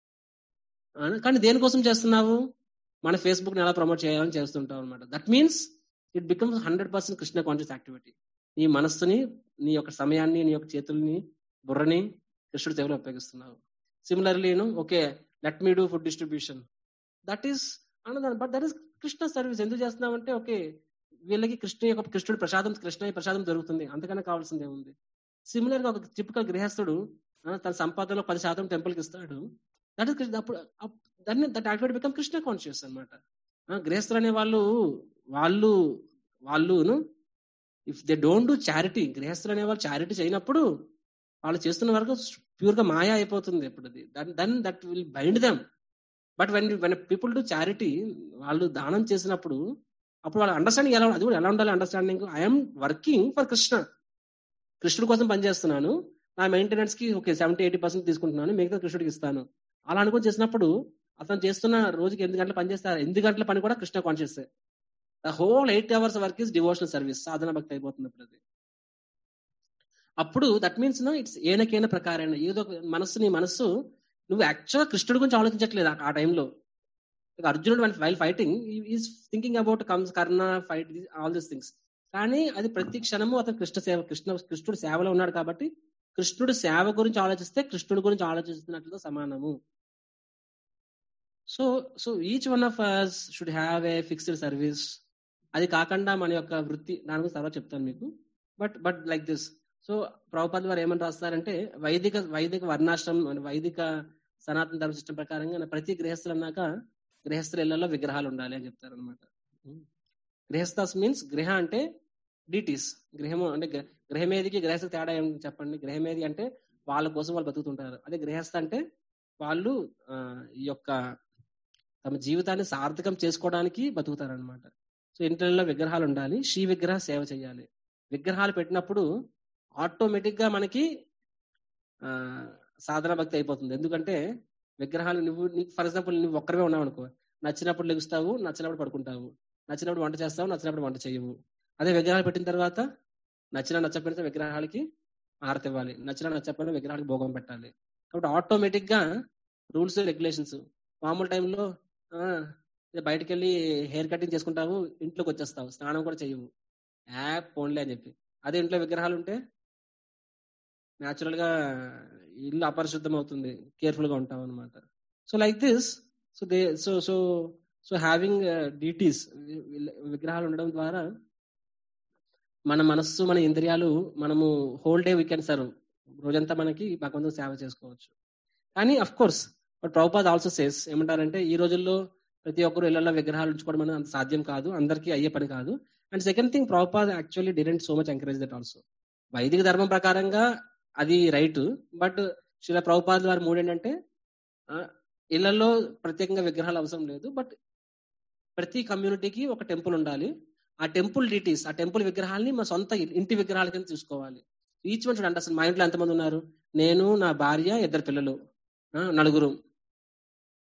కానీ దేనికోసం చేస్తున్నావు మన ఫేస్బుక్ ని ఎలా ప్రమోట్ చేయాలని చేస్తుంటావు అనమాట that means it becomes hundred percent Krishna conscious activity నీ మనస్సుని నీ యొక్క సమయాన్ని నీ యొక్క చేతుల్ని బుర్రని కృష్ణుడి సేవలో ఉపయోగిస్తున్నావు similarly okay let me do food distribution that is అన్నదాన్ని but that is Krishna service ఎందుకు చేస్తున్నావు అంటే ఓకే వీళ్ళకి కృష్ణ యొక్క కృష్ణుడి ప్రసాదం కృష్ణ ప్రసాదం దొరుకుతుంది అంతకన్నా కావాల్సిందే ఉంది సిమిలర్ గా ఒక టిపికల్ గృహస్థుడు ఆ, తన సంపాదనలో పది శాతం టెంపుల్ కి ఇస్తాడు దట్ ఇస్ అప్పుడు దాన్ని that activity become Krishna conscious అనమాట గృహస్థులు అనే వాళ్ళు వాళ్ళు వాళ్ళును if they don't do charity గృహస్థులు అనే వాళ్ళు చారిటీ చేయనప్పుడు వాళ్ళు చేస్తున్న వరకు ప్యూర్ గా మాయా అయిపోతుంది ఇప్పుడు అది then that will bind them but when when people do charity వాళ్ళు దానం చేసినప్పుడు అప్పుడు వాళ్ళ అండర్స్టాండింగ్ ఎలా అది కూడా ఎలా ఉండాలి understanding I'm working for Krishna కృష్ణుడి కోసం పనిచేస్తున్నాను నా మెయింటెనెన్స్ కి ఓకే సెవెంటీ ఎయిటీ పర్సెంట్ తీసుకుంటున్నాను మిగతా కృష్ణుడికి ఇస్తాను అలా అనుకుని చేసినప్పుడు అతను చేస్తున్న రోజుకి ఎనిమిది గంటల పని చేస్తారు ఎనిమిది గంటల పని కూడా Krishna conscious the whole eight hours work is devotional service సాధన భక్తి అయిపోతుంది ఇప్పుడు అది అప్పుడు దట్ మీన్స్ నో ఇట్స్ ఏనకైన ప్రకారం ఏదో ఒక మనస్సు నీ మనస్సు నువ్వు యాక్చువల్గా కృష్ణుడి గురించి ఆలోచించట్లేదు ఆ- ఆ టైంలో అర్జునుడు while fighting is thinking about comes Karna fight all these things కానీ అది ప్రతి క్షణము అతను కృష్ణ సేవ కృష్ణ కృష్ణుడు సేవలో ఉన్నాడు కాబట్టి కృష్ణుడు సేవ గురించి ఆలోచిస్తే కృష్ణుడి గురించి ఆలోచిస్తున్నట్లుగా సమానము so so each one of us should have a fixed service అది కాకుండా మన యొక్క వృత్తి దాని గురించి తర్వాత చెప్తాను మీకు but but like this so Prabhupada వారు ఏమని రాస్తారంటే వైదిక వైదిక వర్ణాశ్రమం వైదిక సనాతన ధర్మ సిస్టమ్ ప్రకారంగా ప్రతి గృహస్థులు అన్నాక గృహస్థుల ఇళ్లలో విగ్రహాలు ఉండాలి అని చెప్తారు అనమాట గృహస్థాస్ మీన్స్ గృహ అంటే డిటీస్ గృహము అంటే గృ- గృహమేదికి గృహస్థ తేడా ఏం చెప్పండి గృహమేది అంటే వాళ్ళ కోసం వాళ్ళు బతుకుతుంటారు అదే గృహస్థ అంటే వాళ్ళు ఆ, ఈ యొక్క తమ జీవితాన్ని సార్థకం చేసుకోవడానికి బతుకుతారు అనమాట సో ఇంట్లో విగ్రహాలు ఉండాలి శ్రీ విగ్రహ సేవ చేయాలి విగ్రహాలు పెట్టినప్పుడు ఆటోమేటిక్ గా మనకి ఆ సాధన భక్తి అయిపోతుంది ఎందుకంటే విగ్రహాలు నువ్వు ఫర్ ఎగ్జాంపుల్ నువ్వు ఒక్కరివే ఉన్నావు అనుకో నచ్చినప్పుడు లెగుస్తావు నచ్చినప్పుడు పడుకుంటావు నచ్చినప్పుడు వంట చేస్తావు నచ్చినప్పుడు వంట చేయవు అదే విగ్రహాలు పెట్టిన తర్వాత నచ్చిన నచ్చకపోయిన విగ్రహాలకి ఆరతి ఇవ్వాలి నచ్చిన నచ్చకపోయిన విగ్రహాలకి భోగం పెట్టాలి కాబట్టి ఆటోమేటిక్ గా రూల్స్ రెగ్యులేషన్స్ మామూలు టైంలో బయటకు వెళ్ళి హెయిర్ కటింగ్ చేసుకుంటావు ఇంట్లోకి వచ్చేస్తావు స్నానం కూడా చేయవు యాప్ పోన్లే అని చెప్పి అదే ఇంట్లో విగ్రహాలు ఉంటే న్యాచురల్ గా ఇల్లు అపరిశుద్ధం అవుతుంది కేర్ఫుల్ గా ఉంటాం అనమాట so like this so they so so so having deities విగ్రహాలు ఉండడం ద్వారా మన మనస్సు మన ఇంద్రియాలు మనము whole day we can serve రోజంతా మనకి భగవంతుడు సేవ చేసుకోవచ్చు కానీ of course but Prabhupada also says ఏమంటారంటే ఈ రోజుల్లో ప్రతి ఒక్కరు ఇళ్లలో విగ్రహాలు ఉంచుకోవడం అనేది అంత సాధ్యం కాదు అందరికీ అయ్యే పని కాదు and second thing Prabhupada actually didn't so much encourage that also వైదిక ధర్మం ప్రకారంగా అది రైట్ బట్ శిల ప్రభుపాద్ వారి మూడు ఏంటంటే ఆ, ఇళ్లలో ప్రత్యేకంగా విగ్రహాలు అవసరం లేదు బట్ ప్రతి కమ్యూనిటీకి ఒక టెంపుల్ ఉండాలి ఆ టెంపుల్ డిటీస్ ఆ టెంపుల్ విగ్రహాలని మా సొంత ఇంటి విగ్రహాల కింద చూసుకోవాలి ఈచ్ వన్ చూడండి అసలు మా ఇంట్లో ఎంతమంది ఉన్నారు నేను నా భార్య ఇద్దరు పిల్లలు ఆ, నలుగురు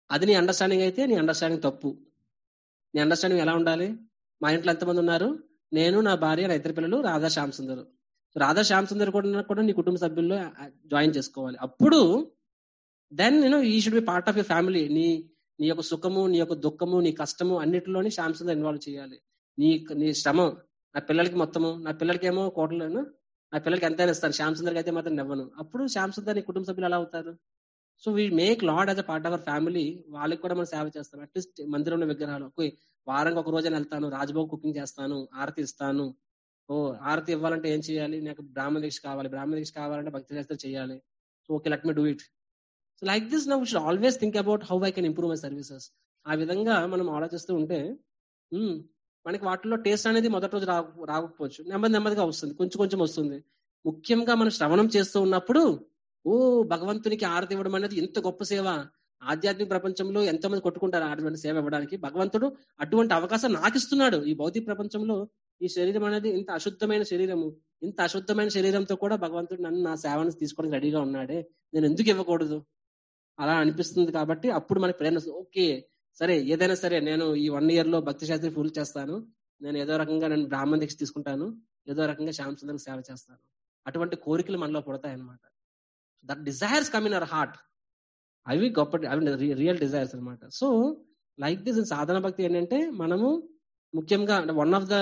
అది నీ అండర్స్టాండింగ్ అయితే నీ అండర్స్టాండింగ్ తప్పు నీ అండర్స్టాండింగ్ ఎలా ఉండాలి మా ఇంట్లో ఎంతమంది ఉన్నారు నేను నా భార్య నా ఇద్దరు పిల్లలు రాధా శ్యామ్ సుందర్ రాధా శ్యామ్ సుందర్ కూడా కూడా నీ కుటుంబ సభ్యుల్లో జాయిన్ చేసుకోవాలి అప్పుడు దెన్ నేను he should be part of your family నీ నీ యొక్క సుఖము నీ యొక్క దుఃఖము నీ కష్టము అన్నిటిలోని శ్యామ్ సుందర్ ఇన్వాల్వ్ చేయాలి నీ నీ శ్రమ నా పిల్లలకి మొత్తము నా పిల్లలకి ఏమో కోట్లను నా పిల్లలకి ఎంతైనా ఇస్తాను శ్యామ్ సుందర్కి అయితే మాత్రం ఇవ్వను అప్పుడు శ్యామ్ సుందర్ నీ కుటుంబ సభ్యులు ఎలా అవుతారు so we make Lord as a part of our family వాళ్ళకి కూడా మనం సేవ చేస్తాం అట్లీస్ట్ మందిరంలో విగ్రహాలు ఓకే వారానికి ఒక రోజైనా వెళ్తాను రాజభోగ్ కుకింగ్ చేస్తాను ఆరతి ఇస్తాను ఓ ఆరతి ఇవ్వాలంటే ఏం చేయాలి నాకు బ్రాహ్మణ దీక్ష కావాలి బ్రాహ్మణ దీక్ష కావాలంటే భక్తి శాస్త్రం చేయాలి so okay let me do it so like this now should always think about how I can improve my services ఆ విధంగా మనం ఆలోచిస్తూ ఉంటే ఉమ్, మనకి వాటిలో టేస్ట్ అనేది మొదటి రోజు రా రాకపోవచ్చు నెమ్మది నెమ్మదిగా వస్తుంది కొంచెం కొంచెం వస్తుంది ముఖ్యంగా మనం శ్రవణం చేస్తూ ఉన్నప్పుడు ఓ భగవంతునికి ఆరతి ఇవ్వడం అనేది ఎంత గొప్ప సేవ ఆధ్యాత్మిక ప్రపంచంలో ఎంతో మంది కొట్టుకుంటారు అటువంటి సేవ ఇవ్వడానికి భగవంతుడు అటువంటి అవకాశం నాకు ఇస్తున్నాడు ఈ భౌతిక ప్రపంచంలో ఈ శరీరం అనేది ఇంత అశుద్ధమైన శరీరము ఇంత అశుద్ధమైన శరీరంతో కూడా భగవంతుడు నన్ను నా సేవను తీసుకోవడానికి రెడీగా ఉన్నాడే నేను ఎందుకు ఇవ్వకూడదు అలా అనిపిస్తుంది కాబట్టి అప్పుడు మనకి ప్రేరణ వస్తుంది. ఓకే సరే ఏదైనా సరే నేను ఈ వన్ ఇయర్ లో భక్తి శాస్త్రి ఫుల్ చేస్తాను నేను ఏదో రకంగా నేను బ్రాహ్మణ దీక్ష తీసుకుంటాను ఏదో రకంగా శ్యామ్ సుందర్కి సేవ చేస్తాను అటువంటి కోరికలు మనలో పుడతాయి అనమాట that desires come in our heart అవి గొప్ప అవి రియల్ డిజైర్స్ అన్నమాట సో లైక్ దిస్ సాధన భక్తి ఏంటంటే మనము ముఖ్యంగా one of the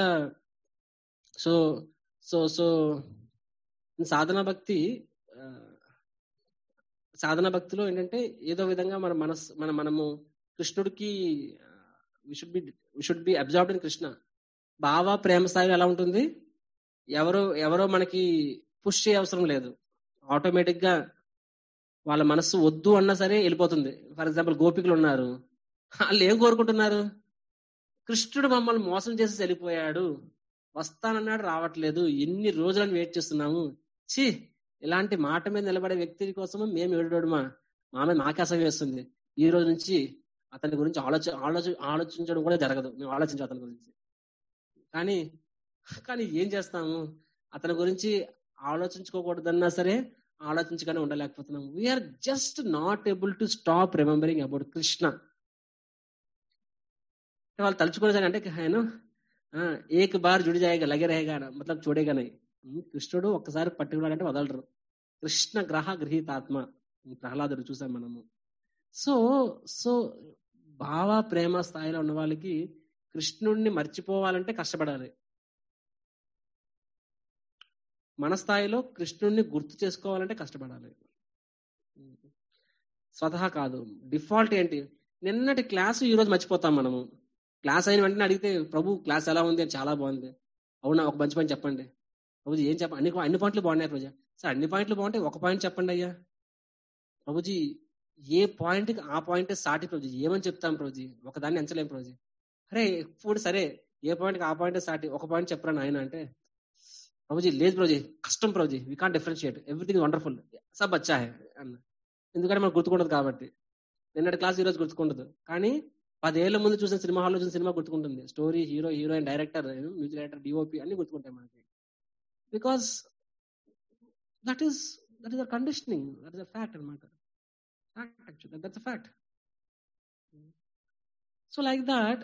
so so so సాధన భక్తి ఆ, సాధన భక్తిలో ఏంటంటే ఏదో విధంగా మన మనస్ మన మనము కృష్ణుడికి should be should be absorbed in Krishna భావ ప్రేమ స్థాయిలో ఎలా ఉంటుంది ఎవరో ఎవరో మనకి పుష్ చేయ అవసరం లేదు ఆటోమేటిక్ గా వాళ్ళ మనస్సు వద్దు అన్నా సరే వెళ్ళిపోతుంది ఫర్ ఎగ్జాంపుల్ గోపికలు ఉన్నారు వాళ్ళు ఏం కోరుకుంటున్నారు కృష్ణుడు మమ్మల్ని మోసం చేసి వెళ్ళిపోయాడు వస్తానన్నాడు రావట్లేదు ఎన్ని రోజులని వెయిట్ చేస్తున్నాము ఛీ ఇలాంటి మాట మీద నిలబడే వ్యక్తి కోసం మేము ఏడుడోడుమా మా మీద మాకే అసహ్యం వేస్తుంది ఈ రోజు నుంచి అతని గురించి ఆలోచ ఆలోచ ఆలోచించడం కూడా జరగదు మేము ఆలోచించాం అతని గురించి కానీ కానీ ఏం చేస్తాము అతని గురించి ఆలోచించుకోకూడదన్నా సరే ఆలోచించగానే ఉండలేకపోతున్నాము we are just not able to stop remembering about Krishna అంటే వాళ్ళు తలుచుకునే సరే అంటే ఆయన ఆ, ఏక్ బార్ జుడి జాయేగా లగే रहेगा మతలబ్ చూడేగా నై ఉమ్, కృష్ణుడు ఒక్కసారి పట్టుకున్నాడు అంటే వదలరు కృష్ణ గ్రహ గృహీతాత్మ ఈ ప్రహ్లాదుడు చూసాం మనము సో సో భావ ప్రేమ స్థాయిలో ఉన్న వాళ్ళకి కృష్ణుడిని మర్చిపోవాలంటే కష్టపడాలి మన స్థాయిలో కృష్ణుడిని గుర్తు చేసుకోవాలంటే కష్టపడాలి స్వతహా కాదు డిఫాల్ట్ ఏంటి నిన్నటి క్లాసు ఈ రోజు మర్చిపోతాం మనము క్లాస్ అయిన వెంటనే అడిగితే ప్రభు క్లాస్ ఎలా ఉంది అని చాలా బాగుంది అవునా ఒక మంచి పని చెప్పండి ప్రభుజీ ఏం చెప్ప అన్ని అన్ని పాయింట్లు బాగున్నాయి ప్రభు సార్ అన్ని పాయింట్లు బాగుంటాయి ఒక పాయింట్ చెప్పండి అయ్యా ప్రభుజీ ఏ పాయింట్ కి ఆ పాయింట్ సాటి ప్రభుజీ ఏమని చెప్తాం ప్రభుజీ ఒకదాన్ని ఎంచలేం ప్రభుజీ అరే ఇప్పుడు సరే ఏ పాయింట్ కి ఆ పాయింట్ సాటి ఒక పాయింట్ చెప్పరా నాయన అంటే ప్రభుజీ లేదు ప్రభుజీ కష్టం Prabhuji we can't differentiate everything wonderful సబ్ అచ్చా హే అన్న ఎందుకంటే మనకు గుర్తుకుండదు కాబట్టి నిన్నటి క్లాస్ ఈ రోజు గుర్తుకుండదు కానీ పదేళ్ల ముందు చూసిన సినిమా హాల్లో చూసిన సినిమా గుర్తుకుంటుంది story hero heroine director music director DOP అన్ని గుర్తుకుంటాయి మనకి because that is that is a conditioning that is a fact అనమాట that's a fact so like that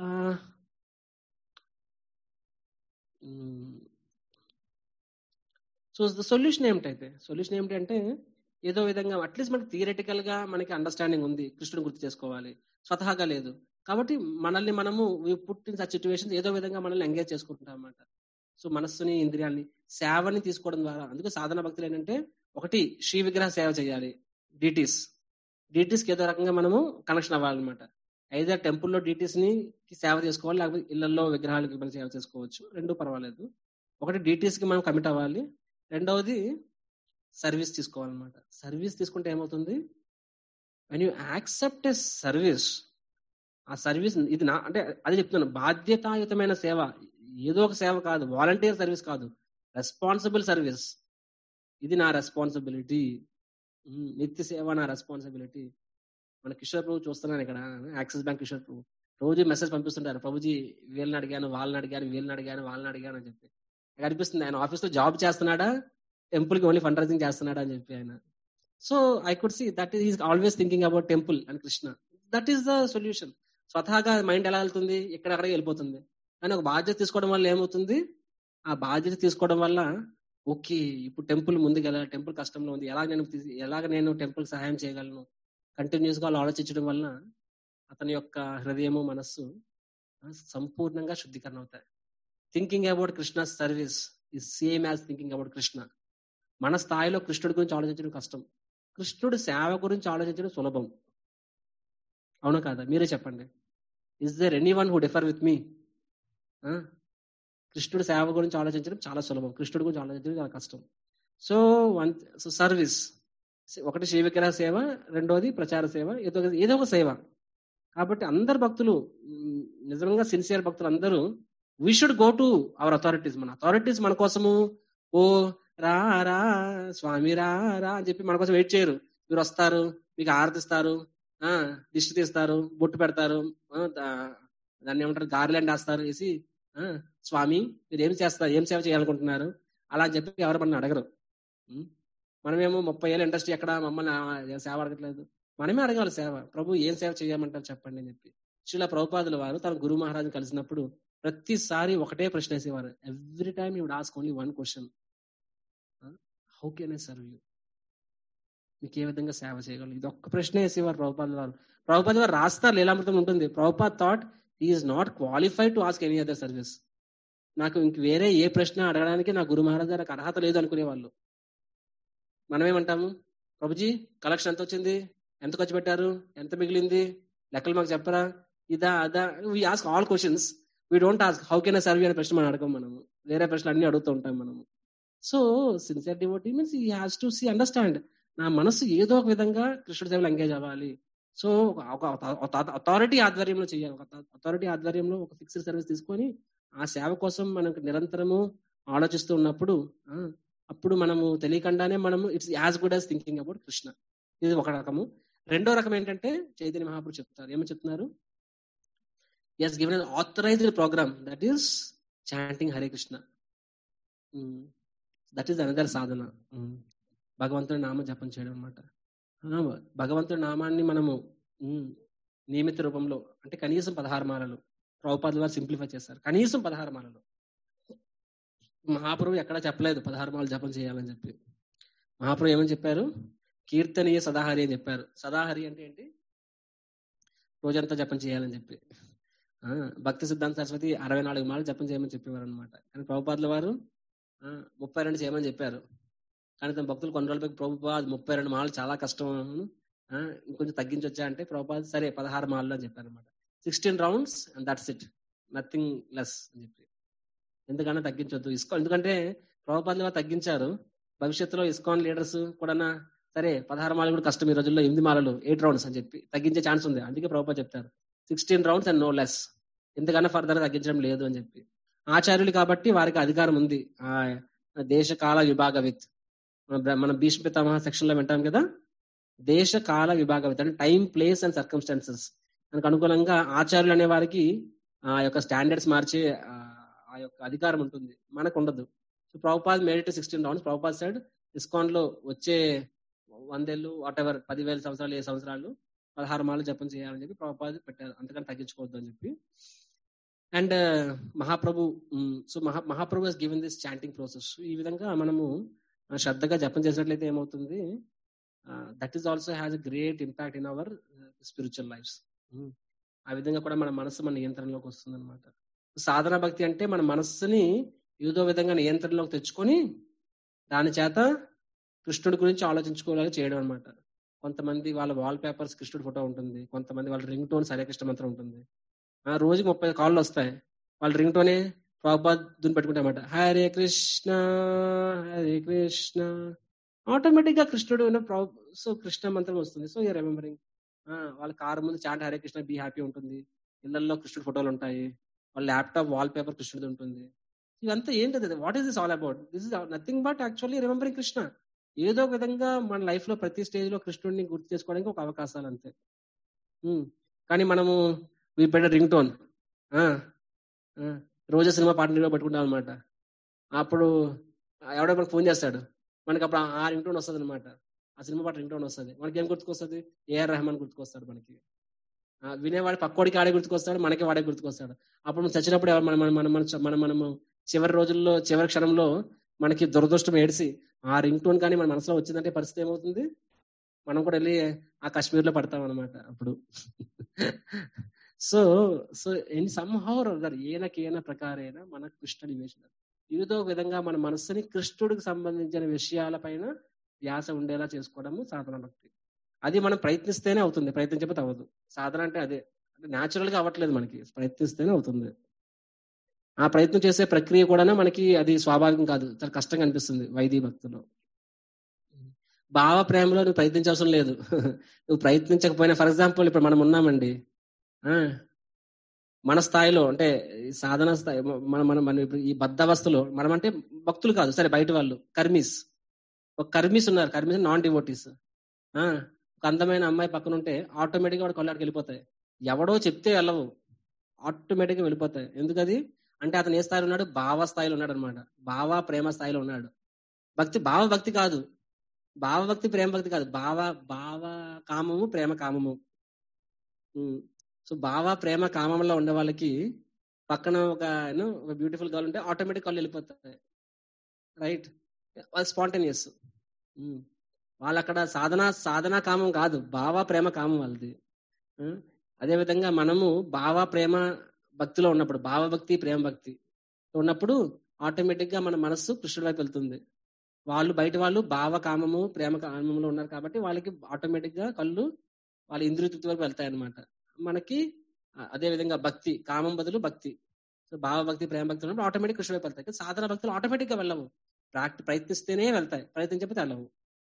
so the solution ఏమిటైతే సొల్యూషన్ ఏమిటంటే ఏదో విధంగా అట్లీస్ట్ మనకి థియరటికల్ గా మనకి అండర్స్టాండింగ్ ఉంది కృష్ణుని గుర్తు చేసుకోవాలి స్వతహాగా లేదు కాబట్టి మనల్ని మనము పుట్టిన సచ్ సిచ్యువేషన్ ఏదో విధంగా మనల్ని ఎంగేజ్ చేసుకుంటాం అన్నమాట సో మనస్సుని ఇంద్రియాల్ని సేవని తీసుకోవడం ద్వారా అందుకే సాధన భక్తులు ఏంటంటే ఒకటి శ్రీ విగ్రహ సేవ చేయాలి డిటీస్ డిటీస్ కి ఏదో రకంగా మనము కనెక్షన్ అవ్వాలన్నమాట ఐదర్ టెంపుల్లో డిటీస్ ని సేవ చేసుకోవాలి లేకపోతే ఇళ్లలో విగ్రహాలకి మనం సేవ చేసుకోవచ్చు రెండు పర్వాలేదు ఒకటి డిటీస్ కి మనం కమిట్ అవ్వాలి రెండవది సర్వీస్ తీసుకోవాలన్నమాట సర్వీస్ తీసుకుంటే ఏమవుతుంది when you accept a service ఆ సర్వీస్ ఇది నా అంటే అది చెప్తున్నాను బాధ్యతాయుతమైన సేవ ఏదో ఒక సేవ కాదు వాలంటీర్ సర్వీస్ కాదు రెస్పాన్సిబుల్ సర్వీస్ ఇది నా రెస్పాన్సిబిలిటీ నిత్య సేవ నా రెస్పాన్సిబిలిటీ మన కిషోర్ ప్రభు చూస్తున్నాను ఇక్కడ యాక్సిస్ బ్యాంక్ కిషోర్ ప్రభు రోజు మెసేజ్ పంపిస్తుంటారు ప్రభుజీ వీళ్ళని అడిగాను వాళ్ళని అడిగాను వీళ్ళని అడిగాను వాళ్ళని అడిగాను అని చెప్పి నాకు అనిపిస్తుంది ఆయన ఆఫీస్ లో జాబ్ చేస్తున్నాడా టెంపుల్ కి ఓన్లీ ఫండ్ రైజింగ్ చేస్తున్నాడా అని చెప్పి ఆయన so I could see that is always thinking about temple and Krishna that is the solution స్వతహాగా మైండ్ ఎలా వెళ్తుంది ఎక్కడెక్కడ వెళ్ళిపోతుంది కానీ ఒక బాధ్యత తీసుకోవడం వల్ల ఏమవుతుంది ఆ బాధ్యత తీసుకోవడం వల్ల ఓకే ఇప్పుడు టెంపుల్ ముందుకు వెళ్ళాలి టెంపుల్ కష్టంలో ఉంది ఎలా నేను తీసి- ఎలాగ నేను టెంపుల్ సహాయం చేయగలను కంటిన్యూస్ గా వాళ్ళు ఆలోచించడం వల్ల అతని యొక్క హృదయము మనస్సు ఆ, సంపూర్ణంగా శుద్ధీకరణ అవుతాయి thinking about Krishna service is same as thinking about Krishna మన స్థాయిలో కృష్ణుడి గురించి ఆలోచించడం కష్టం కృష్ణుడి సేవ గురించి ఆలోచించడం సులభం అవునా కాదా మీరే చెప్పండి is there any one who differ with me కృష్ణుడి సేవ గురించి ఆలోచించడం చాలా సులభం కృష్ణుడి గురించి ఆలోచించడం చాలా కష్టం సో వన్ సో సర్వీస్ ఒకటి శ్రీ విగ్రహ సేవ రెండోది ప్రచార సేవ ఏదో ఒక- ఏదో ఒక సేవ కాబట్టి అందరు భక్తులు మ్, నిజంగా సిన్సియర్ భక్తులు అందరూ we should go to our authorities మన అథారిటీస్ మన కోసము ఓ రా రా స్వామి రా రా అని చెప్పి మన కోసం వెయిట్ చేయరు మీరు వస్తారు మీకు ఆరతిస్తారు ఆ దిష్టి తీస్తారు బొట్టు పెడతారు ఆ, దా- దాన్ని ఏమంటారు గార్లాండ్ వేస్తారు వేసి ఆ, స్వామి మీరు ఏం చేస్తారు ఏం సేవ చేయాలనుకుంటున్నారు అలా అని చెప్పి ఎవరు మన అడగరు ఉం? మనమేమో ముప్పై ఏళ్ళ ఇండస్ట్రీ ఎక్కడ మమ్మల్ని ఆ, సేవ అడగట్లేదు మనమే అడగాలి సేవ ప్రభు ఏం సేవ చేయమంటారు చెప్పండి అని చెప్పి శ్రీల ప్రభుపాదుల వారు తన గురు మహారాజు కలిసినప్పుడు ప్రతిసారి ఒకటే ప్రశ్న వేసేవారు every time you ask only one question how can I serve you మీకు ఏ విధంగా సేవ చేయగలరు ఇది ఒక్క ప్రశ్న వేసేవారు ప్రభుపాద వారు ప్రభుపాద వారు రాస్తారు లీలామృతం ఉంటుంది Prabhupada thought is not qualified to ask any other service నాకు ఇంక వేరే ఏ ప్రశ్న అడగడానికి నా గురు మహారాజ్ నాకు అర్హత లేదు అనుకునేవాళ్ళు మనమేమంటాము ప్రభుజీ కలెక్షన్ ఎంత వచ్చింది ఎంత ఖర్చు పెట్టారు ఎంత మిగిలింది లెక్కలు మాకు చెప్పరా ఇదా అదా we ask all questions we don't ask how can serve అనే ప్రశ్న మనం అడగం మనము వేరే ప్రశ్నలు అన్ని అడుగుతూ ఉంటాం మనము so sincere devotee means he has to see understand నా మనసు ఏదో ఒక విధంగా కృష్ణుడి సేవలో ఎంగేజ్ అవ్వాలి సో ఒక అథారిటీ ఆధ్వర్యంలో చేయాలి ఒక అథారిటీ ఆధ్వర్యంలో ఒక ఫిక్స్డ్ సర్వీస్ తీసుకొని ఆ సేవ కోసం మనకు నిరంతరము ఆలోచిస్తూ ఉన్నప్పుడు ఆ, అప్పుడు మనము తెలియకుండానే మనము it's as good as thinking about Krishna ఇది ఒక రకము రెండో రకం ఏంటంటే చైతన్య మహాపురు చెప్తారు ఏమని చెప్తున్నారు he's given an authorized program that is chanting Hare Krishna that is another సాధన Mm. భగవంతుడి నామ జపం చేయడం అనమాట భగవంతుడి నామాన్ని మనము mm, నియమిత రూపంలో అంటే కనీసం పదహారు మాలలు ప్రభుపాదుల వారు సింప్లిఫై చేస్తారు కనీసం పదహారు మాలలు మహాప్రభు ఎక్కడ చెప్పలేదు పదహారు మాలలు జపం చేయాలని చెప్పి మహాప్రభు ఏమని చెప్పారు కీర్తనీయ సదాహరి అని చెప్పారు సదాహరి అంటే ఏంటి రోజంతా జపం చేయాలని చెప్పి ఆ, భక్తి సిద్ధాంత సరస్వతి అరవై నాలుగు మాలు జపం చేయమని చెప్పేవారు అనమాట కానీ ప్రభుపాదుల వారు ఆ, ముప్పై రెండు చేయమని చెప్పారు కానీ తన భక్తులు కొన్ని రోజులపై ప్రభుపాద్ ముప్పై రెండు మాలు చాలా కష్టం ఆ, ఇంకొంచెం తగ్గించొచ్చా అంటే ప్రభుపాద్ సరే పదహారు మాలు అని చెప్పారు అనమాట sixteen rounds and that's it nothing less అని చెప్పి ఎందుకన్నా తగ్గించొద్దు ఇస్కాన్ ఎందుకంటే ప్రభుపాదుల వారు తగ్గించారు భవిష్యత్తులో ఇస్కాన్ లీడర్స్ కూడా సరే పదహారు మాలు కూడా కష్టం ఈ రోజుల్లో ఎనిమిది మాలలు ఎయిట్ రౌండ్స్ అని చెప్పి తగ్గించే ఛాన్స్ ఉంది అందుకే ప్రభుపాద్ చెప్తారు sixteen rounds and no less ఎందుకన్నా ఫర్దర్ తగ్గించడం లేదు అని చెప్పి ఆచార్యులు కాబట్టి వారికి అధికారం ఉంది ఆ దేశ కాల విభాగ విత్ మన బ్ర- మన భీష్మ పితామహ సెక్షన్ లో వింటాం కదా దేశ కాల విభాగ విత్ అంటే టైం ప్లేస్ అండ్ సర్కమ్స్టాన్సెస్ దానికి అనుకూలంగా ఆచార్యులు అనే వారికి ఆ యొక్క స్టాండర్డ్స్ మార్చే ఆ ఆ యొక్క అధికారం ఉంటుంది మనకు ఉండదు so Prabhupada made sixteen rounds Prabhupada side ISKCON లో వచ్చే వందేళ్ళు వాట్ ఎవర్ పదివేల సంవత్సరాలు ఏ సంవత్సరాలు పదహారు మాలు జపం చేయాలని చెప్పి ప్రభుపాద్ పెట్టారు అంతకని తగ్గించుకోవద్దు అని చెప్పి and Mahaprabhu so Maha Mahaprabhu he's given this chanting process ఈ విధంగా మనము ఆ, శ్రద్ధగా జపం చేసినట్లయితే ఏమవుతుంది that is also has a great impact in our spiritual lives ఆ విధంగా కూడా మన మనసు మన నియంత్రణలోకి వస్తుంది అనమాట సాధన భక్తి అంటే మన మనస్సుని ఏదో విధంగా నియంత్రణలోకి తెచ్చుకొని దాని చేత కృష్ణుడి గురించి ఆలోచించుకోవాలి చేయడం అనమాట కొంతమంది వాళ్ళ వాల్ పేపర్స్ కృష్ణుడి ఫోటో ఉంటుంది కొంతమంది వాళ్ళ రింగ్ టోన్స్ హరే కృష్ణ మంత్రం ఉంటుంది ఆ రోజుకి ముప్పై కాళ్ళు వస్తాయి వాళ్ళ రింగ్ టోనే ప్రాబాద్ దుని పెట్టుకుంటామట హరే కృష్ణ హరే కృష్ణ ఆటోమేటిక్ గా కృష్ణుడు సో కృష్ణ మంత్రం వస్తుంది సో యూర్ రిమెంబరింగ్ వాళ్ళ కారు ముందు చాట్ హరే కృష్ణ బీ హ్యాపీ ఉంటుంది ఇళ్లలో కృష్ణుడు ఫోటోలు ఉంటాయి వాళ్ళ ల్యాప్టాప్ వాల్ పేపర్ కృష్ణుడు ఉంటుంది ఇదంతా ఏంటది what is this all about this is nothing but actually remembering Krishna ఏదో ఒక విధంగా మన లైఫ్ లో ప్రతి స్టేజ్ లో కృష్ణుడిని గుర్తు చేసుకోవడానికి ఒక అవకాశాలు అంతే ఉమ్. కానీ మనము వీ పెట్ట రింగ్ టోన్ రోజా సినిమా పాటలు పెట్టుకుంటాం అనమాట అప్పుడు ఎవడో మనకు ఫోన్ చేస్తాడు మనకి అప్పుడు ఆ- ఆ రింగ్ టోన్ వస్తుంది అనమాట ఆ సినిమా పాట రింగ్ టోన్ వస్తుంది మనకి ఏం గుర్తుకొస్తుంది ఏఆర్ రెహమాన్ గుర్తుకొస్తాడు మనకి ఆ, వినేవాడు పక్కోడికి ఆడే గుర్తుకొస్తాడు మనకి వాడే గుర్తుకొస్తాడు అప్పుడు మనం చచ్చినప్పుడు ఎవరు మన మన మన మన మన మనము చివరి రోజుల్లో చివరి క్షణంలో మనకి దురదృష్టం ఏడిసి ఆ రింగ్ టోన్ కానీ మన మనసులో వచ్చిందంటే పరిస్థితి ఏమవుతుంది మనం కూడా వెళ్ళి ఆ కాశ్మీర్ లో పడతాం అనమాట అప్పుడు so so in some or other ఏనకేన ప్రకారేణ మన కృష్ణ నివేశన ఏదో ఒక విధంగా మన మనస్సుని కృష్ణుడికి సంబంధించిన విషయాలపైన ధ్యాస ఉండేలా చేసుకోవడము సాధన భక్తి అది మనం ప్రయత్నిస్తేనే అవుతుంది ప్రయత్నించకపోతే అవ్వదు సాధన అంటే అదే అంటే న్యాచురల్ గా అవ్వట్లేదు మనకి ప్రయత్నిస్తేనే అవుతుంది ఆ ప్రయత్నం చేసే ప్రక్రియ కూడా మనకి అది స్వాభావికం కాదు చాలా కష్టంగా అనిపిస్తుంది వైదీ భక్తులు భావ ప్రేమలో నువ్వు ప్రయత్నించవసరం లేదు నువ్వు ప్రయత్నించకపోయినా ఫర్ ఎగ్జాంపుల్ ఇప్పుడు మనం ఉన్నామండి ఆ మన స్థాయిలో అంటే ఈ సాధన స్థాయి మన మన మన ఇప్పుడు ఈ బద్దవస్థలో మనం అంటే భక్తులు కాదు సరే బయట వాళ్ళు కర్మీస్ ఒక కర్మీస్ ఉన్నారు కర్మీస్ నాన్ డివోటీస్ ఒక అందమైన అమ్మాయి పక్కన ఉంటే ఆటోమేటిక్ గా వాడు కొల్లాడికి వెళ్ళిపోతాయి ఎవడో చెప్తే వెళ్ళవు ఆటోమేటిక్ గా వెళ్ళిపోతాయి ఎందుకది అంటే అతను ఏ స్థాయిలో ఉన్నాడు భావ స్థాయిలో ఉన్నాడు అనమాట భావ ప్రేమ స్థాయిలో ఉన్నాడు భక్తి భావ భక్తి కాదు భావ భక్తి ప్రేమ భక్తి కాదు భావ భావ కామము ప్రేమ కామము ఉమ్. సో భావ ప్రేమ కామంలో ఉండే వాళ్ళకి పక్కన ఒక యూనో ఒక బ్యూటిఫుల్ గర్ల్ ఉంటే ఆటోమేటిక్ వాళ్ళు వెళ్ళిపోతాయి రైట్ వాళ్ళు స్పాంటేనియస్ వాళ్ళు అక్కడ సాధన సాధన కామం కాదు భావ ప్రేమ కామం వాళ్ళది ఉమ్. అదే విధంగా మనము భావ ప్రేమ భక్తిలో ఉన్నప్పుడు భావ భక్తి ప్రేమ భక్తి ఉన్నప్పుడు ఆటోమేటిక్ గా మన మనస్సు కృష్ణుడి వైపు వెళ్తుంది వాళ్ళు బయట వాళ్ళు భావ కామము ప్రేమ కామంలో ఉన్నారు కాబట్టి వాళ్ళకి ఆటోమేటిక్ గా కళ్ళు వాళ్ళ ఇంద్రియ తృప్తి వరకు వెళ్తాయి అనమాట మనకి ఆ, అదే విధంగా భక్తి కామం బదులు భక్తి సో భావ భక్తి ప్రేమ భక్తి ఉన్నప్పుడు ఆటోమేటిక్ కృష్ణ వైపు వెళ్తాయి కానీ సాధన భక్తులు ఆటోమేటిక్ గా వెళ్ళవు ప్రాక్టి ప్రయత్నిస్తేనే వెళ్తాయి ప్రయత్నించకపోతే వెళ్ళవు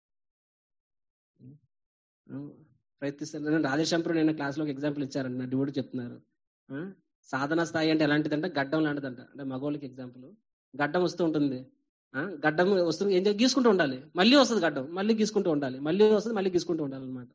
ప్రయత్నిస్తాను రాధేశ్వరంపుడు నేను క్లాస్ లో ఒక ఎగ్జాంపుల్ ఇచ్చారండి నా డివోడు చెప్తున్నారు ఆ, సాధన స్థాయి అంటే ఎలాంటిదంటే గడ్డం లాంటిదంట అంటే మగోళ్ళకి ఎగ్జాంపుల్ గడ్డం వస్తూ ఉంటుంది ఆ, గడ్డం వస్తుంది ఏం చేయాలి? గీసుకుంటూ ఉండాలి మళ్ళీ వస్తుంది గడ్డం మళ్ళీ గీసుకుంటూ ఉండాలి మళ్ళీ వస్తుంది మళ్ళీ గీసుకుంటూ ఉండాలి అనమాట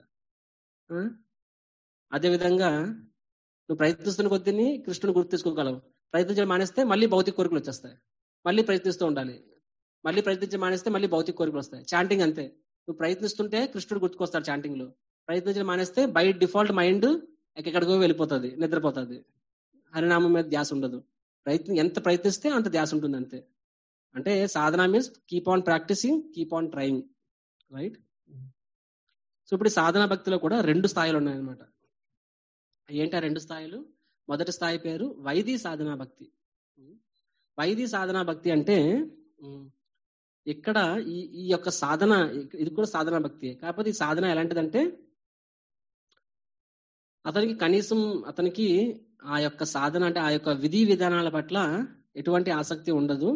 అదే విధంగా నువ్వు ప్రయత్నిస్తున్న కొద్దిని కృష్ణుని గుర్తు తీసుకోగలవు ప్రయత్నించడం మానేస్తే మళ్ళీ భౌతిక కోరికలు వచ్చేస్తాయి మళ్ళీ ప్రయత్నిస్తూ ఉండాలి మళ్ళీ ప్రయత్నించడం మానేస్తే మళ్ళీ భౌతిక కోరికలు వస్తాయి చాంటింగ్ అంతే నువ్వు ప్రయత్నిస్తుంటే కృష్ణుడు గుర్తుకొస్తాడు చాంటింగ్ లో ప్రయత్నించడం మానేస్తే బై డిఫాల్ట్ మైండ్ ఎక్కడికో వెళ్ళిపోతుంది నిద్రపోతుంది హరినామం మీద ధ్యాస ఉండదు ప్రయత్నం ఎంత ప్రయత్నిస్తే అంత ధ్యాస ఉంటుంది అంతే అంటే సాధన means keep on practicing keep on trying right so ఇప్పుడు ఈ సాధన భక్తిలో కూడా రెండు స్థాయిలు ఉన్నాయన్నమాట ఏంటి ఆ రెండు స్థాయిలు మొదటి స్థాయి పేరు వైదీ సాధనా భక్తి వైదీ సాధనా భక్తి అంటే ఉమ్, ఇక్కడ ఈ ఈ యొక్క సాధన ఇది కూడా సాధనా భక్తి కాకపోతే ఈ సాధన ఎలాంటిదంటే అతనికి కనీసం అతనికి ఆ యొక్క సాధన అంటే ఆ యొక్క విధి విధానాల పట్ల ఎటువంటి ఆసక్తి ఉండదు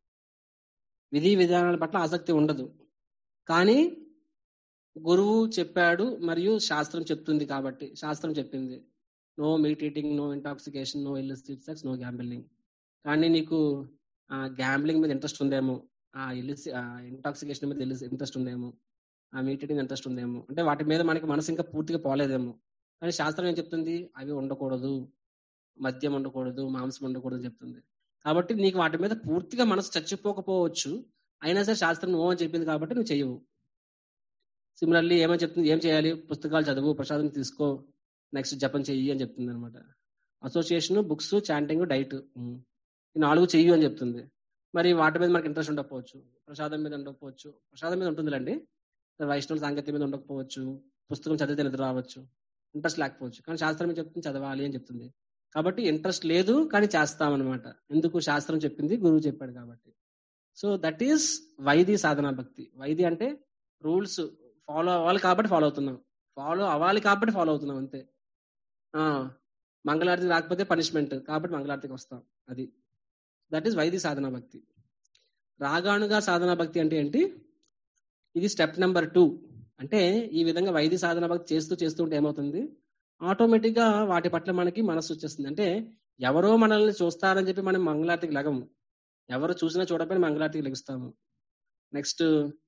విధి విధానాల పట్ల ఆసక్తి ఉండదు కానీ గురువు చెప్పాడు మరియు శాస్త్రం చెప్తుంది కాబట్టి శాస్త్రం చెప్పింది no meat eating no intoxication no illicit sex no gambling కానీ నీకు ఆ గ్యాంబ్లింగ్ మీద ఇంట్రెస్ట్ ఉందేమో ఆ ఇల్లిసి ఇంటాక్సికేషన్ మీద ఇంట్రెస్ట్ ఉందేమో ఆ మీట్ ఈటింగ్ ఇంట్రెస్ట్ ఉందేమో అంటే వాటి మీద మనకి మనసు ఇంకా పూర్తిగా పోలేదేమో కానీ శాస్త్రం ఏం చెప్తుంది అవి ఉండకూడదు మద్యం ఉండకూడదు మాంసం ఉండకూడదు అని చెప్తుంది కాబట్టి నీకు వాటి మీద పూర్తిగా మనసు చచ్చిపోకపోవచ్చు అయినా సరే శాస్త్రం నో అని చెప్పింది కాబట్టి నువ్వు చెయ్యవు సిమిలర్లీ ఏమని చెప్తుంది ఏం చేయాలి పుస్తకాలు చదువు ప్రసాదం తీసుకో నెక్స్ట్ జపం చెయ్యి అని చెప్తుంది అనమాట అసోసియేషన్ బుక్స్ చాంటింగ్ డైట్ ఈ నాలుగు చెయ్యి అని చెప్తుంది మరి వాటి మీద మనకి ఇంట్రెస్ట్ ఉండకపోవచ్చు ప్రసాదం మీద ఉండకపోవచ్చు ప్రసాదం మీద ఉంటుందిలేండి వైష్ణవ సాంగత్యం మీద ఉండకపోవచ్చు పుస్తకం చదివితే నిద్ర రావచ్చు ఇంట్రెస్ట్ లేకపోవచ్చు కానీ శాస్త్రం ఏం చెప్తుంది చదవాలి అని చెప్తుంది కాబట్టి ఇంట్రెస్ట్ లేదు కానీ చేస్తామన్నమాట ఎందుకు శాస్త్రం చెప్పింది గురువు చెప్పాడు కాబట్టి so that is vaidhi sadhana bhakti వైది అంటే రూల్స్ ఫాలో అవ్వాలి కాబట్టి ఫాలో అవుతున్నాం ఫాలో అవ్వాలి కాబట్టి ఫాలో అవుతున్నాం అంతే ఆ మంగళారతి రాకపోతే పనిష్మెంట్ కాబట్టి మంగళారతికి వస్తాం అది దట్ ఈస్ వైది సాధనా భక్తి రాగానుగా సాధనా భక్తి అంటే ఏంటి ఇది స్టెప్ నెంబర్ టూ అంటే ఈ విధంగా వైద్య సాధన భక్తి చేస్తూ చేస్తూ ఉంటే ఏమవుతుంది ఆటోమేటిక్ గా వాటి పట్ల మనకి మనసు వచ్చేస్తుంది అంటే ఎవరో మనల్ని చూస్తారని చెప్పి మనం మంగళారతికి లగము ఎవరు చూసినా చూడకపోయినా మంగళారతికి లెగుస్తాము నెక్స్ట్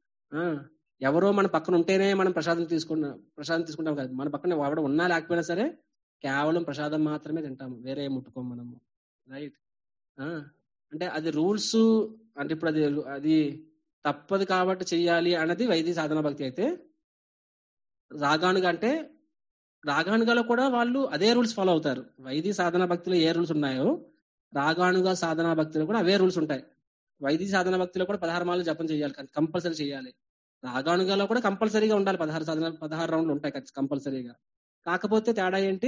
ఎవరో మన పక్కన ఉంటేనే మనం ప్రసాదం తీసుకుంటాం ప్రసాదం తీసుకుంటాం కాదు మన పక్కన ఎవడ ఉన్నా లేకపోయినా సరే కేవలం ప్రసాదం మాత్రమే తింటాము వేరే ఏం ముట్టుకోం మనము రైట్ అంటే అది రూల్స్ అంటే ఇప్పుడు అది అది తప్పదు కాబట్టి చెయ్యాలి అన్నది వైద్య సాధన భక్తి అయితే రాగానుగా అంటే రాగానుగాలో కూడా వాళ్ళు అదే రూల్స్ ఫాలో అవుతారు వైది సాధన భక్తిలో ఏ రూల్స్ ఉన్నాయో రాగానుగా సాధన భక్తిలో కూడా అవే రూల్స్ ఉంటాయి వైది సాధన భక్తిలో కూడా పదహారు మాలు జపం చేయాలి కంపల్సరీ చేయాలి రాగానుగాలో కూడా కంపల్సరీగా ఉండాలి పదహారు సాధన పదహారు రౌండ్లు ఉంటాయి కంపల్సరీగా కాకపోతే తేడా ఏంటి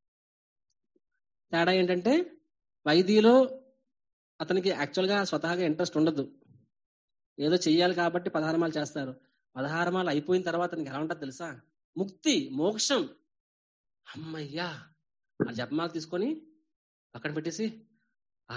తేడా ఏంటంటే వైద్యులో అతనికి యాక్చువల్గా స్వతహాగా ఇంట్రెస్ట్ ఉండదు ఏదో చెయ్యాలి కాబట్టి పదహారు మాలు చేస్తారు పదహారు మాలు అయిపోయిన తర్వాత అతనికి ఎలా ఉంటుంది తెలుసా ముక్తి మోక్షం అమ్మయ్యా ఆ జపమాల తీసుకొని పక్కన పెట్టేసి ఆ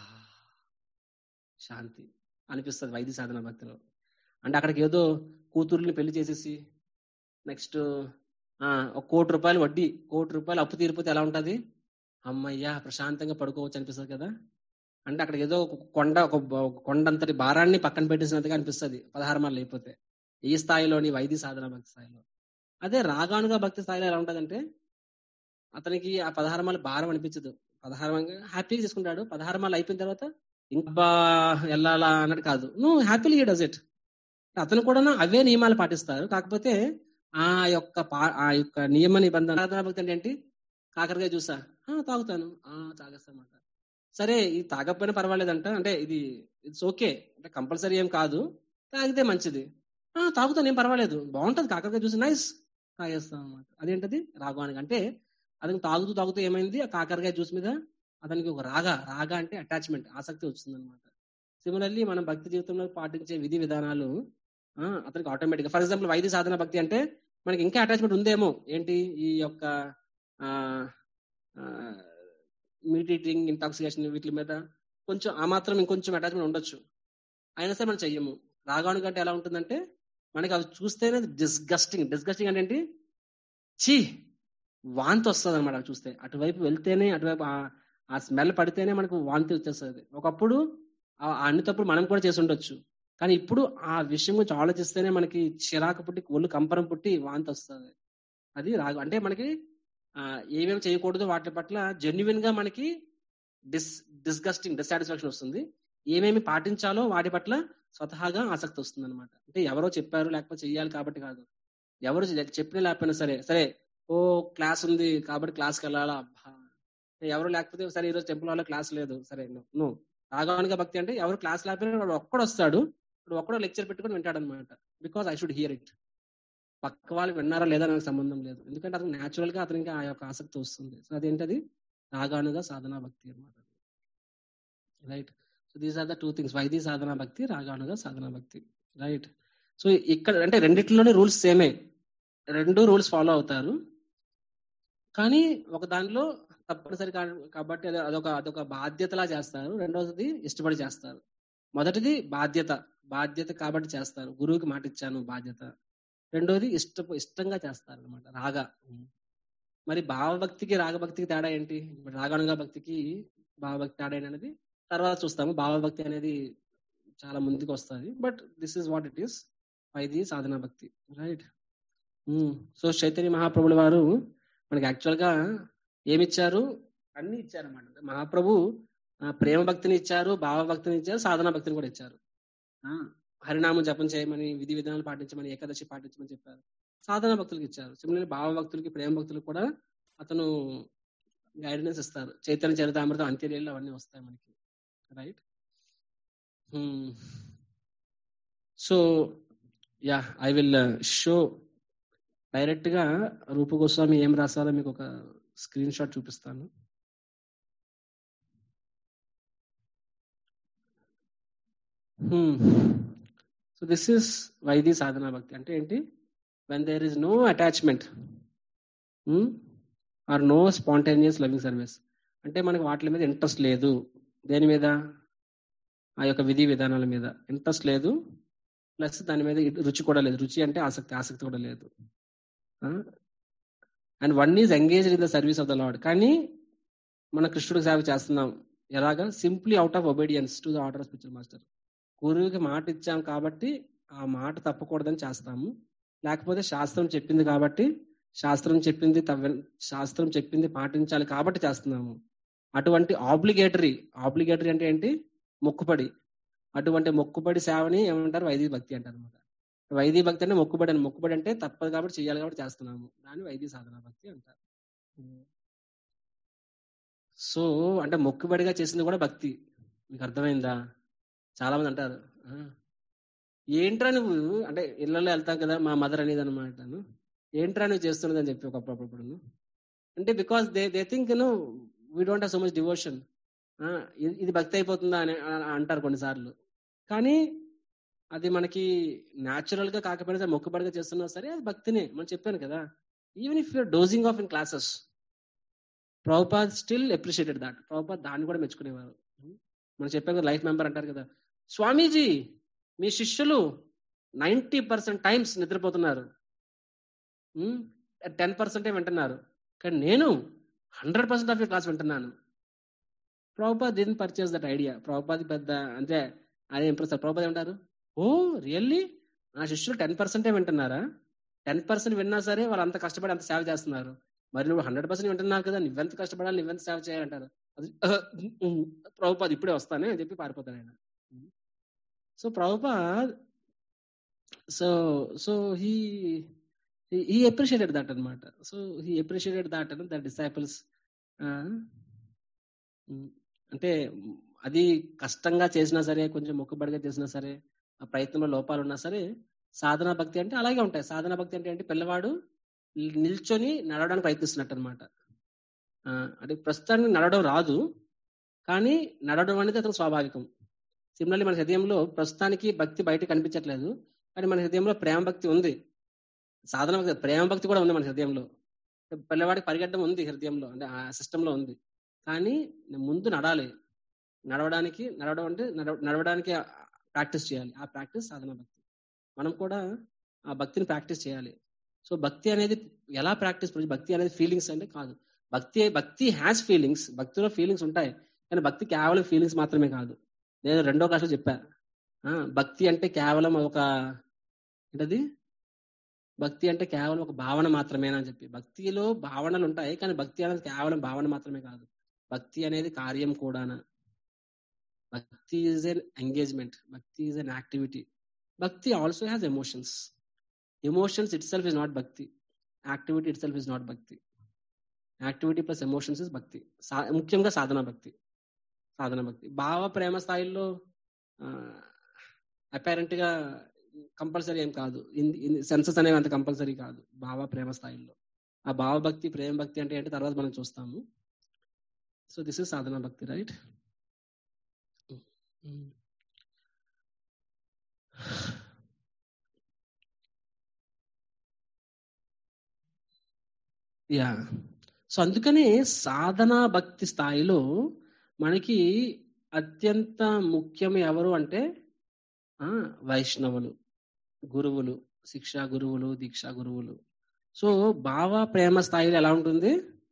శాంతి అనిపిస్తుంది వైద్య సాధన భక్తిలో అంటే అక్కడికి ఏదో కూతుర్ని పెళ్లి చేసేసి నెక్స్ట్ ఒక కోటి రూపాయలు వడ్డీ కోటి రూపాయలు అప్పు తీరిపోతే ఎలా ఉంటది అమ్మయ్యా ప్రశాంతంగా పడుకోవచ్చు అనిపిస్తుంది కదా అంటే అక్కడికి ఏదో ఒక కొండ ఒక కొండంతటి భారాన్ని పక్కన పెట్టేసినట్టుగా అనిపిస్తుంది పదహారు మాలు అయిపోతే ఈ స్థాయిలోని వైద్య సాధన భక్తి స్థాయిలో అదే రాగానుగా భక్తి స్థాయిలో ఎలా ఉంటదంటే అతనికి ఆ పదహారు మాల భారం అనిపించదు పదహారు హ్యాపీగా తీసుకుంటాడు పదహారు మాలు అయిపోయిన తర్వాత ఇంకా వెళ్ళాలా అన్నట్టు కాదు నువ్వు హ్యాపీలీ డస్ ఇట్ అతను కూడా అవే నియమాలు పాటిస్తారు కాకపోతే ఆ యొక్క ఆ యొక్క నియమ నిబంధన సాధన భక్తి అంటే ఏంటి కాకరకాయ చూసా తాగుతాను ఆ తాగేస్తామాట సరే ఇది తాగకపోయినా పర్వాలేదంట అంటే ఇది ఇట్స్ ఓకే అంటే కంపల్సరీ ఏం కాదు తాగితే మంచిది ఆ తాగుతాను ఏం పర్వాలేదు బాగుంటది కాకరకాయ చూసి నైస్ తాగేస్తాం అనమాట అదేంటది రాగానికి అంటే అతనికి తాగుతూ తాగుతూ ఏమైంది ఆ కాకరకాయ జ్యూస్ మీద అతనికి ఒక రాగా రాగా అంటే అటాచ్మెంట్ ఆసక్తి వచ్చింది అనమాట సిమిలర్లీ మనం భక్తి జీవితంలో పాటించే విధి విధానాలు అతనికి ఆటోమేటిక్ ఫర్ ఎగ్జాంపుల్ వైద్య సాధన భక్తి అంటే మనకి ఇంకా అటాచ్మెంట్ ఉందేమో ఏంటి ఈ యొక్క మీట్ ఈటింగ్ ఇంటాక్సికేషన్ వీటి మీద కొంచెం ఆ మాత్రం ఇంకొంచెం అటాచ్మెంట్ ఉండొచ్చు అయినా సరే మనం చెయ్యము రాగాను కంటే ఎలా ఉంటుందంటే మనకి అవి చూస్తేనే డిస్గస్టింగ్ డిస్గస్టింగ్ అంటే ఏంటి చీ వాంతి వస్తుంది అనమాట అవి చూస్తే అటువైపు వెళ్తేనే అటువైపు ఆ స్మెల్ పడితేనే మనకు వాంతి వచ్చేస్తుంది ఒకప్పుడు అన్నిటప్పుడు మనం కూడా చేసి ఉండొచ్చు కానీ ఇప్పుడు ఆ విషయం గురించి ఆలోచిస్తేనే మనకి చిరాకు పుట్టి ఒళ్ళు కంపరం పుట్టి వాంతి వస్తుంది అది రాగు అంటే మనకి ఏమేమి చేయకూడదు వాటి పట్ల జెన్యున్ గా మనకి డిస్ డిస్గస్టింగ్ డిస్సాటిస్ఫాక్షన్ వస్తుంది ఏమేమి పాటించాలో వాటి పట్ల స్వతహాగా ఆసక్తి వస్తుంది అనమాట అంటే ఎవరో చెప్పారు లేకపోతే చెయ్యాలి కాబట్టి కాదు ఎవరు చెప్పిన లేకపోయినా సరే సరే ఓ క్లాస్ ఉంది కాబట్టి క్లాస్కి వెళ్ళాలా అబ్బా ఎవరు లేకపోతే సరే ఈరోజు టెంపుల్ వాళ్ళ క్లాస్ లేదు సరే నువ్వు రాగానుగా భక్తి అంటే ఎవరు క్లాస్ లేకపోయినా వాడు ఒక్కడు వస్తాడు ఇప్పుడు ఒక్కడో లెక్చర్ పెట్టుకుని వింటాడు అనమాట because I should hear it పక్క వాళ్ళు విన్నారా లేదా నాకు సంబంధం లేదు ఎందుకంటే అతను న్యాచురల్ గా అతనికి ఆ యొక్క ఆసక్తి వస్తుంది సో అదేంటది రాగానుగా సాధనా భక్తి అనమాట right so these are the two things వైద్య సాధనా భక్తి రాగానుగా సాధనా భక్తి రైట్ సో ఇక్కడ అంటే రెండిట్లోనే రూల్స్ సేమే రెండు రూల్స్ ఫాలో అవుతారు కానీ ఒక దానిలో తప్పనిసరి కాబట్టి అదొక అదొక బాధ్యతలా చేస్తారు రెండవది ఇష్టపడి చేస్తారు మొదటిది బాధ్యత బాధ్యత కాబట్టి చేస్తారు గురువుకి మాట ఇచ్చాను బాధ్యత రెండోది ఇష్ట ఇష్టంగా చేస్తారు అనమాట రాగ మరి భావభక్తికి రాగభక్తికి తేడా ఏంటి రాగానుగా భక్తికి భావభక్తి తేడా అనేది తర్వాత చూస్తాము భావభక్తి అనేది చాలా ముందుకు వస్తుంది but this is what it is ఇది సాధనా భక్తి రైట్ సో చైతన్య మహాప్రభుల వారు మనకి యాక్చువల్ గా ఏమిచ్చారు అన్ని ఇచ్చారన్నమాట మహాప్రభు ప్రేమ భక్తిని ఇచ్చారు భావభక్తిని ఇచ్చారు సాధనా భక్తిని కూడా ఇచ్చారు హరినామం జపం చేయమని విధి విధానాలు పాటించమని ఏకాదశి పాటించమని చెప్పారు సాధనా భక్తులకు ఇచ్చారు సిమిలర్ భావ భక్తులకి ప్రేమ భక్తులకు కూడా అతను గైడెన్స్ ఇస్తారు చైతన్య చరితామృతం అంత్యలీలు అవన్నీ వస్తాయి మనకి right so ya I will show direct గా రూపు గోస్వామి ఏం రాసారో మీకు ఒక స్క్రీన్ షాట్ చూపిస్తాను so this is vaidhi sadhana భక్తి అంటే ఏంటి when there is no attachment or no spontaneous loving service అంటే మనకి వాటి మీద ఇంట్రెస్ట్ లేదు దేని మీద ఆ యొక్క విధి విధానాల మీద ఇంట్రెస్ట్ లేదు ప్లస్ దాని మీద రుచి కూడా లేదు రుచి అంటే ఆసక్తి ఆసక్తి కూడా లేదు and one is engage in the service of the Lord కానీ మన కృష్ణుడికి సేవ చేస్తున్నాం ఎలాగా simply out of obedience to the order of spiritual master గురువుకి మాట ఇచ్చాం కాబట్టి ఆ మాట తప్పకూడదని చేస్తాము లేకపోతే శాస్త్రం చెప్పింది కాబట్టి శాస్త్రం చెప్పింది తవ్వ శాస్త్రం చెప్పింది పాటించాలి కాబట్టి చేస్తున్నాము అటువంటి ఆబ్లిగేటరీ ఆబ్లిగేటరీ అంటే ఏంటి మొక్కుపడి అటువంటి మొక్కుపడి సేవని ఏమంటారు వైదిక భక్తి అంటారు అనమాట వైదిక భక్తి అంటే మొక్కుబడి అని మొక్కుబడి అంటే తప్పదు కాబట్టి చేయాలి కాబట్టి చేస్తున్నాము దాన్ని వైదిక సాధన భక్తి అంటారు సో అంటే మొక్కుబడిగా చేసింది కూడా భక్తి మీకు అర్థమైందా చాలా మంది అంటారు "ఆ, ఏంట్రా నువ్వు అంటే ఇళ్ళలో వెళ్తాం కదా మా మదర్ అనేది అనమాట ఏంట్రా నువ్వు చేస్తున్నది అని చెప్పి ఒకప్పుడు అంటే because they they think you know we don't have so much devotion ఇది భక్తి అయిపోతుందా అని అని అంటారు కొన్నిసార్లు కానీ అది మనకి న్యాచురల్ గా కాకపోయినా సరే మొక్కుబడిగా చేస్తున్నా సరే అది భక్తినే మనం చెప్పాను కదా even if you're dozing off in classes Prabhupada still appreciated that Prabhupada దాన్ని కూడా మెచ్చుకునేవారు మనం చెప్పాం కదా లైఫ్ మెంబర్ అంటారు కదా స్వామీజీ మీ శిష్యులు నైంటీ పర్సెంట్ టైమ్స్ నిద్రపోతున్నారు టెన్ పర్సెంటే వింటున్నారు కానీ నేను hundred percent of you class వింటున్నాను ప్రభుపాద్ దీన్ని పర్చేస్ దట్ ఐడియా ప్రభుపాద్ పెద్ద అంటే అదే ఇంప్రెస్ ప్రభుపాద్ ఏమంటారు ఓ రియల్లీ నా శిష్యులు టెన్ పర్సెంటే వింటున్నారా టెన్ పర్సెంట్ విన్నా సరే వాళ్ళు అంత కష్టపడి అంత సేవ చేస్తున్నారు మరి నువ్వు హండ్రెడ్ పర్సెంట్ వింటున్నావు కదా నువ్వెంత కష్టపడాలి నువ్వెంత సేవ చేయాలంటారు అది ప్రభుపాద్ ఇప్పుడే వస్తానే అని చెప్పి పారిపోతాడు ఆయన so Prabhupada so so he he appreciated that అనమాట సో హీ అప్రిషియేటెడ్ దట్ అని ద డిసైపుల్స్ అంటే అది కష్టంగా చేసినా సరే కొంచెం మొక్కుబడిగా చేసినా సరే ఆ ప్రయత్నంలో లోపాలు ఉన్నా సరే సాధన భక్తి అంటే అలాగే ఉంటాయి సాధన భక్తి అంటే ఏంటి పిల్లవాడు నిల్చొని నడవడానికి ప్రయత్నిస్తున్నట్టు అనమాట అంటే ప్రస్తుతానికి నడవడం రాదు కానీ నడవడం అనేది అతను స్వాభావికం సిమిలర్లీ మన హృదయంలో ప్రస్తుతానికి భక్తి బయట కనిపించట్లేదు కానీ మన హృదయంలో ప్రేమ భక్తి ఉంది సాధన భక్తి ప్రేమ భక్తి కూడా ఉంది మన హృదయంలో పిల్లవాడికి పరిగెట్టడం ఉంది హృదయంలో అంటే ఆ సిస్టంలో ఉంది కానీ ముందు నడాలి నడవడానికి నడవడం అంటే నడవడానికి ప్రాక్టీస్ చేయాలి ఆ ప్రాక్టీస్ సాధన భక్తి మనం కూడా ఆ భక్తిని ప్రాక్టీస్ చేయాలి సో భక్తి అనేది ఎలా ప్రాక్టీస్ భక్తి అనేది ఫీలింగ్స్ అంటే కాదు భక్తి భక్తి హ్యాస్ ఫీలింగ్స్ భక్తిలో ఫీలింగ్స్ ఉంటాయి కానీ భక్తి కేవలం ఫీలింగ్స్ మాత్రమే కాదు నేను రెండో క్లాస్లో చెప్పా భక్తి అంటే కేవలం ఒక ఏంటది భక్తి అంటే కేవలం ఒక భావన మాత్రమేనా అని చెప్పి భక్తిలో భావనలు ఉంటాయి కానీ భక్తి అనేది కేవలం భావన మాత్రమే కాదు భక్తి అనేది కార్యం కూడానా bhakti is an engagement bhakti is an activity bhakti also has emotions emotions itself is not bhakti activity itself is not bhakti activity plus emotions is bhakti ముఖ్యంగా సాధన భక్తి సాధన భక్తి భావ ప్రేమ స్థాయిలో అపారెంట్ గా కంపల్సరీ ఏం కాదు సెన్సెస్ అనేవి అంత కంపల్సరీ కాదు భావ ప్రేమ స్థాయిలో ఆ భావ భక్తి ప్రేమ భక్తి అంటే ఏంటి తర్వాత మనం చూస్తాము so this is Sadhana bhakti right ya so అందుకనే సాధనా భక్తి స్థాయిలో మనకి అత్యంత ముఖ్యం ఎవరు అంటే వైష్ణవులు గురువులు శిక్షా గురువులు దీక్షా గురువులు సో భావ ప్రేమ స్థాయిలో ఎలా ఉంటుంది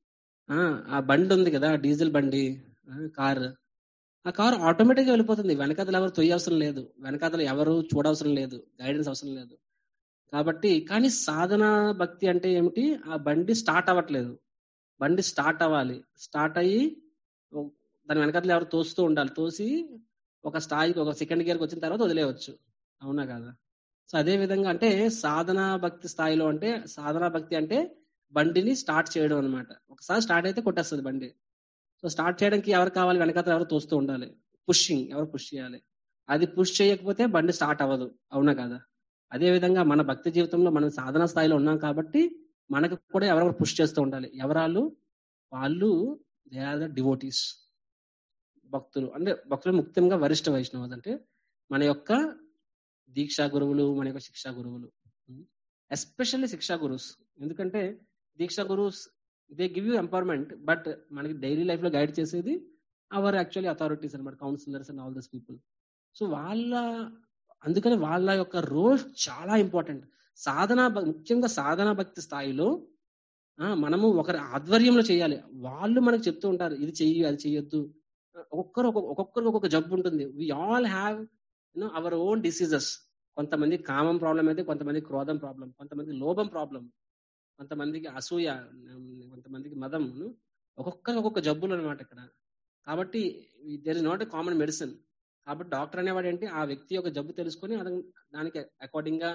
ఆ బండి ఉంది కదా డీజిల్ బండి కార్ ఆ కారు ఆటోమేటిక్ గా వెళ్ళిపోతుంది వెనకాతలు ఎవరు తొయ్య అవసరం లేదు వెనకాతలు ఎవరు చూడవసరం లేదు గైడెన్స్ అవసరం లేదు కాబట్టి కానీ సాధన భక్తి అంటే ఏమిటి ఆ బండి స్టార్ట్ అవ్వట్లేదు బండి స్టార్ట్ అవ్వాలి స్టార్ట్ అయ్యి దాని వెనకాతలు ఎవరు తోస్తూ ఉండాలి తోసి ఒక స్థాయికి ఒక సెకండ్ గేర్కి వచ్చిన తర్వాత వదిలేయవచ్చు అవునా కదా సో అదే విధంగా అంటే సాధనా భక్తి స్థాయిలో అంటే సాధనా భక్తి అంటే బండిని స్టార్ట్ చేయడం అనమాట ఒకసారి స్టార్ట్ అయితే కొట్టేస్తుంది బండి సో స్టార్ట్ చేయడానికి ఎవరు కావాలి వెనకాల ఎవరు తోస్తూ ఉండాలి పుషింగ్ ఎవరు పుష్ చేయాలి అది పుష్ చేయకపోతే బండి స్టార్ట్ అవ్వదు అవునా కదా అదే విధంగా మన భక్తి జీవితంలో మనం సాధన స్థాయిలో ఉన్నాం కాబట్టి మనకు కూడా ఎవరెవరు పుష్ చేస్తూ ఉండాలి ఎవరాళ్ళు వాళ్ళు దే ఆర్ ద డివోటీస్ భక్తులు అంటే భక్తులు ముఖ్యంగా వరిష్ట వైష్ణవులు అంటే మన యొక్క దీక్షా గురువులు మన యొక్క శిక్షా గురువులు ఎస్పెషల్లీ శిక్షా గురువుస్ ఎందుకంటే దీక్షా గురువుస్ they give you empowerment but మనకి డైలీ లైఫ్ లో గైడ్ చేసేది అవర్ యాక్చువల్లీ అథారిటీస్ అనమాట counsellors and all those people so వాళ్ళ అందుకని వాళ్ళ యొక్క రోల్ చాలా ఇంపార్టెంట్ సాధన ముఖ్యంగా సాధన భక్తి స్థాయిలో మనము ఒకరి ఆధ్వర్యంలో చేయాలి వాళ్ళు మనకు చెప్తూ ఉంటారు ఇది చెయ్యి అది చెయ్యొద్దు ఒక్కొక్కరు ఒక్కొక్కరికి ఒక్కొక్క జబ్బు ఉంటుంది we all have you know our own diseases కొంతమంది కామం ప్రాబ్లం అయితే కొంతమంది క్రోధం ప్రాబ్లం కొంతమందికి లోభం ప్రాబ్లం కొంతమందికి అసూయ కొంతమందికి మదం ఒక్కొక్కరికి ఒక్కొక్క జబ్బులు అనమాట ఇక్కడ కాబట్టి there is not a common medicine కాబట్టి డాక్టర్ అనేవాడు ఏంటి ఆ వ్యక్తి యొక్క జబ్బు తెలుసుకొని దానికి అకార్డింగ్ గా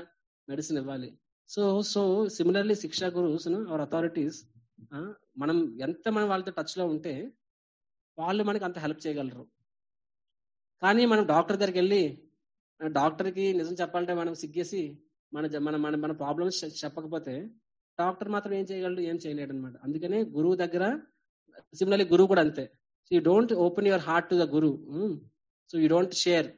మెడిసిన్ ఇవ్వాలి సో సో సిమిలర్లీ శిక్షా గురుస్ అవర్ అథారిటీస్ మనం ఎంత మనం వాళ్ళతో టచ్ లో ఉంటే వాళ్ళు మనకి అంత హెల్ప్ చేయగలరు కానీ మనం డాక్టర్ దగ్గరికి వెళ్ళి డాక్టర్ కి నిజం చెప్పాలంటే మనం సిగ్గేసి మన జ- మన మన మన ప్రాబ్లమ్స్ చెప్పకపోతే డాక్టర్ మాత్రం ఏం చేయగలడు ఏం చేయలేడు అనమాట అందుకనే గురువు దగ్గర సిమిలర్లీ గురువు కూడా అంతే so you don't open your heart to the guru so you don't share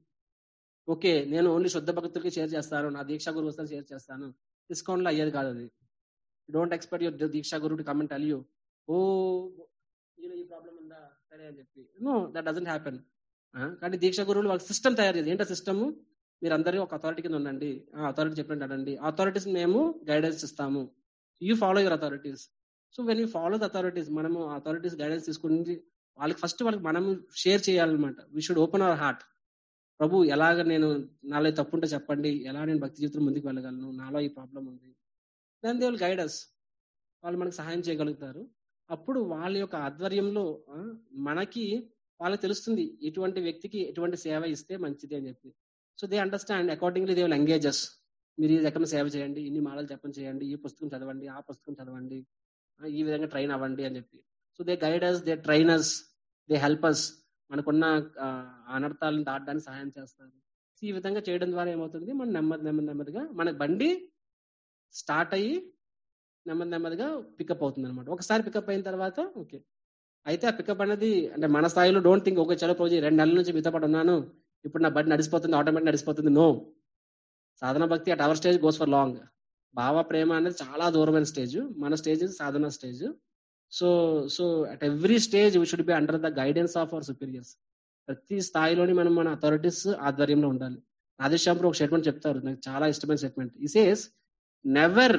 okay నేను ఓన్లీ శుద్ధ భక్తులకి షేర్ చేస్తాను నా దీక్షా గురువు వస్తే షేర్ చేస్తాను డిస్కౌంట్ లో అయ్యేది కాదు అది you don't expect your diksha guru to comment all you ఓ ఈయన ఈ ప్రాబ్లం ఉందా సరే అని చెప్పి నో దట్ డజంట్ హ్యాపెన్ కానీ దీక్షా గురువులు వాళ్ళకి సిస్టమ్ తయారు చేసి ఏంటో సిస్టమ్ మీరు అందరూ ఒక అథారిటీ కింద ఉండండి ఆ అథారిటీ చెప్పినట్టు అడండి అథారిటీస్ మేము గైడెన్స్ ఇస్తాము you follow your authorities so when you follow the authorities మనము అథారిటీస్ గైడెన్స్ తీసుకుని వాళ్ళకి ఫస్ట్ వాళ్ళకి మనం షేర్ చేయాలన్నమాట we should open our heart Prabhu ఎలాగ నేను నాలో తప్పు ఉంటే చెప్పండి ఎలా నేను భక్తి జీవితం ముందుకు వెళ్ళగలను నాలో ఈ ప్రాబ్లం ఉంది then they will guide us వాళ్ళు మనకి సహాయం చేయగలుగుతారు అప్పుడు వాళ్ళ యొక్క ఆధ్వర్యంలో ఆ, మనకి వాళ్ళకి తెలుస్తుంది ఎటువంటి వ్యక్తికి ఎటువంటి సేవ ఇస్తే మంచిది అని చెప్పి so they understand accordingly they will engages మీరు ఈ రకం సేవ చేయండి ఇన్ని మాలలు జపం చేయండి ఈ పుస్తకం చదవండి ఆ పుస్తకం చదవండి ఆ, ఈ విధంగా ట్రైన్ అవ్వండి అని చెప్పి so they guiders they trainers they helpers మనకున్న ఆ, అనర్థాలను దాటడానికి సహాయం చేస్తారు So, ఈ విధంగా చేయడం ద్వారా ఏమవుతుంది మనం నెమ్మది నెమ్మది నెమ్మదిగా మన బండి స్టార్ట్ అయ్యి నెమ్మది నెమ్మదిగా పికప్ అవుతుంది అనమాట ఒకసారి పికప్ అయిన తర్వాత ఓకే అయితే ఆ పికప్ అనేది అంటే మన స్థాయిలో డోంట్ థింక్ ఓకే చలో రోజు రెండు నెలల నుంచి మీతో పాటు ఉన్నాను ఇప్పుడు నా బండి నడిచిపోతుంది automatic నడిచిపోతుంది no sadhana bhakti at our stage goes for long భావ ప్రేమ అనేది చాలా దూరమైన స్టేజ్ మన స్టేజ్ సాధన stage so so at every stage we should be under the guidance of our superiors ప్రతి స్థాయిలోని మనం మన అథారిటీస్ ఆధ్వర్యంలో ఉండాలి రాధేశ్యాపురం ఒక స్టేట్మెంట్ చెప్తారు నాకు చాలా ఇష్టమైన statement he says never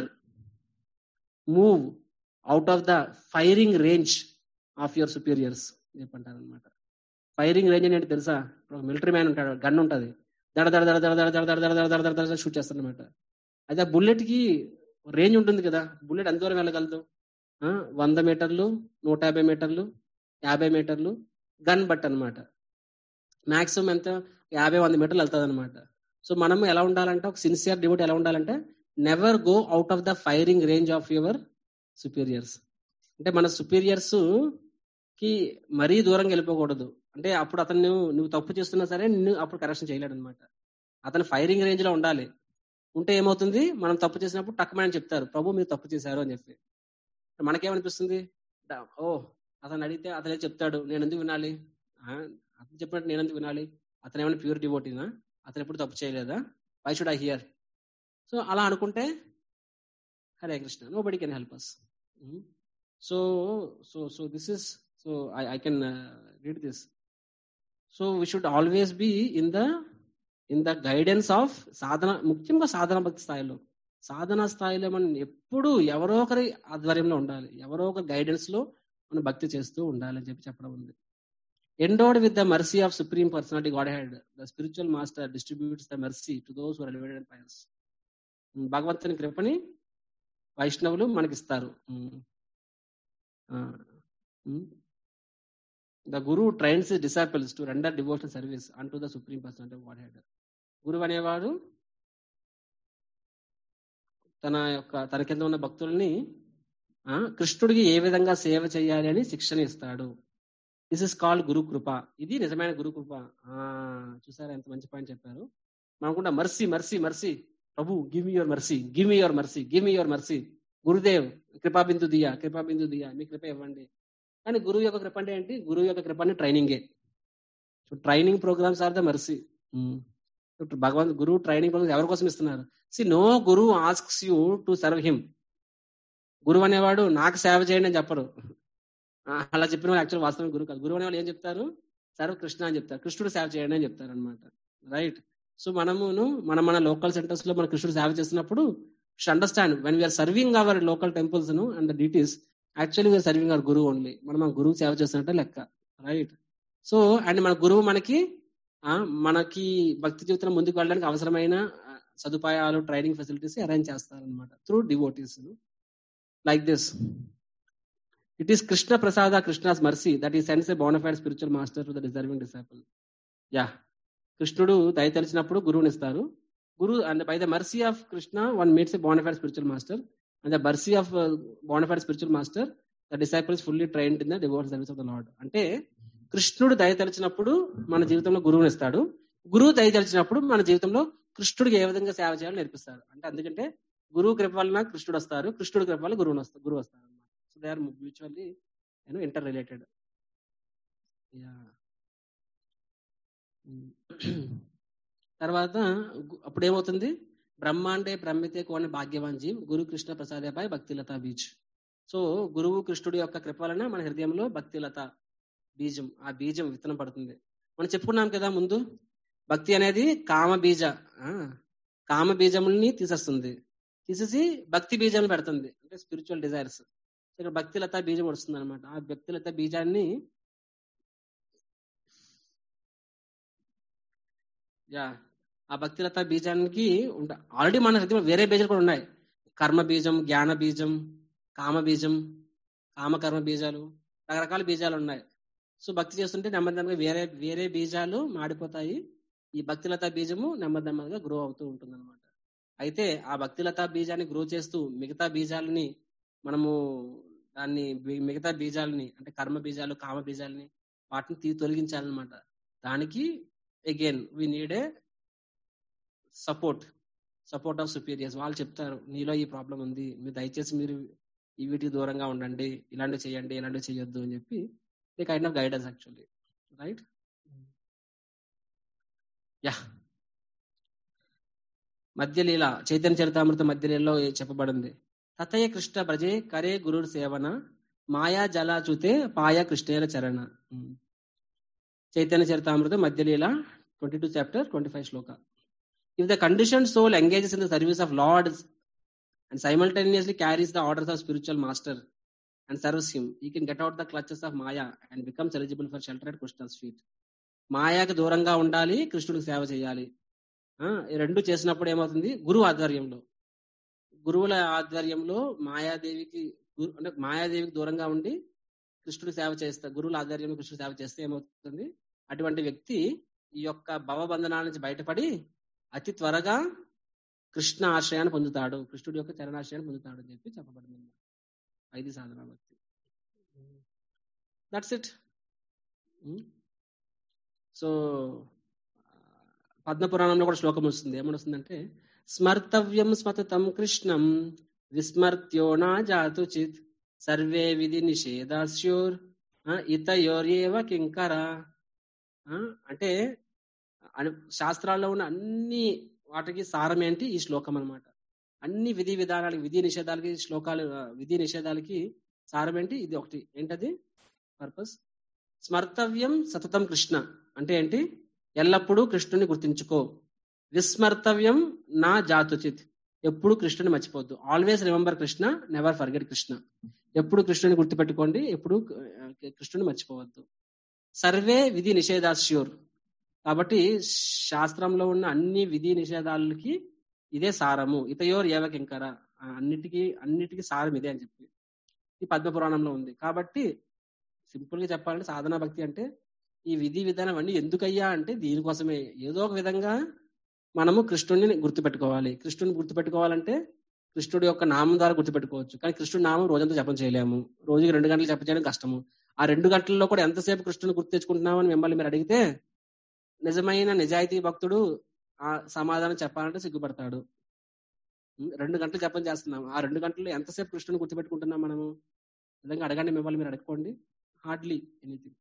move out of the firing range of your superiors చెప్పంటారు అనమాట ఫైరింగ్ రేంజ్ అంటే తెలుసా ఇప్పుడు మిలిటరీ మ్యాన్ ఉంటాడు గన్ ఉంటది దడ దడ దడ దడ దడ దడ దడ దడ దడ దడ దడ షూట్ చేస్తాడు అనమాట అయితే ఆ బుల్లెట్ కి రేంజ్ ఉంటుంది కదా బుల్లెట్ ఎంత దూరం వెళ్ళగలదు ఆ, వంద మీటర్లు నూట యాభై మీటర్లు యాభై మీటర్లు గన్ బట్ అన్నమాట మాక్సిమం ఎంత యాభై వంద మీటర్లు వెళ్తుంది అనమాట సో మనం ఎలా ఉండాలంటే ఒక సిన్సియర్ డివోట్ ఎలా ఉండాలంటే never go out of the firing range of your superiors అంటే మన సుపీరియర్స్ కి మరీ దూరంగా వెళ్ళిపోకూడదు అంటే అప్పుడు అతను నువ్వు తప్పు చేస్తున్నా సరే నిన్ను అప్పుడు కరెక్షన్ చేయలేడు అనమాట అతను ఫైరింగ్ రేంజ్ లో ఉండాలి ఉంటే ఏమవుతుంది మనం తప్పు చేసినప్పుడు టక్కుమని చెప్తారు ప్రభు మీరు తప్పు చేశారు అని చెప్పి మనకేమనిపిస్తుంది ద- ఓ అతను అడిగితే అతనే చెప్తాడు నేను ఎందుకు వినాలి ఆ, అతను చెప్పినట్టు నేను ఎందుకు వినాలి అతను ఏమైనా ప్యూర్ డివోటీనా అతను ఎప్పుడు తప్పు చేయలేదా why should I hear so అలా అనుకుంటే Hare Krishna nobody can help us so so so this is so I I can read this so we should always be in the in the guidance of sadhana ముఖ్యంగా సాధన భక్తి స్థాయిలో సాధన స్థాయిలో మనం ఎప్పుడు ఎవరో ఒకరి ఆధ్వర్యంలో ఉండాలి ఎవరో ఒకరి గైడెన్స్ లో మనం భక్తి చేస్తూ ఉండాలి అని చెప్పి చెప్పడం ఉంది endowed with the mercy of supreme personality Godhead the spiritual master distributes the mercy to those who elevated pious భగవంతుని కృపని వైష్ణవులు మనకిస్తారు the guru trains disciples to render devotional service unto the supreme personality of Godhead గురువు అనేవాడు తన యొక్క తన కింద ఉన్న భక్తుల్ని ఆ, కృష్ణుడికి ఏ విధంగా సేవ చేయాలి అని శిక్షణ ఇస్తాడు this is called guru kripa ఇది నిజమైన గురు కృప ఆ చూసారా ఎంత మంచి పాయింట్ చెప్పారు మనకుండా mercy mercy mercy Prabhu give me your mercy give me your mercy give me your mercy Gurudev కృపా బిందు దియా కృపా బిందు దియా మీ కృప ఇవ్వండి కానీ గురువు యొక్క కృప అంటే ఏంటి గురువు యొక్క కృప అంటే ట్రైనింగే so training programs are the mercy భగవంత్ గురువు ట్రైనింగ్ ప్రోగ్రామ్స్ ఎవరి కోసం ఇస్తున్నారు see no guru asks you to serve him గురువు అనేవాడు నాకు సేవ చేయండి అని చెప్పరు ఆ, అలా చెప్పిన వాళ్ళు యాక్చువల్ వాస్తవం గురువు కాదు గురువు అనేవాళ్ళు ఏం చెప్తారు సర్వ కృష్ణ అని చెప్తారు కృష్ణుడు సేవ చేయండి అని చెప్తారు అనమాట రైట్ సో మనమును మన మన లోకల్ సెంటర్స్ లో మన కృష్ణుడు సేవ చేస్తున్నప్పుడు should understand when we are serving our local temples ను and deities actually we are serving our గురువు ఓన్లీ మనం మన గురువు సేవ చేస్తున్నట్టే లెక్క రైట్ సో అండ్ మన గురువు మనకి ఆ, మనకి భక్తి జీవితం ముందుకు వెళ్ళడానికి అవసరమైన ఆ, సదుపాయాలు ట్రైనింగ్ ఫెసిలిటీస్ అరేంజ్ చేస్తారనమాట through devotees like this it is Krishna prasada Krishna's mercy that ఈ sense a bona fide spiritual master to the deserving disciple yeah కృష్ణుడు దయ తెలిసినప్పుడు గురువుని ఇస్తారు Guru, and by the mercy of Krishna, one meets a bona fide spiritual master. And the mercy of uh, bona fide spiritual master, the disciple is fully trained in the devotional service of the Lord. అంటే కృష్ణుడు దయ తలిచినప్పుడు మన జీవితంలో గురువుని ఇస్తాడు గురువు దయ తలిచినప్పుడు మన జీవితంలో కృష్ణుడికి ఏ విధంగా సేవ చేయాలో నేర్పిస్తాడు అంటే అందుకంటే గురువు కృప వలన కృష్ణుడు వస్తారు కృష్ణుడి కృప వల్ల గురువుని వస్తారు గురువు వస్తారు అనమాట so they are mutually you know interrelated తర్వాత గు- అప్పుడు ఏమవుతుంది బ్రహ్మాండే బ్రహ్మితే కోన భాగ్యవాన్ జీవ్ గురు కృష్ణ ప్రసాదేపై భక్తిలత బీజ్ సో గురువు కృష్ణుడి యొక్క కృప వలన మన హృదయంలో భక్తిలత బీజం ఆ బీజం విత్తనం పడుతుంది మనం చెప్పుకున్నాం కదా ముందు భక్తి అనేది కామ బీజ ఆ, కామ బీజముల్ని తీసేస్తుంది తీసేసి భక్తి బీజాన్ని పెడుతుంది అంటే స్పిరిచువల్ డిజైర్స్ ఇక్కడ భక్తిలత బీజం వస్తుంది అనమాట ఆ భక్తిలత బీజాన్ని యా ఆ భక్తిలత బీజానికి ఆల్రెడీ మన హృదయంలో వేరే బీజాలు కూడా ఉన్నాయి కర్మ బీజం జ్ఞాన బీజం కామ బీజం కామకర్మ బీజాలు రకరకాల బీజాలు ఉన్నాయి సో భక్తి చేస్తుంటే నెమ్మది నెమ్మదిగా వేరే వేరే బీజాలు మాడిపోతాయి ఈ భక్తిలత బీజము నెమ్మది నెమ్మదిగా గ్రో అవుతూ ఉంటుంది అనమాట అయితే ఆ భక్తిలత బీజాన్ని గ్రో చేస్తూ మిగతా బీజాలని మనము దాన్ని మి- మిగతా బీజాలని అంటే కర్మ బీజాలు కామ బీజాలని వాటిని తీ తొలగించాలన్నమాట దానికి again we need a support support of superiors వాళ్ళు చెప్తారు నీలో ఈ ప్రాబ్లం ఉంది మీరు దయచేసి మీరు ఈ వీటికి దూరంగా ఉండండి ఇలాంటివి చేయండి ఇలాంటివి చేయొద్దు అని చెప్పి they kind of guidance actually right yeah Madhyalila Chaitanya Charitamrita మధ్యలీలలో చెప్పబడింది తతయ కృష్ణ బ్రజే కరే గురుర్ సేవన మాయా జలాచుతే పాయ కృష్ణేల చరణ um. Chaitanya Charitamrita Madhyalila twenty two chapter twenty five shloka if the condition soul engages in the service of Lord and simultaneously carries the orders of spiritual master and serves him he can get out the clutches of Maya and becomes eligible for shelter at Krishna's feet మాయాకి దూరంగా ఉండాలి కృష్ణుడికి సేవ చేయాలి ఆ, ఈ రెండు చేసినప్పుడు ఏమవుతుంది గురువు ఆధ్వర్యంలో గురువుల ఆధ్వర్యంలో మాయాదేవికి గు- అంటే మాయాదేవికి దూరంగా ఉండి కృష్ణుడి సేవ చేస్తే గురువుల ఆధ్వర్యంలో కృష్ణుడి సేవ చేస్తే ఏమవుతుంది అటువంటి వ్యక్తి ఈ యొక్క భవబంధనాల నుంచి బయటపడి అతి త్వరగా కృష్ణ ఆశ్రయాన్ని పొందుతాడు కృష్ణుడి యొక్క చరణాశ్రయాన్ని పొందుతాడు అని చెప్పి చెప్పబడింది ఐదు సాధన భక్తి దట్స్ ఇట్ సో పద్మపురాణంలో కూడా శ్లోకం వస్తుంది ఏమని వస్తుందంటే స్మర్తవ్యం స్మతతం కృష్ణం విస్మర్త్యో నా జాతు చిత్ సర్వే విధి నిషేధాస్యోర్ ఆ, ఇతయోర్యేవ కింకర ఆ, అంటే అను- శాస్త్రాల్లో ఉన్న అన్ని వాటికి సారం ఏంటి ఈ శ్లోకం అన్నమాట అన్ని విధి విధానాలకి విధి నిషేధాలకి శ్లోకాలు ఆ, విధి నిషేధాలకి సారం ఏంటి ఇది ఒకటి ఏంటది పర్పస్ స్మర్తవ్యం సతతం కృష్ణ అంటే ఏంటి ఎల్లప్పుడూ కృష్ణుని గుర్తించుకో విస్మర్తవ్యం నా జాతుచిత్ ఎప్పుడు కృష్ణుని మర్చిపోవద్దు always remember Krishna never forget Krishna ఎప్పుడు కృష్ణుని గుర్తుపెట్టుకోండి ఎప్పుడు ఆ, కృష్ణుని మర్చిపోవద్దు సర్వే విధి నిషేధాస్యూర్ కాబట్టి శాస్త్రంలో ఉన్న అన్ని విధి నిషేధాలకి ఇదే సారము ఇతయోర్ ఏవకింకర ఆ, అన్నిటికీ అన్నిటికీ సారం ఇదే అని చెప్పి ఈ పద్మపురాణంలో ఉంది కాబట్టి సింపుల్ గా చెప్పాలంటే సాధనా భక్తి అంటే ఈ విధి విధానం అన్ని ఎందుకయ్యా అంటే దీనికోసమే ఏదో ఒక విధంగా మనము కృష్ణుడిని గుర్తుపెట్టుకోవాలి కృష్ణుని గుర్తుపెట్టుకోవాలంటే కృష్ణుడి యొక్క నామం ద్వారా గుర్తుపెట్టుకోవచ్చు కానీ కృష్ణుడి నామం రోజంతా జపం చేయలేము రోజుకి రెండు గంటలు జపం చేయడం కష్టము ఆ రెండు గంటల్లో కూడా ఎంతసేపు కృష్ణుని గుర్తు తెచ్చుకుంటున్నామని మిమ్మల్ని మీరు అడిగితే నిజమైన నిజాయితీ భక్తుడు ఆ సమాధానం చెప్పాలంటే సిగ్గుపడతాడు ఉం, రెండు గంటలు జపం చేస్తున్నాం ఆ రెండు గంటల్లో ఎంతసేపు కృష్ణుని గుర్తుపెట్టుకుంటున్నాం మనము నిజంగా అడగండి మిమ్మల్ని మీరు అడుక్కోండి హార్డ్లీ ఎనీథింగ్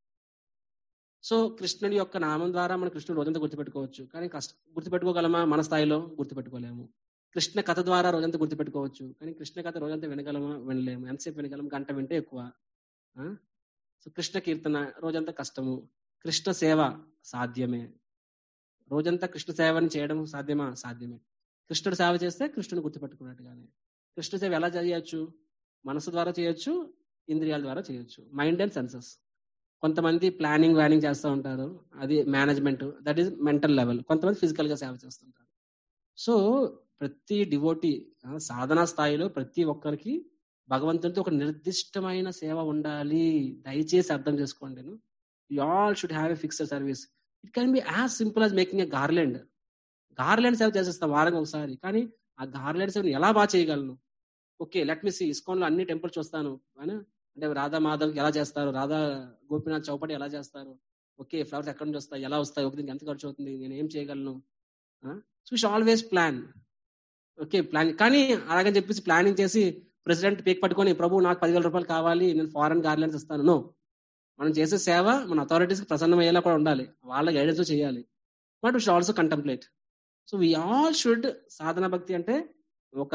సో కృష్ణుడి యొక్క నామం ద్వారా మనం కృష్ణుడు రోజంతా గుర్తుపెట్టుకోవచ్చు కానీ కష్ట గుర్తుపెట్టుకోగలమా మన స్థాయిలో గుర్తుపెట్టుకోలేము కృష్ణ కథ ద్వారా రోజంతా గుర్తుపెట్టుకోవచ్చు కానీ కృష్ణ కథ రోజంతా వినగలమా వినలేము ఎంతసేపు వినగలం గంట వింటే ఎక్కువ ఆ? సో కృష్ణ కీర్తన రోజంతా కష్టము కృష్ణ సేవ సాధ్యమే రోజంతా కృష్ణ సేవని చేయడం సాధ్యమా సాధ్యమే కృష్ణుడు సేవ చేస్తే కృష్ణుని గుర్తుపెట్టుకున్నట్టుగానే కృష్ణ సేవ ఎలా చేయొచ్చు మనసు ద్వారా చేయొచ్చు ఇంద్రియాల ద్వారా చేయొచ్చు మైండ్ అండ్ సెన్సెస్ కొంతమంది ప్లానింగ్ వ్యానింగ్ చేస్తూ ఉంటారు అది management that is mental level కొంతమంది ఫిజికల్ గా సేవ చేస్తుంటారు సో ప్రతి డివోటీ సాధనా స్థాయిలో ప్రతి ఒక్కరికి భగవంతునితో ఒక నిర్దిష్టమైన సేవ ఉండాలి దయచేసి అర్థం చేసుకోండి you all should have a fixed service it can be as simple as making a garland garland సేవ చేసేస్తాం వారం ఒకసారి కానీ ఆ గార్లెండ్ సేవను ఎలా బాగా చేయగలను okay let me see ISKCON లో అన్ని టెంపుల్ చూస్తాను అవునా? అంటే రాధా మాధవ్ ఎలా చేస్తారు రాధా గోపీనాథ్ చౌపటి ఎలా చేస్తారు ఓకే ఫ్లవర్స్ ఎక్కడి నుంచి వస్తాయి ఎలా వస్తాయి ఒక దీనికి ఎంత ఖర్చు అవుతుంది నేను ఏం చేయగలను so should always plan okay plan కానీ అలాగని చెప్పేసి ప్లానింగ్ చేసి ప్రెసిడెంట్ పీక్ పట్టుకొని ప్రభు నాకు పదివేల రూపాయలు కావాలి నేను ఫారెన్ గార్లెండ్స్ ఇస్తాను నో మనం చేసే సేవ మన అథారిటీస్ కి ప్రసన్నం అయ్యేలా కూడా ఉండాలి వాళ్ళ గైడెన్స్ చేయాలి but should also contemplate so we all should sadhana భక్తి అంటే ఒక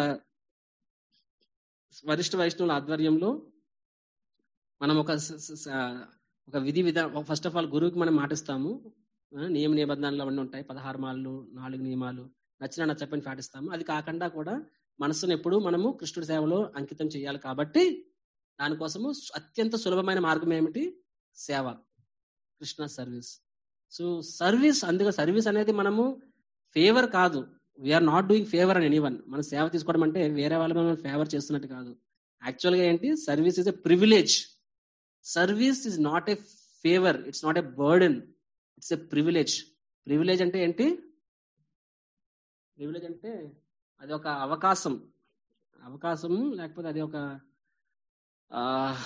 వరిష్ఠ వైష్ణవుల ఆధ్వర్యంలో మనం ఒక స- స- స- ఒక విధి విధా ఫస్ట్ ఆఫ్ ఆల్ గురువుకి మనం మాటిస్తాము ఆ, నియమ నిబంధనలు అవన్నీ ఉంటాయి పదహారు మాలు నాలుగు నియమాలు నచ్చిన నచ్చపని పాటిస్తాము అది కాకుండా కూడా మనసును ఎప్పుడు మనము కృష్ణుడి సేవలో అంకితం చేయాలి కాబట్టి దానికోసము అత్యంత సులభమైన మార్గం ఏమిటి సేవ కృష్ణ సర్వీస్ సో సర్వీస్ అందుకే సర్వీస్ అనేది మనము ఫేవర్ కాదు వీఆర్ నాట్ డూయింగ్ ఫేవర్ అని ఎనీవన్ మన సేవ తీసుకోవడం అంటే వేరే వాళ్ళ మనం ఫేవర్ చేస్తున్నట్టు కాదు యాక్చువల్ గా ఏంటి service is a privilege service is not a favour it's not a burden it's a privilege privilege అంటే ఏంటి ప్రివిలేజ్ అంటే అది ఒక అవకాశం అవకాశం లేకపోతే అది ఒక ఆ,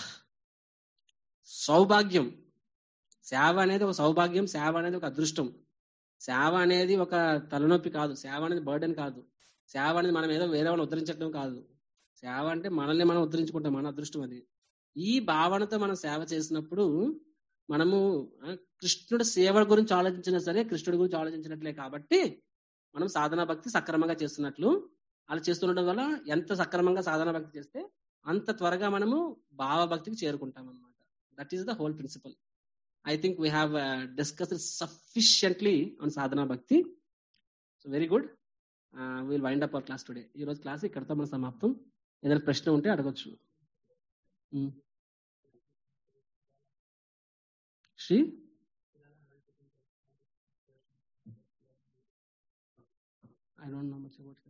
సౌభాగ్యం సేవ అనేది ఒక సౌభాగ్యం సేవ అనేది ఒక అదృష్టం సేవ అనేది ఒక తలనొప్పి కాదు సేవ అనేది బర్డెన్ కాదు సేవ అనేది మనం ఏదో వేరే వాళ్ళని ఉద్ధరించడం కాదు సేవ అంటే మనల్ని మనం ఉద్ధరించుకుంటాం మన అదృష్టం అది ఈ భావనతో మనం సేవ చేసినప్పుడు మనము ఆ, కృష్ణుడి సేవ గురించి ఆలోచించినా సరే కృష్ణుడి గురించి ఆలోచించినట్లే కాబట్టి మనం సాధనా భక్తి సక్రమంగా చేస్తున్నట్లు అలా చేస్తుండడం వల్ల ఎంత సక్రమంగా సాధనా భక్తి చేస్తే అంత త్వరగా మనము భావభక్తికి చేరుకుంటాం అనమాట that is the whole principle I think we have discuss sufficiently on Sadhana bhakti so very good will wind up our class today ఈ రోజు క్లాస్ ఇక్కడతో మన సమాప్తం ఏదైనా ప్రశ్న ఉంటే అడగొచ్చు Hmm. Shri I don't know much about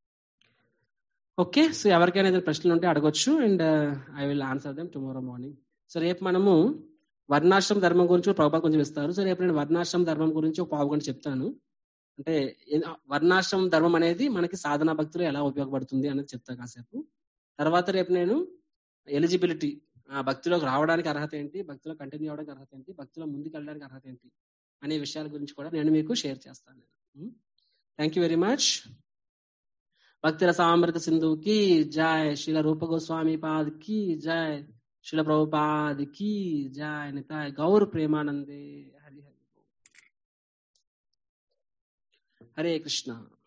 okay so ఎవరికైనా ఏదైనా ప్రశ్నలు ఉంటే అడగొచ్చు and I will answer them tomorrow morning so రేపు మనము వర్ణాశ్రమ ధర్మం గురించి ప్రభావ కొంచెం ఇస్తారు సో రేపు నేను వర్ణాశ్రమ ధర్మం గురించి ఒక పావు గంట చెప్తాను అంటే ఏ- వర్ణాశ్రమ ధర్మం అనేది మనకి సాధనా భక్తులు ఎలా ఉపయోగపడుతుంది అనేది చెప్తా కాసేపు తర్వాత రేపు నేను ఎలిజిబిలిటీ ఆ భక్తిలోకి రావడానికి అర్హత ఏంటి భక్తిలో కంటిన్యూ అవ్వడానికి అర్హత ఏంటి భక్తిలో ముందుకు వెళ్ళడానికి అర్హత ఏంటి అనే విషయాల గురించి కూడా నేను మీకు షేర్ చేస్తాను థ్యాంక్ యూ వెరీ మచ్ భక్తి రసామృత సింధుకి జై శిల రూప గోస్వామి పాద్ కి జై శిల ప్రభుపాద్ కి జై నితాయ్ గౌర్ ప్రేమానందే హరి హరి హరే కృష్ణ